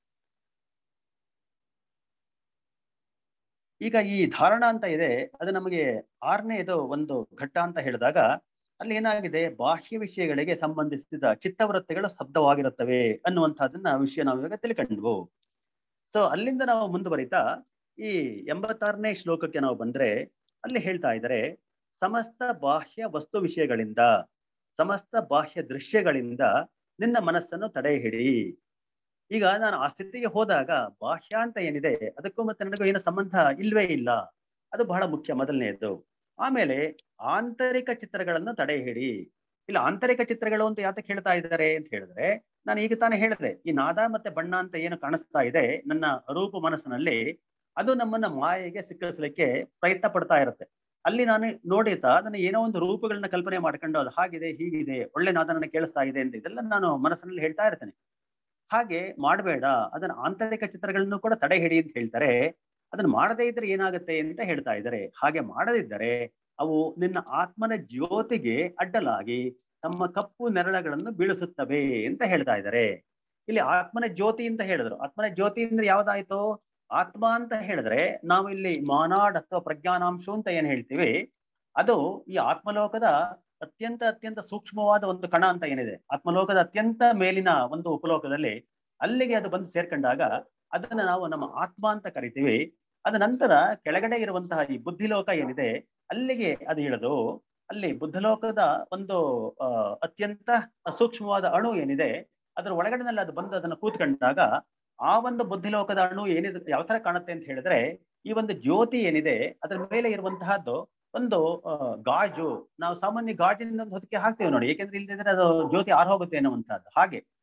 ಈಗ ಈ ಧಾರಣ ಅಂತ ಇದೆ ಅದು ನಮಗೆ ಆರನೇದು ಒಂದು ಘಟ್ಟ ಅಂತ ಹೇಳಿದಾಗ ಅಲ್ಲಿ ಏನಾಗಿದೆ ಬಾಹ್ಯ ವಿಷಯಗಳಿಗೆ ಸಂಬಂಧಿಸಿದ ಚಿತ್ತವೃತ್ತಿಗಳು ಶಬ್ದವಾಗಿರುತ್ತವೆ ಅನ್ನುವಂಥದ್ದನ್ನ ವಿಷಯ ನಾವು ಇವಾಗ ತಿಳ್ಕೊಂಡ್ವು ಸೊ ಅಲ್ಲಿಂದ ನಾವು ಮುಂದುವರಿತಾ ಈ ಎಂಬತ್ತಾರನೇ ಶ್ಲೋಕಕ್ಕೆ ನಾವು ಬಂದ್ರೆ ಅಲ್ಲಿ ಹೇಳ್ತಾ ಇದ್ದಾರೆ ಸಮಸ್ತ ಬಾಹ್ಯ ವಸ್ತು ವಿಷಯಗಳಿಂದ ಸಮಸ್ತ ಬಾಹ್ಯ ದೃಶ್ಯಗಳಿಂದ ನಿನ್ನ ಮನಸ್ಸನ್ನು ತಡೆ ಹಿಡಿ ಈಗ ನಾನು ಆ ಸ್ಥಿತಿಗೆ ಹೋದಾಗ ಬಾಹ್ಯ ಅಂತ ಏನಿದೆ ಅದಕ್ಕೂ ಮತ್ತೆ ನನಗೂ ಏನು ಸಂಬಂಧ ಇಲ್ವೇ ಇಲ್ಲ ಅದು ಬಹಳ ಮುಖ್ಯ ಮೊದಲನೆಯದು ಆಮೇಲೆ ಆಂತರಿಕ ಚಿತ್ರಗಳನ್ನು ತಡೆ ಹಿಡಿ ಇಲ್ಲ ಆಂತರಿಕ ಚಿತ್ರಗಳು ಅಂತ ಯಾತಕ್ಕೆ ಹೇಳ್ತಾ ಇದ್ದಾರೆ ಅಂತ ಹೇಳಿದ್ರೆ ನಾನು ಈಗ ತಾನೇ ಹೇಳಿದೆ ಈ ನಾದ ಮತ್ತೆ ಬಣ್ಣ ಅಂತ ಏನು ಕಾಣಿಸ್ತಾ ಇದೆ ನನ್ನ ರೂಪ ಮನಸ್ಸಿನಲ್ಲಿ ಅದು ನಮ್ಮನ್ನ ಮಾಯೆಗೆ ಸಿಕ್ಕಿಸ್ಲಿಕ್ಕೆ ಪ್ರಯತ್ನ ಪಡ್ತಾ ಇರುತ್ತೆ ಅಲ್ಲಿ ನಾನು ನೋಡಿತಾ ಅದನ್ನ ಏನೋ ಒಂದು ರೂಪಗಳನ್ನ ಕಲ್ಪನೆ ಮಾಡ್ಕೊಂಡು ಅದು ಹಾಗಿದೆ ಹೀಗಿದೆ ಒಳ್ಳೆ ನಾದ ನನಗೆ ಕೇಳಿಸ್ತಾ ಇದೆ ಅಂತ ಇದೆಲ್ಲ ನಾನು ಮನಸ್ಸಿನಲ್ಲಿ ಹೇಳ್ತಾ ಇರ್ತೇನೆ ಹಾಗೆ ಮಾಡಬೇಡ ಅದನ್ನ ಆಂತರಿಕ ಚಿತ್ರಗಳನ್ನು ಕೂಡ ತಡೆ ಹಿಡಿ ಅಂತ ಹೇಳ್ತಾರೆ ಅದನ್ನ ಮಾಡದೇ ಇದ್ರೆ ಏನಾಗುತ್ತೆ ಅಂತ ಹೇಳ್ತಾ ಇದ್ದಾರೆ ಹಾಗೆ ಮಾಡದಿದ್ದರೆ ಅವು ನಿನ್ನ ಆತ್ಮನ ಜ್ಯೋತಿಗೆ ಅಡ್ಡಲಾಗಿ ತಮ್ಮ ಕಪ್ಪು ನೆರಳಗಳನ್ನು ಬೀಳಿಸುತ್ತವೆ ಅಂತ ಹೇಳ್ತಾ ಇದ್ದಾರೆ ಇಲ್ಲಿ ಆತ್ಮನ ಜ್ಯೋತಿ ಅಂತ ಹೇಳಿದ್ರು ಆತ್ಮನ ಜ್ಯೋತಿ ಅಂದ್ರೆ ಯಾವ್ದಾಯ್ತು ಆತ್ಮ ಅಂತ ಹೇಳಿದ್ರೆ ನಾವು ಇಲ್ಲಿ ಮಾನಾಡ್ ಅಥವಾ ಪ್ರಜ್ಞಾನಾಂಶ ಅಂತ ಏನ್ ಹೇಳ್ತೀವಿ ಅದು ಈ ಆತ್ಮಲೋಕದ ಅತ್ಯಂತ ಅತ್ಯಂತ ಸೂಕ್ಷ್ಮವಾದ ಒಂದು ಕಣ ಅಂತ ಏನಿದೆ ಆತ್ಮಲೋಕದ ಅತ್ಯಂತ ಮೇಲಿನ ಒಂದು ಉಪಲೋಕದಲ್ಲಿ ಅಲ್ಲಿಗೆ ಅದು ಬಂದು ಸೇರ್ಕೊಂಡಾಗ ಅದನ್ನ ನಾವು ನಮ್ಮ ಆತ್ಮ ಅಂತ ಕರಿತೀವಿ ಅದ ನಂತರ ಕೆಳಗಡೆ ಇರುವಂತಹ ಈ ಬುದ್ಧಿಲೋಕ ಏನಿದೆ ಅಲ್ಲಿಗೆ ಅದು ಇಳಿದು ಅಲ್ಲಿ ಬುದ್ಧಲೋಕದ ಒಂದು ಅಹ್ ಅತ್ಯಂತ ಸೂಕ್ಷ್ಮವಾದ ಅಣು ಏನಿದೆ ಅದರ ಒಳಗಡೆನಲ್ಲಿ ಅದು ಬಂದು ಅದನ್ನು ಕೂತ್ಕೊಂಡಾಗ ಆ ಒಂದು ಬುದ್ಧಿಲೋಕದ ಅಣು ಏನಿದೆ ಯಾವ ತರ ಕಾಣುತ್ತೆ ಅಂತ ಹೇಳಿದ್ರೆ ಈ ಒಂದು ಜ್ಯೋತಿ ಏನಿದೆ ಅದರ ಮೇಲೆ ಇರುವಂತಹದ್ದು ಒಂದು ಗಾಜು ನಾವು ಸಾಮಾನ್ಯ ಗಾಜಿನಿಂದ ಒಂದು ಹೊತ್ತಿಗೆ ಹಾಕ್ತೇವೆ ನೋಡಿ ಏಕೆಂದ್ರೆ ಇಲ್ದಿದ್ರೆ ಅದು ಜ್ಯೋತಿ ಆರ್ ಹೋಗುತ್ತೆ ಅನ್ನುವಂಥದ್ದು ಹಾಗೆ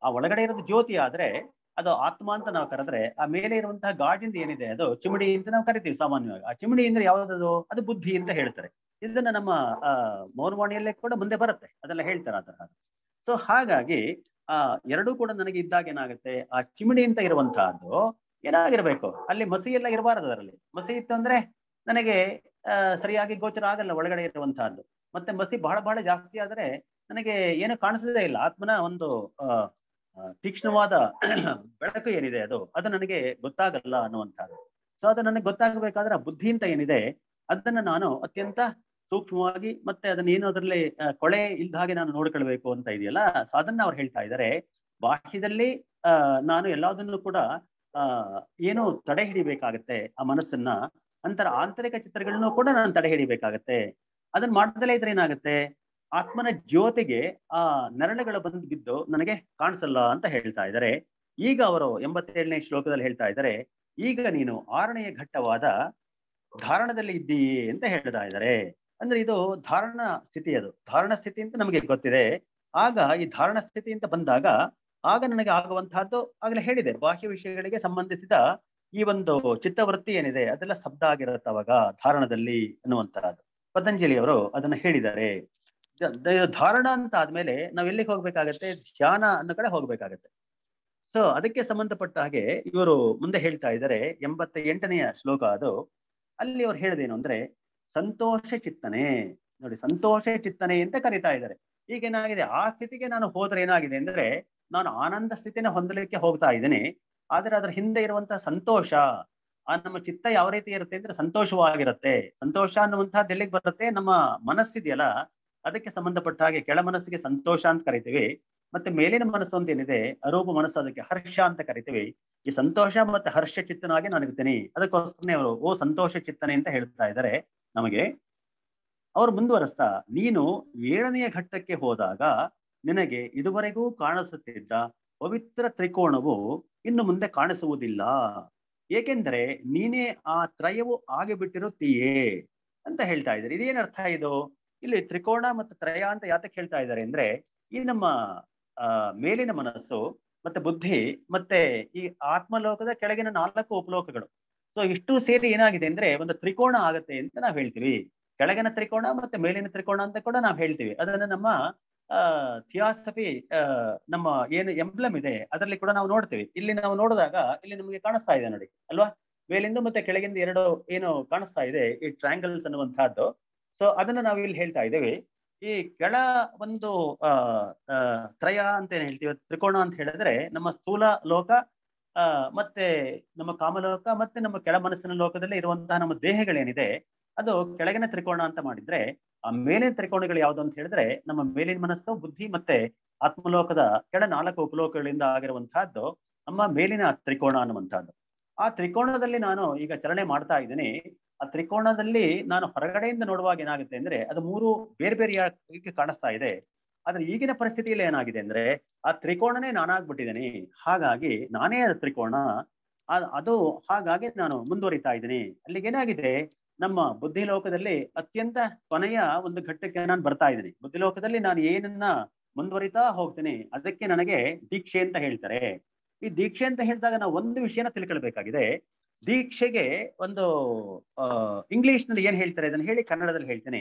ಆ ಒಳಗಡೆ ಇರೋದು ಜ್ಯೋತಿ ಆದ್ರೆ ಅದು ಆತ್ಮ ಅಂತ ನಾವು ಕರೆದ್ರೆ ಆ ಮೇಲೆ ಇರುವಂತಹ ಗಾಜಿಂದ ಏನಿದೆ ಅದು ಚಿಮಣಿ ಅಂತ ನಾವು ಕರಿತೀವಿ ಸಾಮಾನ್ಯವಾಗಿ ಆ ಚಿಮಣಿ ಅಂದ್ರೆ ಯಾವ್ದದು ಅದು ಬುದ್ಧಿ ಅಂತ ಹೇಳ್ತಾರೆ ಇದನ್ನ ನಮ್ಮ ಆ ಮೌನವಾಣಿಯಲ್ಲೇ ಕೂಡ ಮುಂದೆ ಬರುತ್ತೆ ಅದೆಲ್ಲ ಹೇಳ್ತಾರೆ ಆ ತರಹ ಸೊ ಹಾಗಾಗಿ ಆ ಎರಡೂ ಕೂಡ ನನಗೆ ಇದ್ದಾಗ ಏನಾಗುತ್ತೆ ಆ ಚಿಮಣಿ ಅಂತ ಇರುವಂತಹದ್ದು ಏನಾಗಿರ್ಬೇಕು ಅಲ್ಲಿ ಮಸಿ ಎಲ್ಲ ಇರಬಾರದು ಅದರಲ್ಲಿ ಮಸಿ ಇತ್ತು ಅಂದ್ರೆ ನನಗೆ ಆ ಸರಿಯಾಗಿ ಗೋಚರ ಆಗಲ್ಲ ಒಳಗಡೆ ಇರುವಂತಹದ್ದು ಮತ್ತೆ ಮಸಿ ಬಹಳ ಬಹಳ ಜಾಸ್ತಿ ಆದ್ರೆ ನನಗೆ ಏನು ಕಾಣಿಸದೇ ಇಲ್ಲ ಆತ್ಮನ ಒಂದು ಆ ಆ, ತೀಕ್ಷ್ಣವಾದ ಬೆಳಕು ಏನಿದೆ ಅದು ಅದು ನನಗೆ ಗೊತ್ತಾಗಲ್ಲ ಅನ್ನುವಂಥದ್ದು ಸೊ ಅದು ನನಗೆ ಗೊತ್ತಾಗಬೇಕಾದ್ರೆ ಆ ಬುದ್ಧಿ ಅಂತ ಏನಿದೆ ಅದನ್ನ ನಾನು ಅತ್ಯಂತ ಸೂಕ್ಷ್ಮವಾಗಿ ಮತ್ತೆ ಅದನ್ನ ಏನು ಅದರಲ್ಲಿ ಆ, ಕೊಳೆ ಇಲ್ದ ಹಾಗೆ ನಾನು ನೋಡ್ಕೊಳ್ಬೇಕು ಅಂತ ಇದೆಯಲ್ಲ ಸೊ ಅದನ್ನ ಅವ್ರು ಹೇಳ್ತಾ ಇದ್ದಾರೆ ಬಾಹ್ಯದಲ್ಲಿ ಆ ನಾನು ಎಲ್ಲದನ್ನು ಕೂಡ ಆ ಏನು ತಡೆ ಹಿಡಿಬೇಕಾಗತ್ತೆ ಆ ಮನಸ್ಸನ್ನ ಅಂತರ ಆಂತರಿಕ ಚಿತ್ರಗಳನ್ನು ಕೂಡ ನಾನು ತಡೆ ಹಿಡಿಬೇಕಾಗತ್ತೆ ಅದನ್ನ ಮಾಡ್ದಲೇ ಇದ್ರೆ ಏನಾಗುತ್ತೆ ಆತ್ಮನ ಜ್ಯೋತಿಗೆ ಆ ನೆರಳುಗಳು ಬಂದು ಬಿದ್ದು ನನಗೆ ಕಾಣಿಸಲ್ಲ ಅಂತ ಹೇಳ್ತಾ ಇದ್ದಾರೆ ಈಗ ಅವರು ಎಂಬತ್ತೇಳನೇ ಶ್ಲೋಕದಲ್ಲಿ ಹೇಳ್ತಾ ಇದ್ದಾರೆ ಈಗ ನೀನು ಆರನೆಯ ಘಟ್ಟವಾದ ಧಾರಣದಲ್ಲಿ ಇದ್ದೀಯೇ ಅಂತ ಹೇಳ್ತಾ ಇದ್ದಾರೆ ಅಂದ್ರೆ ಇದು ಧಾರಣ ಸ್ಥಿತಿ ಅದು ಧಾರಣ ಸ್ಥಿತಿ ಅಂತ ನಮಗೆ ಗೊತ್ತಿದೆ ಆಗ ಈ ಧಾರಣ ಸ್ಥಿತಿ ಅಂತ ಬಂದಾಗ ಆಗ ನನಗೆ ಆಗುವಂತಹದ್ದು ಆಗಲೇ ಹೇಳಿದೆ ಬಾಹ್ಯ ವಿಷಯಗಳಿಗೆ ಸಂಬಂಧಿಸಿದ ಈ ಒಂದು ಚಿತ್ತವೃತ್ತಿ ಏನಿದೆ ಅದೆಲ್ಲ ಶಬ್ದ ಆಗಿರುತ್ತೆ ಅವಾಗ ಧಾರಣದಲ್ಲಿ ಅನ್ನುವಂತಹದ್ದು ಪತಂಜಲಿಯವರು ಅದನ್ನ ಹೇಳಿದ್ದಾರೆ ದ- ದ- ಧಾರಣ ಅಂತ ಆದ್ಮೇಲೆ ನಾವ್ ಎಲ್ಲಿಗೆ ಹೋಗ್ಬೇಕಾಗತ್ತೆ ಧ್ಯಾನ ಅನ್ನೋ ಕಡೆ ಹೋಗ್ಬೇಕಾಗತ್ತೆ ಸೊ ಅದಕ್ಕೆ ಸಂಬಂಧಪಟ್ಟ ಹಾಗೆ ಇವರು ಮುಂದೆ ಹೇಳ್ತಾ ಇದ್ದಾರೆ ಎಂಬತ್ತ ಎಂಟನೆಯ ಶ್ಲೋಕ ಅದು ಅಲ್ಲಿ ಅವ್ರು ಹೇಳಿದೇನು ಅಂದ್ರೆ ಸಂತೋಷ ಚಿತ್ತನೆ ನೋಡಿ ಸಂತೋಷ ಚಿತ್ತನೆ ಅಂತ ಕರಿತಾ ಇದ್ದಾರೆ ಈಗ ಏನಾಗಿದೆ ಆ ಸ್ಥಿತಿಗೆ ನಾನು ಹೋದ್ರೆ ಏನಾಗಿದೆ ಅಂದ್ರೆ ನಾನು ಆನಂದ ಸ್ಥಿತಿನ ಹೊಂದಲಿಕ್ಕೆ ಹೋಗ್ತಾ ಇದ್ದೀನಿ ಆದ್ರೆ ಅದ್ರ ಹಿಂದೆ ಇರುವಂತಹ ಸಂತೋಷ ಆ ನಮ್ಮ ಚಿತ್ತ ಯಾವ ರೀತಿ ಇರುತ್ತೆ ಅಂದ್ರೆ ಸಂತೋಷವಾಗಿರುತ್ತೆ ಸಂತೋಷ ಅನ್ನುವಂತಹದ್ದು ಎಲ್ಲಿಗೆ ಬರುತ್ತೆ ನಮ್ಮ ಮನಸ್ಸಿದೆಯಲ್ಲ ಅದಕ್ಕೆ ಸಂಬಂಧಪಟ್ಟ ಹಾಗೆ ಕೆಳ ಮನಸ್ಸಿಗೆ ಸಂತೋಷ ಅಂತ ಕರಿತೀವಿ ಮತ್ತೆ ಮೇಲಿನ ಮನಸ್ಸು ಅಂತ ಏನಿದೆ ಅರೂಪ ಮನಸ್ಸು ಅದಕ್ಕೆ ಹರ್ಷ ಅಂತ ಕರಿತೀವಿ ಈ ಸಂತೋಷ ಮತ್ತೆ ಹರ್ಷ ಚಿತ್ತನಾಗಿ ನಾನಿರ್ತೀನಿ ಅದಕ್ಕೋಸ್ಕರನೇ ಅವರು ಓ ಸಂತೋಷ ಚಿತ್ತನೆ ಅಂತ ಹೇಳ್ತಾ ಇದ್ದಾರೆ ನಮಗೆ ಅವರು ಮುಂದುವರೆಸ್ತಾ ನೀನು ಏಳನೆಯ ಘಟ್ಟಕ್ಕೆ ಹೋದಾಗ ನಿನಗೆ ಇದುವರೆಗೂ ಕಾಣಿಸುತ್ತಿದ್ದ ಪವಿತ್ರ ತ್ರಿಕೋಣವು ಇನ್ನು ಮುಂದೆ ಕಾಣಿಸುವುದಿಲ್ಲ ಏಕೆಂದರೆ ನೀನೇ ಆ ತ್ರಯವು ಆಗಿಬಿಟ್ಟಿರುತ್ತೀಯೇ ಅಂತ ಹೇಳ್ತಾ ಇದ್ದಾರೆ ಇದೇನ್ ಅರ್ಥ ಇದು ಇಲ್ಲಿ ತ್ರಿಕೋಣ ಮತ್ತು ತ್ರಯ ಅಂತ ಯಾತಕ್ಕೆ ಹೇಳ್ತಾ ಇದ್ದಾರೆ ಅಂದ್ರೆ ಈ ನಮ್ಮ ಆ ಮೇಲಿನ ಮನಸ್ಸು ಮತ್ತೆ ಬುದ್ಧಿ ಮತ್ತೆ ಈ ಆತ್ಮಲೋಕದ ಕೆಳಗಿನ ನಾಲ್ಕು ಉಪಲೋಕಗಳು ಸೊ ಇಷ್ಟು ಸೇರಿ ಏನಾಗಿದೆ ಅಂದ್ರೆ ಒಂದು ತ್ರಿಕೋಣ ಆಗತ್ತೆ ಅಂತ ನಾವ್ ಹೇಳ್ತೀವಿ ಕೆಳಗಿನ ತ್ರಿಕೋಣ ಮತ್ತೆ ಮೇಲಿನ ತ್ರಿಕೋಣ ಅಂತ ಕೂಡ ನಾವ್ ಹೇಳ್ತೀವಿ ಅದನ್ನ ನಮ್ಮ ಆ ಥಿಯಾಸಫಿ ಆ ನಮ್ಮ ಏನು ಎಂಬ್ಲಮ್ ಇದೆ ಅದರಲ್ಲಿ ಕೂಡ ನಾವು ನೋಡ್ತೀವಿ ಇಲ್ಲಿ ನಾವು ನೋಡಿದಾಗ ಇಲ್ಲಿ ನಮಗೆ ಕಾಣಿಸ್ತಾ ಇದೆ ನೋಡಿ ಅಲ್ವಾ ಮೇಲಿಂದ ಮತ್ತೆ ಕೆಳಗಿಂದ ಎರಡು ಏನು ಕಾಣಿಸ್ತಾ ಇದೆ ಈ ಟ್ರ್ಯಾಂಗಲ್ಸ್ ಅನ್ನುವಂತಹದ್ದು ಸೊ ಅದನ್ನ ನಾವು ಇಲ್ಲಿ ಹೇಳ್ತಾ ಇದ್ದೇವೆ ಈ ಕೆಳ ಒಂದು ಆ ಆ, ತ್ರಯ ಅಂತ ಏನ್ ಹೇಳ್ತೀವಿ ತ್ರಿಕೋಣ ಅಂತ ಹೇಳಿದ್ರೆ ನಮ್ಮ ಸ್ಥೂಲ ಲೋಕ ಆ ಮತ್ತೆ ನಮ್ಮ ಕಾಮಲೋಕ ಮತ್ತೆ ನಮ್ಮ ಕೆಳ ಮನಸ್ಸಿನ ಲೋಕದಲ್ಲಿ ಇರುವಂತಹ ನಮ್ಮ ದೇಹಗಳೇನಿದೆ ಅದು ಕೆಳಗಿನ ತ್ರಿಕೋಣ ಅಂತ ಮಾಡಿದ್ರೆ ಆ ಮೇಲಿನ ತ್ರಿಕೋಣಗಳು ಯಾವುದು ಅಂತ ಹೇಳಿದ್ರೆ ನಮ್ಮ ಮೇಲಿನ ಮನಸ್ಸು ಬುದ್ಧಿ ಮತ್ತೆ ಆತ್ಮಲೋಕದ ಕೆಳ ನಾಲ್ಕು ಉಪಲೋಕಗಳಿಂದ ಆಗಿರುವಂತಹದ್ದು ನಮ್ಮ ಮೇಲಿನ ತ್ರಿಕೋಣ ಅನ್ನುವಂಥದ್ದು ಆ ತ್ರಿಕೋಣದಲ್ಲಿ ನಾನು ಈಗ ಚಲನೆ ಮಾಡ್ತಾ ಇದ್ದೀನಿ ಆ ತ್ರಿಕೋಣದಲ್ಲಿ ನಾನು ಹೊರಗಡೆಯಿಂದ ನೋಡುವಾಗ ಏನಾಗುತ್ತೆ ಅಂದ್ರೆ ಅದು ಮೂರು ಬೇರೆ ಬೇರೆಯಾಗಿ ಕಾಣಿಸ್ತಾ ಇದೆ ಆದ್ರೆ ಈಗಿನ ಪರಿಸ್ಥಿತಿಯಲ್ಲಿ ಏನಾಗಿದೆ ಅಂದ್ರೆ ಆ ತ್ರಿಕೋಣನೇ ನಾನಾಗ್ಬಿಟ್ಟಿದ್ದೀನಿ ಹಾಗಾಗಿ ನಾನೇ ಅದು ತ್ರಿಕೋಣ ಆ- ಅದು ಹಾಗಾಗಿ ನಾನು ಮುಂದುವರಿತಾ ಇದ್ದೀನಿ ಅಲ್ಲಿಗೆ ಏನಾಗಿದೆ ನಮ್ಮ ಬುದ್ಧಿ ಲೋಕದಲ್ಲಿ ಅತ್ಯಂತ ಕೊನೆಯ ಒಂದು ಘಟ್ಟಕ್ಕೆ ನಾನು ಬರ್ತಾ ಇದ್ದೀನಿ ಬುದ್ಧಿ ಲೋಕದಲ್ಲಿ ನಾನು ಏನನ್ನ ಮುಂದುವರಿತಾ ಹೋಗ್ತೀನಿ ಅದಕ್ಕೆ ನನಗೆ ದೀಕ್ಷೆ ಅಂತ ಹೇಳ್ತಾರೆ ಈ ದೀಕ್ಷೆ ಅಂತ ಹೇಳಿದಾಗ ನಾವು ಒಂದು ವಿಷಯನ ತಿಳ್ಕೊಳ್ಬೇಕಾಗಿದೆ ದೀಕ್ಷೆಗೆ ಒಂದು ಆ ಇಂಗ್ಲಿಷ್ ನಲ್ಲಿ ಏನ್ ಹೇಳ್ತಾರೆ ಅದನ್ನ ಹೇಳಿ ಕನ್ನಡದಲ್ಲಿ ಹೇಳ್ತೀನಿ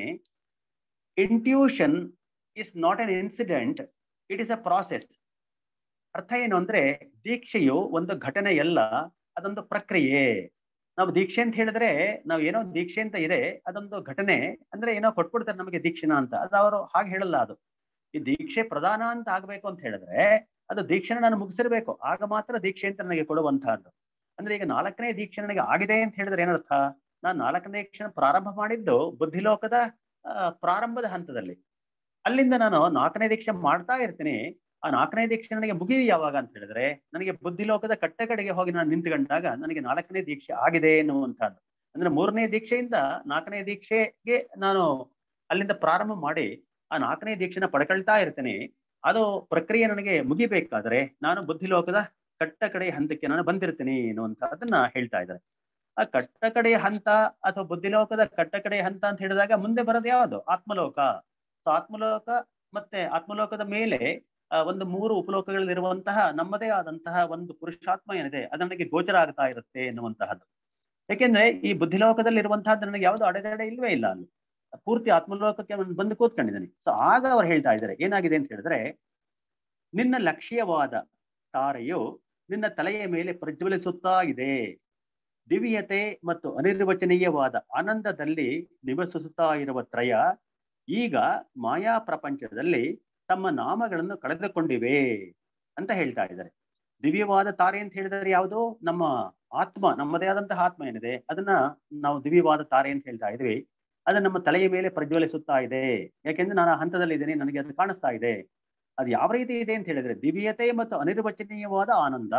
intuition is not an incident it is a process ಅರ್ಥ ಏನು ಅಂದ್ರೆ ದೀಕ್ಷೆಯು ಒಂದು ಘಟನೆ ಅಲ್ಲ ಅದೊಂದು ಪ್ರಕ್ರಿಯೆ ನಾವು ದೀಕ್ಷೆ ಅಂತ ಹೇಳಿದ್ರೆ ನಾವು ಏನೋ ದೀಕ್ಷೆ ಅಂತ ಇದೆ ಅದೊಂದು ಘಟನೆ ಅಂದ್ರೆ ಏನೋ ಕೊಟ್ಬಿಡ್ತಾರೆ ನಮಗೆ ದೀಕ್ಷೆನ ಅಂತ ಅದು ಅವರು ಹಾಗೆ ಹೇಳಲ್ಲ ಅದು ಈ ದೀಕ್ಷೆ ಪ್ರಧಾನ ಅಂತ ಆಗ್ಬೇಕು ಅಂತ ಹೇಳಿದ್ರೆ ಅದು ದೀಕ್ಷೆನ ನಾನು ಮುಗಿಸಿರ್ಬೇಕು ಆಗ ಮಾತ್ರ ದೀಕ್ಷೆ ಅಂತ ನನಗೆ ಕೊಡುವಂತಹದ್ದು ಅಂದ್ರೆ ಈಗ ನಾಲ್ಕನೇ ದೀಕ್ಷೆ ನನಗೆ ಆಗಿದೆ ಅಂತ ಹೇಳಿದ್ರೆ ಏನರ್ಥ ನಾನು ನಾಲ್ಕನೇ ದೀಕ್ಷೆ ಪ್ರಾರಂಭ ಮಾಡಿದ್ದು ಬುದ್ಧಿಲೋಕದ ಆ, ಪ್ರಾರಂಭದ ಹಂತದಲ್ಲಿ ಅಲ್ಲಿಂದ ನಾನು ನಾಲ್ಕನೇ ದೀಕ್ಷೆ ಮಾಡ್ತಾ ಇರ್ತೀನಿ ಆ ನಾಲ್ಕನೇ ದೀಕ್ಷೆ ನನಗೆ ಮುಗಿದು ಯಾವಾಗ ಅಂತ ಹೇಳಿದ್ರೆ ನನಗೆ ಬುದ್ಧಿಲೋಕದ ಕಟ್ಟ ಕಡೆಗೆ ಹೋಗಿ ನಾನು ನಿಂತ್ಕೊಂಡಾಗ ನನಗೆ ನಾಲ್ಕನೇ ದೀಕ್ಷೆ ಆಗಿದೆ ಎನ್ನುವಂತಹದ್ದು ಅಂದ್ರೆ ಮೂರನೇ ದೀಕ್ಷೆಯಿಂದ ನಾಲ್ಕನೇ ದೀಕ್ಷೆಗೆ ನಾನು ಅಲ್ಲಿಂದ ಪ್ರಾರಂಭ ಮಾಡಿ ಆ ನಾಲ್ಕನೇ ದೀಕ್ಷೆನ ಪಡ್ಕೊಳ್ತಾ ಇರ್ತೀನಿ ಅದು ಪ್ರಕ್ರಿಯೆ ನನಗೆ ಮುಗಿಬೇಕಾದ್ರೆ ನಾನು ಬುದ್ಧಿಲೋಕದ ಕಟ್ಟ ಕಡೆಯ ಹಂತಕ್ಕೆ ನಾನು ಬಂದಿರ್ತೀನಿ ಅನ್ನುವಂಥದ್ದನ್ನ ಹೇಳ್ತಾ ಇದ್ದಾರೆ ಆ ಕಟ್ಟ ಕಡೆಯ ಹಂತ ಅಥವಾ ಬುದ್ಧಿಲೋಕದ ಕಟ್ಟ ಕಡೆಯ ಹಂತ ಅಂತ ಹೇಳಿದಾಗ ಮುಂದೆ ಬರೋದು ಯಾವುದು ಆತ್ಮಲೋಕ ಸೊ ಆತ್ಮಲೋಕ ಮತ್ತೆ ಆತ್ಮಲೋಕದ ಮೇಲೆ ಆ, ಒಂದು ಮೂರು ಉಪಲೋಕಗಳಲ್ಲಿರುವಂತಹ ನಮ್ಮದೇ ಆದಂತಹ ಒಂದು ಪುರುಷಾತ್ಮ ಏನಿದೆ ಅದು ನನಗೆ ಗೋಚರ ಆಗ್ತಾ ಇರುತ್ತೆ ಎನ್ನುವಂತಹದ್ದು ಯಾಕೆಂದ್ರೆ ಈ ಬುದ್ಧಿಲೋಕದಲ್ಲಿರುವಂತಹದ್ದು ನನಗೆ ಯಾವುದು ಅಡೆತಡೆ ಇಲ್ವೇ ಇಲ್ಲ ಅಲ್ಲಿ ಪೂರ್ತಿ ಆತ್ಮಲೋಕಕ್ಕೆ ನಾನು ಬಂದು ಕೂತ್ಕೊಂಡಿದ್ದೀನಿ ಸೊ ಆಗ ಅವ್ರು ಹೇಳ್ತಾ ಇದ್ದಾರೆ ಏನಾಗಿದೆ ಅಂತ ಹೇಳಿದ್ರೆ ನಿನ್ನ ಲಕ್ಷ್ಯವಾದ ತಾರೆಯು ನಿನ್ನ ತಲೆಯ ಮೇಲೆ ಪ್ರಜ್ವಲಿಸುತ್ತಾ ಇದೆ ದಿವ್ಯತೆ ಮತ್ತು ಅನಿರ್ವಚನೀಯವಾದ ಆನಂದದಲ್ಲಿ ನಿವಸಿಸುತ್ತಾ ಇರುವ ತ್ರಯ ಈಗ ಮಾಯಾ ಪ್ರಪಂಚದಲ್ಲಿ ತಮ್ಮ ನಾಮಗಳನ್ನು ಕಳೆದುಕೊಂಡಿವೆ ಅಂತ ಹೇಳ್ತಾ ಇದ್ದಾರೆ ದಿವ್ಯವಾದ ತಾರೆ ಅಂತ ಹೇಳಿದರೆ ಯಾವುದು ನಮ್ಮ ಆತ್ಮ ನಮ್ಮದೇ ಆದಂತಹ ಆತ್ಮ ಏನಿದೆ ಅದನ್ನ ನಾವು ದಿವ್ಯವಾದ ತಾರೆ ಅಂತ ಹೇಳ್ತಾ ಇದ್ವಿ ಅದು ನಮ್ಮ ತಲೆಯ ಮೇಲೆ ಪ್ರಜ್ವಲಿಸುತ್ತಾ ಇದೆ ಯಾಕೆಂದ್ರೆ ನಾನು ಆ ಹಂತದಲ್ಲಿ ಇದ್ದೀನಿ ನನಗೆ ಅದು ಕಾಣಿಸ್ತಾ ಇದೆ ಅದು ಯಾವ ರೀತಿ ಇದೆ ಅಂತ ಹೇಳಿದ್ರೆ ದಿವ್ಯತೆ ಮತ್ತು ಅನಿರ್ವಚನೀಯವಾದ ಆನಂದ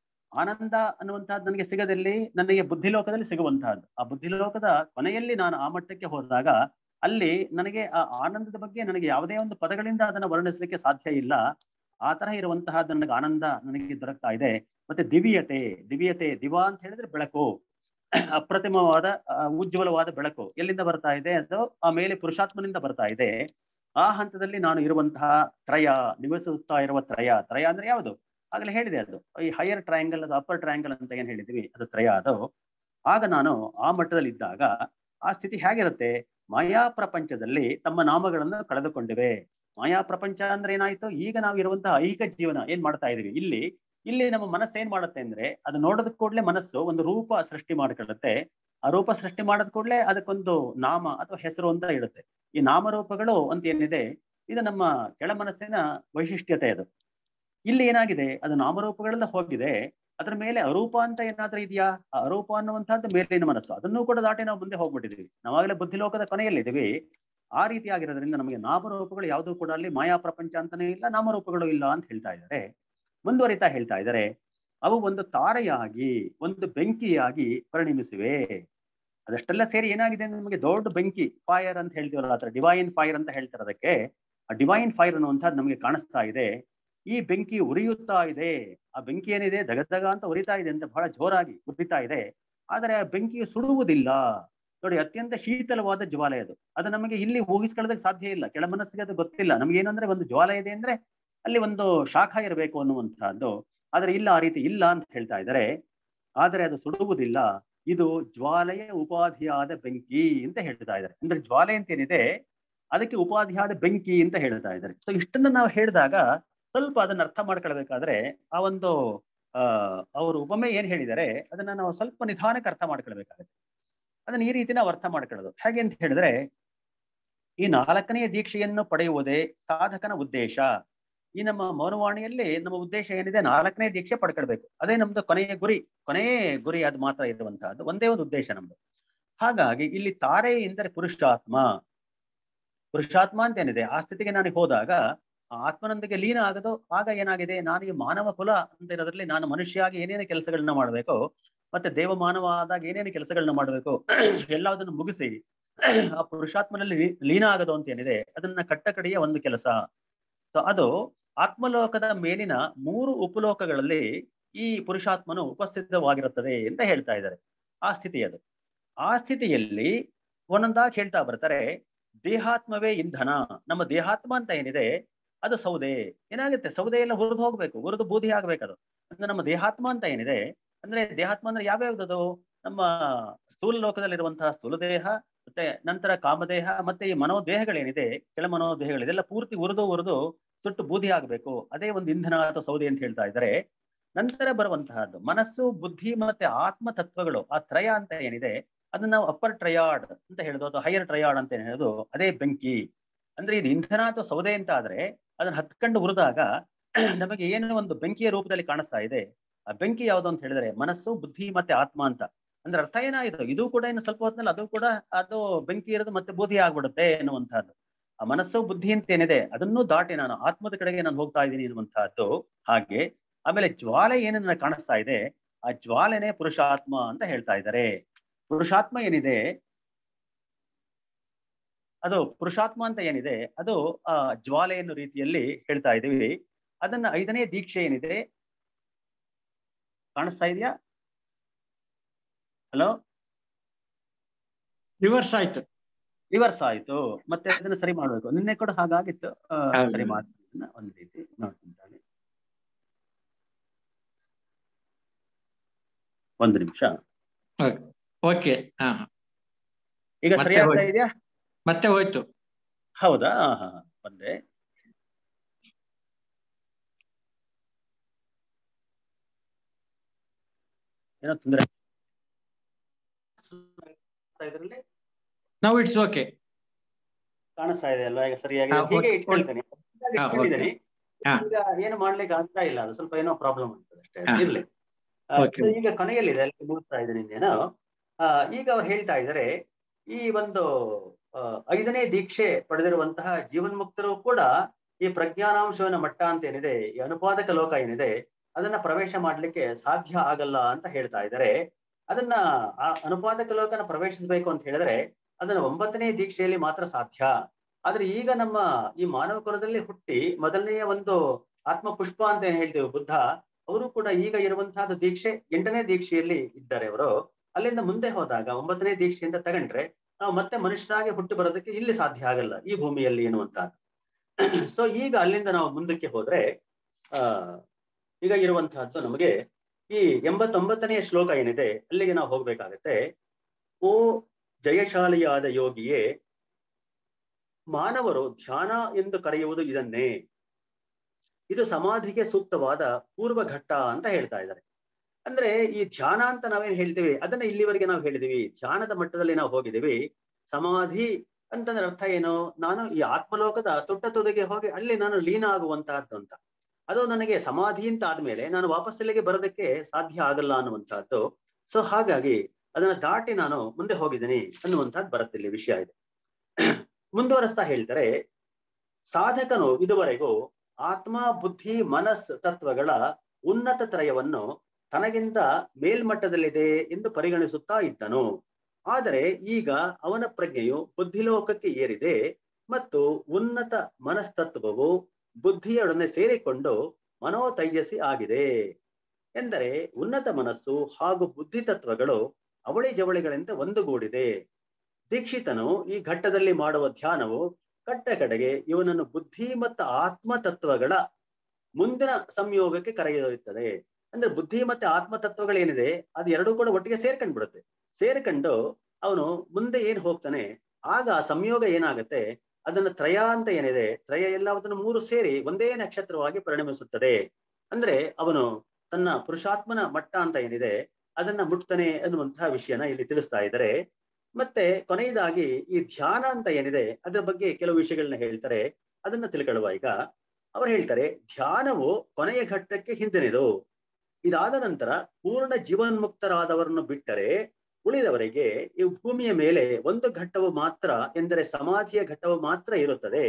ಆನಂದ ಅನ್ನುವಂತಹದ್ದು ನನಗೆ ಸಿಗದಲ್ಲಿ ನನಗೆ ಬುದ್ಧಿಲೋಕದಲ್ಲಿ ಸಿಗುವಂತಹದ್ದು ಆ ಬುದ್ಧಿಲೋಕದ ಕೊನೆಯಲ್ಲಿ ನಾನು ಆ ಮಟ್ಟಕ್ಕೆ ಹೋದಾಗ ಅಲ್ಲಿ ನನಗೆ ಆ ಆನಂದದ ಬಗ್ಗೆ ನನಗೆ ಯಾವುದೇ ಒಂದು ಪದಗಳಿಂದ ಅದನ್ನು ವರ್ಣಿಸಲಿಕ್ಕೆ ಸಾಧ್ಯ ಇಲ್ಲ ಆ ತರ ಇರುವಂತಹ ನನಗೆ ಆನಂದ ನನಗೆ ದೊರಕ್ತಾ ಇದೆ ಮತ್ತೆ ದಿವ್ಯತೆ ದಿವ್ಯತೆ ದಿವಾ ಅಂತ ಹೇಳಿದ್ರೆ ಬೆಳಕು ಅಪ್ರತಿಮವಾದ ಆ, ಉಜ್ವಲವಾದ ಬೆಳಕು ಎಲ್ಲಿಂದ ಬರ್ತಾ ಇದೆ ಅದು ಆ ಮೇಲೆ ಪುರುಷಾತ್ಮನಿಂದ ಬರ್ತಾ ಇದೆ ಆ ಹಂತದಲ್ಲಿ ನಾನು ಇರುವಂತಹ ತ್ರಯ ನಿವಸಿಸುತ್ತಾ ಇರುವ ತ್ರಯ ತ್ರಯ ಅಂದ್ರೆ ಯಾವುದು ಆಗಲೇ ಹೇಳಿದೆ ಅದು ಈ ಹೈಯರ್ ಟ್ರಯಾಂಗಲ್ ಅದು ಅಪ್ಪರ್ ಟ್ರಯಾಂಗಲ್ ಅಂತ ಏನ್ ಹೇಳಿದ್ವಿ ಅದು ತ್ರಯ ಅದು ಆಗ ನಾನು ಆ ಮಟ್ಟದಲ್ಲಿ ಇದ್ದಾಗ ಆ ಸ್ಥಿತಿ ಹೇಗಿರುತ್ತೆ ಮಾಯಾ ಪ್ರಪಂಚದಲ್ಲಿ ತಮ್ಮ ನಾಮಗಳನ್ನು ಕಳೆದುಕೊಂಡಿವೆ ಮಾಯಾ ಪ್ರಪಂಚ ಅಂದ್ರೆ ಏನಾಯ್ತು ಈಗ ನಾವು ಇರುವಂತಹ ಐಹಿಕ ಜೀವನ ಏನ್ ಮಾಡ್ತಾ ಇದೀವಿ ಇಲ್ಲಿ ಇಲ್ಲಿ ನಮ್ಮ ಮನಸ್ಸು ಏನ್ ಮಾಡುತ್ತೆ ಅಂದ್ರೆ ಅದು ನೋಡೋದ್ ಕೂಡಲೇ ಮನಸ್ಸು ಒಂದು ರೂಪ ಸೃಷ್ಟಿ ಮಾಡ್ಕೊಳ್ಳುತ್ತೆ ಆ ರೂಪ ಸೃಷ್ಟಿ ಮಾಡದ್ ಕೂಡಲೇ ಅದಕ್ಕೊಂದು ನಾಮ ಅಥವಾ ಹೆಸರು ಅಂತ ಇಡುತ್ತೆ ಈ ನಾಮರೂಪಗಳು ಅಂತ ಏನಿದೆ ಇದು ನಮ್ಮ ಕೆಳ ಮನಸ್ಸಿನ ವೈಶಿಷ್ಟ್ಯತೆ ಅದು ಇಲ್ಲಿ ಏನಾಗಿದೆ ಅದು ನಾಮರೂಪಗಳೆಲ್ಲ ಹೋಗಿದೆ ಅದ್ರ ಮೇಲೆ ಅರೂಪ ಅಂತ ಏನಾದ್ರೂ ಇದೆಯಾ ಆ ಅರೂಪ ಅನ್ನುವಂಥದ್ದು ಮೇಲಿನ ಮನಸ್ಸು ಅದನ್ನು ಕೂಡ ದಾಟಿ ನಾವು ಮುಂದೆ ಹೋಗ್ಬಿಟ್ಟಿದೀವಿ ನಾವಾಗಲೇ ಬುದ್ಧಿಲೋಕದ ಕೊನೆಯಲ್ಲಿದ್ದೀವಿ ಆ ರೀತಿ ಆಗಿರೋದ್ರಿಂದ ನಮಗೆ ನಾಮರೂಪಗಳು ಯಾವುದೂ ಕೂಡ ಅಲ್ಲಿ ಮಾಯಾ ಪ್ರಪಂಚ ಅಂತಾನೆ ಇಲ್ಲ ನಾಮರೂಪಗಳು ಇಲ್ಲ ಅಂತ ಹೇಳ್ತಾ ಇದ್ದಾರೆ ಮುಂದುವರಿತಾ ಹೇಳ್ತಾ ಇದ್ದಾರೆ ಅವು ಒಂದು ತಾರೆಯಾಗಿ ಒಂದು ಬೆಂಕಿಯಾಗಿ ಪರಿಣಮಿಸಿವೆ ಅದಷ್ಟೆಲ್ಲ ಸೇರಿ ಏನಾಗಿದೆ ಅಂದ್ರೆ ನಮಗೆ ದೊಡ್ಡ ಬೆಂಕಿ ಫೈರ್ ಅಂತ ಹೇಳ್ತೀವಲ್ಲ ಆತರ ಡಿವೈನ್ ಫೈರ್ ಅಂತ ಹೇಳ್ತಾರೆ ಅದಕ್ಕೆ ಆ ಡಿವೈನ್ ಫೈರ್ ಅನ್ನುವಂಥದ್ದು ನಮಗೆ ಕಾಣಿಸ್ತಾ ಇದೆ ಈ ಬೆಂಕಿ ಉರಿಯುತ್ತಾ ಇದೆ ಆ ಬೆಂಕಿ ಏನಿದೆ ದಗದಗ ಅಂತ ಉರಿತಾ ಇದೆ ಅಂತ ಬಹಳ ಜೋರಾಗಿ ಉರಿತಾ ಇದೆ ಆದರೆ ಆ ಬೆಂಕಿ ಸುಡುವುದಿಲ್ಲ ನೋಡಿ ಅತ್ಯಂತ ಶೀತಲವಾದ ಜ್ವಾಲೆ ಅದು ಅದು ನಮಗೆ ಇಲ್ಲಿ ಊಹಿಸ್ಕೊಳ್ಳೋದಕ್ಕೆ ಸಾಧ್ಯ ಇಲ್ಲ ಕೆಳ ಮನಸ್ಸಿಗೆ ಅದು ಗೊತ್ತಿಲ್ಲ ನಮ್ಗೆ ಏನಂದ್ರೆ ಒಂದು ಜ್ವಾಲೆ ಇದೆ ಅಂದ್ರೆ ಅಲ್ಲಿ ಒಂದು ಶಾಖ ಇರಬೇಕು ಅನ್ನುವಂತಹದ್ದು ಆದ್ರೆ ಇಲ್ಲ ಆ ರೀತಿ ಇಲ್ಲ ಅಂತ ಹೇಳ್ತಾ ಇದ್ದಾರೆ ಆದರೆ ಅದು ಸುಡುವುದಿಲ್ಲ ಇದು ಜ್ವಾಲೆಯ ಉಪಾಧಿಯಾದ ಬೆಂಕಿ ಅಂತ ಹೇಳ್ತಾ ಇದ್ದಾರೆ ಅಂದ್ರೆ ಜ್ವಾಲೆ ಅಂತ ಏನಿದೆ ಅದಕ್ಕೆ ಉಪಾಧಿಯಾದ ಬೆಂಕಿ ಅಂತ ಹೇಳ್ತಾ ಇದ್ದಾರೆ ಸೊ ಇಷ್ಟನ್ನ ನಾವು ಹೇಳಿದಾಗ ಸ್ವಲ್ಪ ಅದನ್ನ ಅರ್ಥ ಮಾಡ್ಕೊಳ್ಬೇಕಾದ್ರೆ ಆ ಒಂದು ಆ ಅವರು ಉಪಮೆ ಏನ್ ಹೇಳಿದ್ದಾರೆ ಅದನ್ನ ನಾವು ಸ್ವಲ್ಪ ನಿಧಾನಕ್ಕೆ ಅರ್ಥ ಮಾಡ್ಕೊಳ್ಬೇಕಾಗುತ್ತೆ ಅದನ್ನ ಈ ರೀತಿ ನಾವು ಅರ್ಥ ಮಾಡ್ಕೊಳ್ಳೋದು ಹೇಗೆ ಅಂತ ಹೇಳಿದ್ರೆ ಈ ನಾಲ್ಕನೆಯ ದೀಕ್ಷೆಯನ್ನು ಪಡೆಯುವುದೇ ಸಾಧಕನ ಉದ್ದೇಶ ಈ ನಮ್ಮ ಮೌನವಾಣಿಯಲ್ಲಿ ನಮ್ಮ ಉದ್ದೇಶ ಏನಿದೆ ನಾಲ್ಕನೇ ದೀಕ್ಷೆ ಪಡ್ಕೊಳ್ಬೇಕು ಅದೇ ನಮ್ದು ಕೊನೆಯ ಗುರಿ ಕೊನೆಯ ಗುರಿ ಅದು ಮಾತ್ರ ಇರುವಂತಹದ್ದು ಒಂದೇ ಒಂದು ಉದ್ದೇಶ ನಮ್ದು ಹಾಗಾಗಿ ಇಲ್ಲಿ ತಾರೆ ಎಂದರೆ ಪುರುಷಾತ್ಮ ಪುರುಷಾತ್ಮ ಅಂತ ಏನಿದೆ ಆ ಸ್ಥಿತಿಗೆ ನಾನು ಹೋದಾಗ ಆ ಆತ್ಮನೊಂದಿಗೆ ಲೀನ ಆಗದು ಆಗ ಏನಾಗಿದೆ ನಾನು ಈ ಮಾನವ ಕುಲ ಅಂತ ಇರೋದ್ರಲ್ಲಿ ನಾನು ಮನುಷ್ಯಾಗಿ ಏನೇನು ಕೆಲಸಗಳನ್ನ ಮಾಡಬೇಕು ಮತ್ತೆ ದೇವ ಮಾನವ ಆದಾಗ ಏನೇನು ಕೆಲಸಗಳನ್ನ ಮಾಡಬೇಕು ಎಲ್ಲದನ್ನು ಮುಗಿಸಿ ಆ ಪುರುಷಾತ್ಮನಲ್ಲಿ ಲೀನ ಆಗದು ಅಂತ ಏನಿದೆ ಅದನ್ನ ಕಟ್ಟಕಡೆಯ ಒಂದು ಕೆಲಸ ಸೊ ಅದು ಆತ್ಮಲೋಕದ ಮೇಲಿನ ಮೂರು ಉಪಲೋಕಗಳಲ್ಲಿ ಈ ಪುರುಷಾತ್ಮನು ಉಪಸ್ಥಿತವಾಗಿರುತ್ತದೆ ಅಂತ ಹೇಳ್ತಾ ಇದ್ದಾರೆ ಆ ಸ್ಥಿತಿ ಅದು ಆ ಸ್ಥಿತಿಯಲ್ಲಿ ಒಂದೊಂದಾಗಿ ಹೇಳ್ತಾ ಬರ್ತಾರೆ ದೇಹಾತ್ಮವೇ ಇಂಧನ ನಮ್ಮ ದೇಹಾತ್ಮ ಅಂತ ಏನಿದೆ ಅದು ಸೌದೆ ಏನಾಗುತ್ತೆ ಸೌದೆ ಎಲ್ಲ ಹುರಿದು ಹೋಗ್ಬೇಕು ಹುರಿದು ಬೂದಿ ಆಗ್ಬೇಕು ಅದು ಅಂದ್ರೆ ನಮ್ಮ ದೇಹಾತ್ಮ ಅಂತ ಏನಿದೆ ಅಂದ್ರೆ ದೇಹಾತ್ಮ ಅಂದ್ರೆ ಯಾವ್ಯಾವ್ದದು ನಮ್ಮ ಸ್ಥೂಲ ಲೋಕದಲ್ಲಿರುವಂತಹ ಸ್ಥೂಲ ದೇಹ ಮತ್ತೆ ನಂತರ ಕಾಮದೇಹ ಮತ್ತೆ ಈ ಮನೋದೇಹಗಳೇನಿದೆ ಕೆಳ ಮನೋದೇಹಗಳು ಇದೆಲ್ಲ ಪೂರ್ತಿ ಉರಿದು ಉರಿದು ಸುಟ್ಟು ಬೂದಿ ಆಗ್ಬೇಕು ಅದೇ ಒಂದು ಇಂಧನ ಅಥವಾ ಸೌದೆ ಅಂತ ಹೇಳ್ತಾ ಇದ್ದಾರೆ ನಂತರ ಬರುವಂತಹದ್ದು ಮನಸ್ಸು ಬುದ್ಧಿ ಮತ್ತೆ ಆತ್ಮ ತತ್ವಗಳು ಆ ತ್ರಯ ಅಂತ ಏನಿದೆ ಅದನ್ನ ನಾವು ಅಪ್ಪರ್ ಟ್ರಯಾಡ್ ಅಂತ ಹೇಳೋದು ಅಥವಾ ಹೈಯರ್ ಟ್ರಯಾಡ್ ಅಂತ ಏನ್ ಹೇಳೋದು ಅದೇ ಬೆಂಕಿ ಅಂದ್ರೆ ಇದು ಇಂಧನ ಅಥವಾ ಸೌದೆ ಅಂತ ಆದ್ರೆ ಅದನ್ನ ಹತ್ಕೊಂಡು ಉರಿದಾಗ ನಮಗೆ ಏನು ಒಂದು ಬೆಂಕಿಯ ರೂಪದಲ್ಲಿ ಕಾಣಿಸ್ತಾ ಇದೆ ಆ ಬೆಂಕಿ ಯಾವುದು ಅಂತ ಹೇಳಿದ್ರೆ ಮನಸ್ಸು ಬುದ್ಧಿ ಮತ್ತೆ ಆತ್ಮ ಅಂತ ಅಂದ್ರೆ ಅರ್ಥ ಏನಾಯ್ತು ಇದು ಕೂಡ ಇನ್ನು ಸ್ವಲ್ಪ ಹೊತ್ತಿನಲ್ಲಿ ಅದು ಕೂಡ ಅದು ಬೆಂಕಿ ಇರೋದು ಮತ್ತೆ ಬೂದಿ ಆಗ್ಬಿಡುತ್ತೆ ಎನ್ನುವಂತಹದ್ದು ಆ ಮನಸ್ಸು ಬುದ್ಧಿ ಅಂತ ಏನಿದೆ ಅದನ್ನು ದಾಟಿ ನಾನು ಆತ್ಮದ ಕಡೆಗೆ ನಾನು ಹೋಗ್ತಾ ಇದ್ದೀನಿ ಎನ್ನುವಂತಹದ್ದು ಹಾಗೆ ಆಮೇಲೆ ಜ್ವಾಲೆ ಏನನ್ನ ಕಾಣಿಸ್ತಾ ಇದೆ ಆ ಜ್ವಾಲೆನೇ ಪುರುಷಾತ್ಮ ಅಂತ ಹೇಳ್ತಾ ಇದ್ದಾರೆ ಪುರುಷಾತ್ಮ ಏನಿದೆ ಅದು ಪುರುಷಾತ್ಮ ಅಂತ ಏನಿದೆ ಅದು ಆ ಜ್ವಾಲೆ ಎನ್ನುವ ರೀತಿಯಲ್ಲಿ ಹೇಳ್ತಾ ಇದೀವಿ ಅದನ್ನ ಐದನೇ ದೀಕ್ಷೆ ಏನಿದೆ ಕಾಣಿಸ್ತಾ ಇದೆಯಾ ಹಲೋ ರಿವರ್ಸ್ ಆಯ್ತು ರಿವರ್ಸ್ ಆಯ್ತು ಮತ್ತೆ ಅದನ್ನ ಸರಿ ಮಾಡ್ಬೇಕು ನಿನ್ನೆ ಕೂಡ ಹಾಗಾಗಿತ್ತು ಆ, ಹೌದು. ಸರಿ ಮಾಡ್ತೀನಿ ಒಂದ್ ರೀತಿ ನೋಡ್ತೀನಿ ಒಂದು ನಿಮಿಷ ಓಕೆ ಹಾ ಈಗ ಮತ್ತೆ ಸರಿ ಆಗ್ತಾ ಹೋಯ್ತು. ಇದೆಯಾ ಮತ್ತೆ ಹೋಯ್ತು ಹೌದಾ ಹಾ ಹಾ ಬಂದೆ ಏನೋ ತೊಂದರೆ ಇದರಲ್ಲಿ ನಾವು ಇಟ್ಸ್ ಓಕೆ ಕಾಣಿಸ್ತಾ ಇದೆ ಅಲ್ವಾ ಈಗ ಸರಿಯಾಗಿ ಹಾ, ಹೀಗೆ ಓಕೆ, ಇಟ್ಕೊಳ್ತೇನೆ ಹಾ, ಇಟ್ಕೊಂಡಿದ್ದೀನಿ. ಹಾ. ಈಗ ಏನು ಮಾಡ್ಲಿಕ್ಕೆ ಆಗ್ತಾ ಇಲ್ಲ ಅದು ಸ್ವಲ್ಪ ಏನೋ ಪ್ರಾಬ್ಲಮ್ ಆಗ್ತದೆ ಅಷ್ಟೇ ಹಾ. ಇರ್ಲಿ ಆ, ಓಕೆ. so ಈಗ ಕೊನೆಯಲ್ಲಿದೆ ಅಲ್ಲಿ ಮುಗಿಸ್ತಾ ಇದ್ದೀನಿ ಇನ್ನೇನು ಆ, ಈಗ ಅವ್ರು ಹೇಳ್ತಾ ಇದ್ದಾರೆ ಈ ಒಂದು ಆ, ಐದನೇ ದೀಕ್ಷೆ ಪಡೆದಿರುವಂತಹ ಜೀವನ್ಮುಕ್ತರು ಕೂಡ ಈ ಪ್ರಜ್ಞಾನಾಂಶವನ್ನ ಮಟ್ಟ ಅಂತ ಏನಿದೆ ಈ ಅನುಪಾದಕ ಲೋಕ ಏನಿದೆ ಅದನ್ನ ಪ್ರವೇಶ ಮಾಡ್ಲಿಕ್ಕೆ ಸಾಧ್ಯ ಆಗಲ್ಲ ಅಂತ ಹೇಳ್ತಾ ಇದ್ದಾರೆ ಅದನ್ನ ಆ ಅನುಪಾದಕ ಲೋಕನ ಪ್ರವೇಶಿಸಬೇಕು ಅಂತ ಹೇಳಿದ್ರೆ ಅದನ್ನ ಒಂಬತ್ತನೇ ದೀಕ್ಷೆಯಲ್ಲಿ ಮಾತ್ರ ಸಾಧ್ಯ ಆದ್ರೆ ಈಗ ನಮ್ಮ ಈ ಮಾನವ ಕುಲದಲ್ಲಿ ಹುಟ್ಟಿ ಮೊದಲನೆಯ ಒಂದು ಆತ್ಮ ಪುಷ್ಪ ಅಂತ ಏನ್ ಹೇಳ್ತೀವಿ ಬುದ್ಧ ಅವರು ಕೂಡ ಈಗ ಇರುವಂತಹದ್ದು ದೀಕ್ಷೆ ಎಂಟನೇ ದೀಕ್ಷೆಯಲ್ಲಿ ಇದ್ದಾರೆ ಅವರು ಅಲ್ಲಿಂದ ಮುಂದೆ ಹೋದಾಗ ಒಂಬತ್ತನೇ ದೀಕ್ಷೆಯಿಂದ ತಗೊಂಡ್ರೆ ನಾವು ಮತ್ತೆ ಮನುಷ್ಯರಾಗಿ ಹುಟ್ಟು ಬರೋದಕ್ಕೆ ಇಲ್ಲಿ ಸಾಧ್ಯ ಆಗಲ್ಲ ಈ ಭೂಮಿಯಲ್ಲಿ ಎನ್ನುವಂತಹದ್ದು ಸೊ ಈಗ ಅಲ್ಲಿಂದ ನಾವು ಮುಂದಕ್ಕೆ ಹೋದ್ರೆ ಆ ಈಗ ಇರುವಂತಹದ್ದು ನಮಗೆ ಈ ಎಂಬತ್ತೊಂಬತ್ತನೆಯ ಶ್ಲೋಕ ಏನಿದೆ ಅಲ್ಲಿಗೆ ನಾವು ಹೋಗ್ಬೇಕಾಗತ್ತೆ ಓ ಜಯಶಾಲಿಯಾದ ಯೋಗಿಯೇ ಮಾನವರು ಧ್ಯಾನ ಎಂದು ಕರೆಯುವುದು ಇದನ್ನೇ ಇದು ಸಮಾಧಿಗೆ ಸೂಕ್ತವಾದ ಪೂರ್ವ ಘಟ್ಟ ಅಂತ ಹೇಳ್ತಾ ಇದ್ದಾರೆ ಅಂದ್ರೆ ಈ ಧ್ಯಾನ ಅಂತ ನಾವೇನ್ ಹೇಳ್ತೀವಿ ಅದನ್ನ ಇಲ್ಲಿವರೆಗೆ ನಾವು ಹೇಳಿದೀವಿ ಧ್ಯಾನದ ಮಟ್ಟದಲ್ಲಿ ನಾವು ಹೋಗಿದೀವಿ ಸಮಾಧಿ ಅಂತಂದ್ರೆ ಅರ್ಥ ಏನು ನಾನು ಈ ಆತ್ಮಲೋಕದ ತುಟ್ಟ ತುದಿಗೆ ಹೋಗಿ ಅಲ್ಲಿ ನಾನು ಲೀನ ಆಗುವಂತಹದ್ದು ಅಂತ ಅದು ನನಗೆ ಸಮಾಧಿ ಅಂತ ಆದ್ಮೇಲೆ ನಾನು ವಾಪಸ್ ಇಲ್ಲಿಗೆ ಬರೋದಕ್ಕೆ ಸಾಧ್ಯ ಆಗಲ್ಲ ಅನ್ನುವಂತಹದ್ದು ಸೊ ಹಾಗಾಗಿ ಅದನ್ನ ದಾಟಿ ನಾನು ಮುಂದೆ ಹೋಗಿದ್ದೀನಿ ಅನ್ನುವಂಥದ್ದು ಬರುತ್ತೆ ಇಲ್ಲಿ ವಿಷಯ ಇದೆ ಮುಂದುವರೆಸ್ತಾ ಹೇಳ್ತಾರೆ ಸಾಧಕನು ಇದುವರೆಗೂ ಆತ್ಮ ಬುದ್ಧಿ ಮನಸ್ ತತ್ವಗಳ ಉನ್ನತ ತ್ರಯವನ್ನು ತನಗಿಂತ ಮೇಲ್ಮಟ್ಟದಲ್ಲಿದೆ ಎಂದು ಪರಿಗಣಿಸುತ್ತಾ ಇದ್ದನು ಆದರೆ ಈಗ ಅವನ ಪ್ರಜ್ಞೆಯು ಬುದ್ಧಿಲೋಕಕ್ಕೆ ಏರಿದೆ ಮತ್ತು ಉನ್ನತ ಮನಸ್ತತ್ವವು ಬುದ್ಧಿಯೊಡನೆ ಸೇರಿಕೊಂಡು ಮನೋತೈಜಸಿ ಆಗಿದೆ ಎಂದರೆ ಉನ್ನತ ಮನಸ್ಸು ಹಾಗೂ ಬುದ್ಧಿ ತತ್ವಗಳು ಅವಳಿ ಜವಳಿಗಳಿಂದ ಒಂದುಗೂಡಿದೆ ದೀಕ್ಷಿತನು ಈ ಘಟ್ಟದಲ್ಲಿ ಮಾಡುವ ಧ್ಯಾನವು ಕಟ್ಟ ಕಡೆಗೆ ಇವನನ್ನು ಬುದ್ಧಿ ಮತ್ತು ಆತ್ಮ ತತ್ವಗಳ ಮುಂದಿನ ಸಂಯೋಗಕ್ಕೆ ಕರೆದೊಯ್ಯುತ್ತದೆ ಅಂದ್ರೆ ಬುದ್ಧಿ ಮತ್ತೆ ಆತ್ಮ ತತ್ವಗಳೇನಿದೆ ಅದು ಎರಡೂ ಕೂಡ ಒಟ್ಟಿಗೆ ಸೇರ್ಕೊಂಡ್ ಬಿಡುತ್ತೆ ಸೇರ್ಕೊಂಡು ಅವನು ಮುಂದೆ ಏನ್ ಹೋಗ್ತಾನೆ ಆಗ ಆ ಸಂಯೋಗ ಏನಾಗುತ್ತೆ ಅದನ್ನ ತ್ರಯ ಅಂತ ಏನಿದೆ ತ್ರಯ ಎಲ್ಲದನ್ನು ಮೂರು ಸೇರಿ ಒಂದೇ ನಕ್ಷತ್ರವಾಗಿ ಪರಿಣಮಿಸುತ್ತದೆ ಅಂದ್ರೆ ಅವನು ತನ್ನ ಪುರುಷಾತ್ಮನ ಮಟ್ಟ ಅಂತ ಏನಿದೆ ಅದನ್ನ ಮುಟ್ತಾನೆ ಅನ್ನುವಂತಹ ವಿಷಯನ ಇಲ್ಲಿ ತಿಳಿಸ್ತಾ ಇದ್ದಾರೆ ಮತ್ತೆ ಕೊನೆಯದಾಗಿ ಈ ಧ್ಯಾನ ಅಂತ ಏನಿದೆ ಅದರ ಬಗ್ಗೆ ಕೆಲವು ವಿಷಯಗಳನ್ನ ಹೇಳ್ತಾರೆ ಅದನ್ನ ತಿಳ್ಕೊಳ್ಳುವ ಈಗ ಅವ್ರು ಹೇಳ್ತಾರೆ ಧ್ಯಾನವು ಕೊನೆಯ ಘಟ್ಟಕ್ಕೆ ಹಿಂದಿನದು ಇದಾದ ನಂತರ ಪೂರ್ಣ ಜೀವನ್ಮುಕ್ತರಾದವರನ್ನು ಬಿಟ್ಟರೆ ಉಳಿದವರಿಗೆ ಈ ಭೂಮಿಯ ಮೇಲೆ ಒಂದು ಘಟ್ಟವು ಮಾತ್ರ ಎಂದರೆ ಸಮಾಧಿಯ ಘಟ್ಟವು ಮಾತ್ರ ಇರುತ್ತದೆ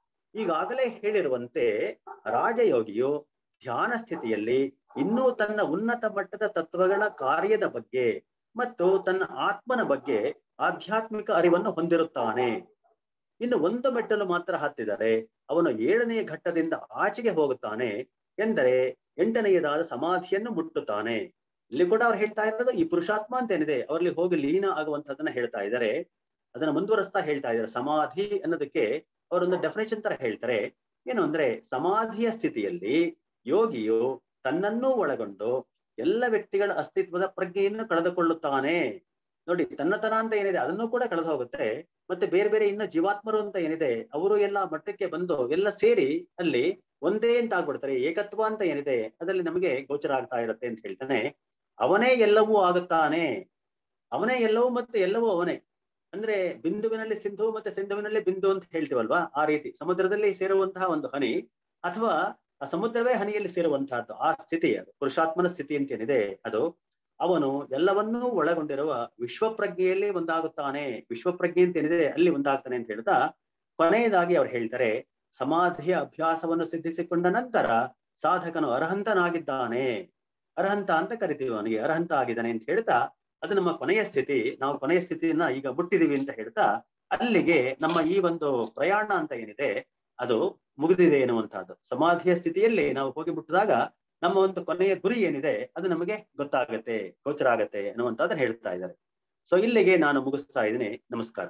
ಈಗಾಗಲೇ ಹೇಳಿರುವಂತೆ ರಾಜಯೋಗಿಯು ಧ್ಯಾನ ಸ್ಥಿತಿಯಲ್ಲಿ ಇನ್ನೂ ತನ್ನ ಉನ್ನತ ಮಟ್ಟದ ತತ್ವಗಳ ಕಾರ್ಯದ ಬಗ್ಗೆ ಮತ್ತು ತನ್ನ ಆತ್ಮನ ಬಗ್ಗೆ ಆಧ್ಯಾತ್ಮಿಕ ಅರಿವನ್ನು ಹೊಂದಿರುತ್ತಾನೆ ಇನ್ನು ಒಂದು ಮೆಟ್ಟಲು ಮಾತ್ರ ಹತ್ತಿದರೆ ಅವನು ಏಳನೆಯ ಘಟ್ಟದಿಂದ ಆಚೆಗೆ ಹೋಗುತ್ತಾನೆ ಎಂದರೆ ಎಂಟನೆಯದಾದ ಸಮಾಧಿಯನ್ನು ಮುಟ್ಟುತ್ತಾನೆ ಇಲ್ಲಿ ಕೂಡ ಅವ್ರು ಹೇಳ್ತಾ ಇರೋದು ಈ ಪುರುಷಾತ್ಮ ಅಂತ ಏನಿದೆ ಅವರಲ್ಲಿ ಹೋಗಿ ಲೀನ ಆಗುವಂತದನ್ನ ಹೇಳ್ತಾ ಇದ್ದಾರೆ ಅದನ್ನ ಮುಂದುವರಿಸ್ತಾ ಹೇಳ್ತಾ ಇದ್ದಾರೆ ಸಮಾಧಿ ಅನ್ನೋದಕ್ಕೆ ಅವರೊಂದು ಡೆಫಿನೇಷನ್ ತರ ಹೇಳ್ತಾರೆ ಏನು ಅಂದ್ರೆ ಸಮಾಧಿಯ ಸ್ಥಿತಿಯಲ್ಲಿ ಯೋಗಿಯು ತನ್ನನ್ನೂ ಒಳಗೊಂಡು ಎಲ್ಲ ವ್ಯಕ್ತಿಗಳ ಅಸ್ತಿತ್ವದ ಪ್ರಜ್ಞೆಯನ್ನು ಕಳೆದುಕೊಳ್ಳುತ್ತಾನೆ ನೋಡಿ ತನ್ನತನ ಅಂತ ಏನಿದೆ ಅದನ್ನು ಕೂಡ ಕಳೆದು ಹೋಗುತ್ತೆ ಮತ್ತೆ ಬೇರೆ ಬೇರೆ ಇನ್ನು ಜೀವಾತ್ಮರು ಅಂತ ಏನಿದೆ ಅವರು ಎಲ್ಲ ಮಟ್ಟಕ್ಕೆ ಬಂದು ಎಲ್ಲ ಸೇರಿ ಅಲ್ಲಿ ಒಂದೇ ಅಂತ ಆಗ್ಬಿಡ್ತಾರೆ ಏಕತ್ವ ಅಂತ ಏನಿದೆ ಅದರಲ್ಲಿ ನಮಗೆ ಗೋಚರ ಆಗ್ತಾ ಇರುತ್ತೆ ಅಂತ ಹೇಳ್ತಾನೆ ಅವನೇ ಎಲ್ಲವೂ ಆಗುತ್ತಾನೆ ಅವನೇ ಎಲ್ಲವೂ ಮತ್ತೆ ಎಲ್ಲವೂ ಅವನೇ ಅಂದ್ರೆ ಬಿಂದುವಿನಲ್ಲಿ ಸಿಂಧು ಮತ್ತೆ ಸಿಂಧುವಿನಲ್ಲಿ ಬಿಂದು ಅಂತ ಹೇಳ್ತೀವಲ್ವಾ ಆ ರೀತಿ ಸಮುದ್ರದಲ್ಲಿ ಸೇರುವಂತಹ ಒಂದು ಹನಿ ಅಥವಾ ಆ ಸಮುದ್ರವೇ ಹನಿಯಲ್ಲಿ ಸೇರುವಂತಹದ್ದು ಆ ಸ್ಥಿತಿ ಅದು ಪುರುಷಾತ್ಮನ ಸ್ಥಿತಿ ಅಂತ ಏನಿದೆ ಅದು ಅವನು ಎಲ್ಲವನ್ನೂ ಒಳಗೊಂಡಿರುವ ವಿಶ್ವಪ್ರಜ್ಞೆಯಲ್ಲಿ ಒಂದಾಗುತ್ತಾನೆ ವಿಶ್ವಪ್ರಜ್ಞೆ ಅಂತ ಏನಿದೆ ಅಲ್ಲಿ ಒಂದಾಗ್ತಾನೆ ಅಂತ ಹೇಳ್ತಾ ಕೊನೆಯದಾಗಿ ಅವ್ರು ಹೇಳ್ತಾರೆ ಸಮಾಧಿಯ ಅಭ್ಯಾಸವನ್ನು ಸಿದ್ಧಿಸಿಕೊಂಡ ನಂತರ ಸಾಧಕನು ಅರ್ಹಂತನಾಗಿದ್ದಾನೆ ಅರ್ಹಂತ ಅಂತ ಕರಿತೀವಿ ಅವನಿಗೆ ಅರ್ಹಂತ ಆಗಿದ್ದಾನೆ ಅಂತ ಹೇಳ್ತಾ ಅದು ನಮ್ಮ ಕೊನೆಯ ಸ್ಥಿತಿ ನಾವು ಕೊನೆಯ ಸ್ಥಿತಿಯನ್ನ ಈಗ ಮುಟ್ಟಿದೀವಿ ಅಂತ ಹೇಳ್ತಾ ಅಲ್ಲಿಗೆ ನಮ್ಮ ಈ ಒಂದು ಪ್ರಯಾಣ ಅಂತ ಏನಿದೆ ಅದು ಮುಗಿದಿದೆ ಎನ್ನುವಂತಹದ್ದು ಸಮಾಧಿಯ ಸ್ಥಿತಿಯಲ್ಲಿ ನಾವು ಹೋಗಿ ಮುಟ್ಟಿದಾಗ ನಮ್ಮ ಒಂದು ಕೊನೆಯ ಗುರಿ ಏನಿದೆ ಅದು ನಮಗೆ ಗೊತ್ತಾಗತ್ತೆ ಗೋಚರ ಆಗತ್ತೆ ಅನ್ನುವಂಥದ್ದನ್ನ ಹೇಳ್ತಾ ಇದ್ದಾರೆ ಸೊ ಇಲ್ಲಿಗೆ ನಾನು ಮುಗಿಸ್ತಾ ಇದ್ದೀನಿ ನಮಸ್ಕಾರ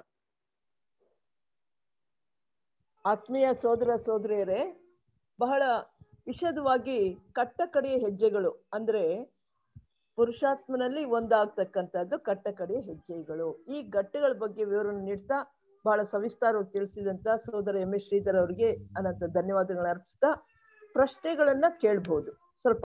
ಆತ್ಮೀಯ ಸೋದರ ಸೋದರಿಯರೇ ಬಹಳ ವಿಶದವಾಗಿ ಕಟ್ಟ ಕಡೆಯ ಹೆಜ್ಜೆಗಳು ಅಂದ್ರೆ ಪುರುಷಾತ್ಮನಲ್ಲಿ ಒಂದಾಗ್ತಕ್ಕಂಥದ್ದು ಕಟ್ಟಕಡೆಯ ಹೆಜ್ಜೆಗಳು ಈ ಘಟ್ಟಗಳ ಬಗ್ಗೆ ವಿವರಣೆ ನೀಡ್ತಾ ಬಹಳ ಸವಿಸ್ತಾರವಾಗಿ ತಿಳಿಸಿದಂತ ಸೋದರ ಎಂ ಎಸ್ ಶ್ರೀಧರ್ ಅವರಿಗೆ ಅನಂತ ಧನ್ಯವಾದಗಳು ಅರ್ಪಿಸ್ತಾ ಪ್ರಶ್ನೆಗಳನ್ನ ಕೇಳ್ಬೋದು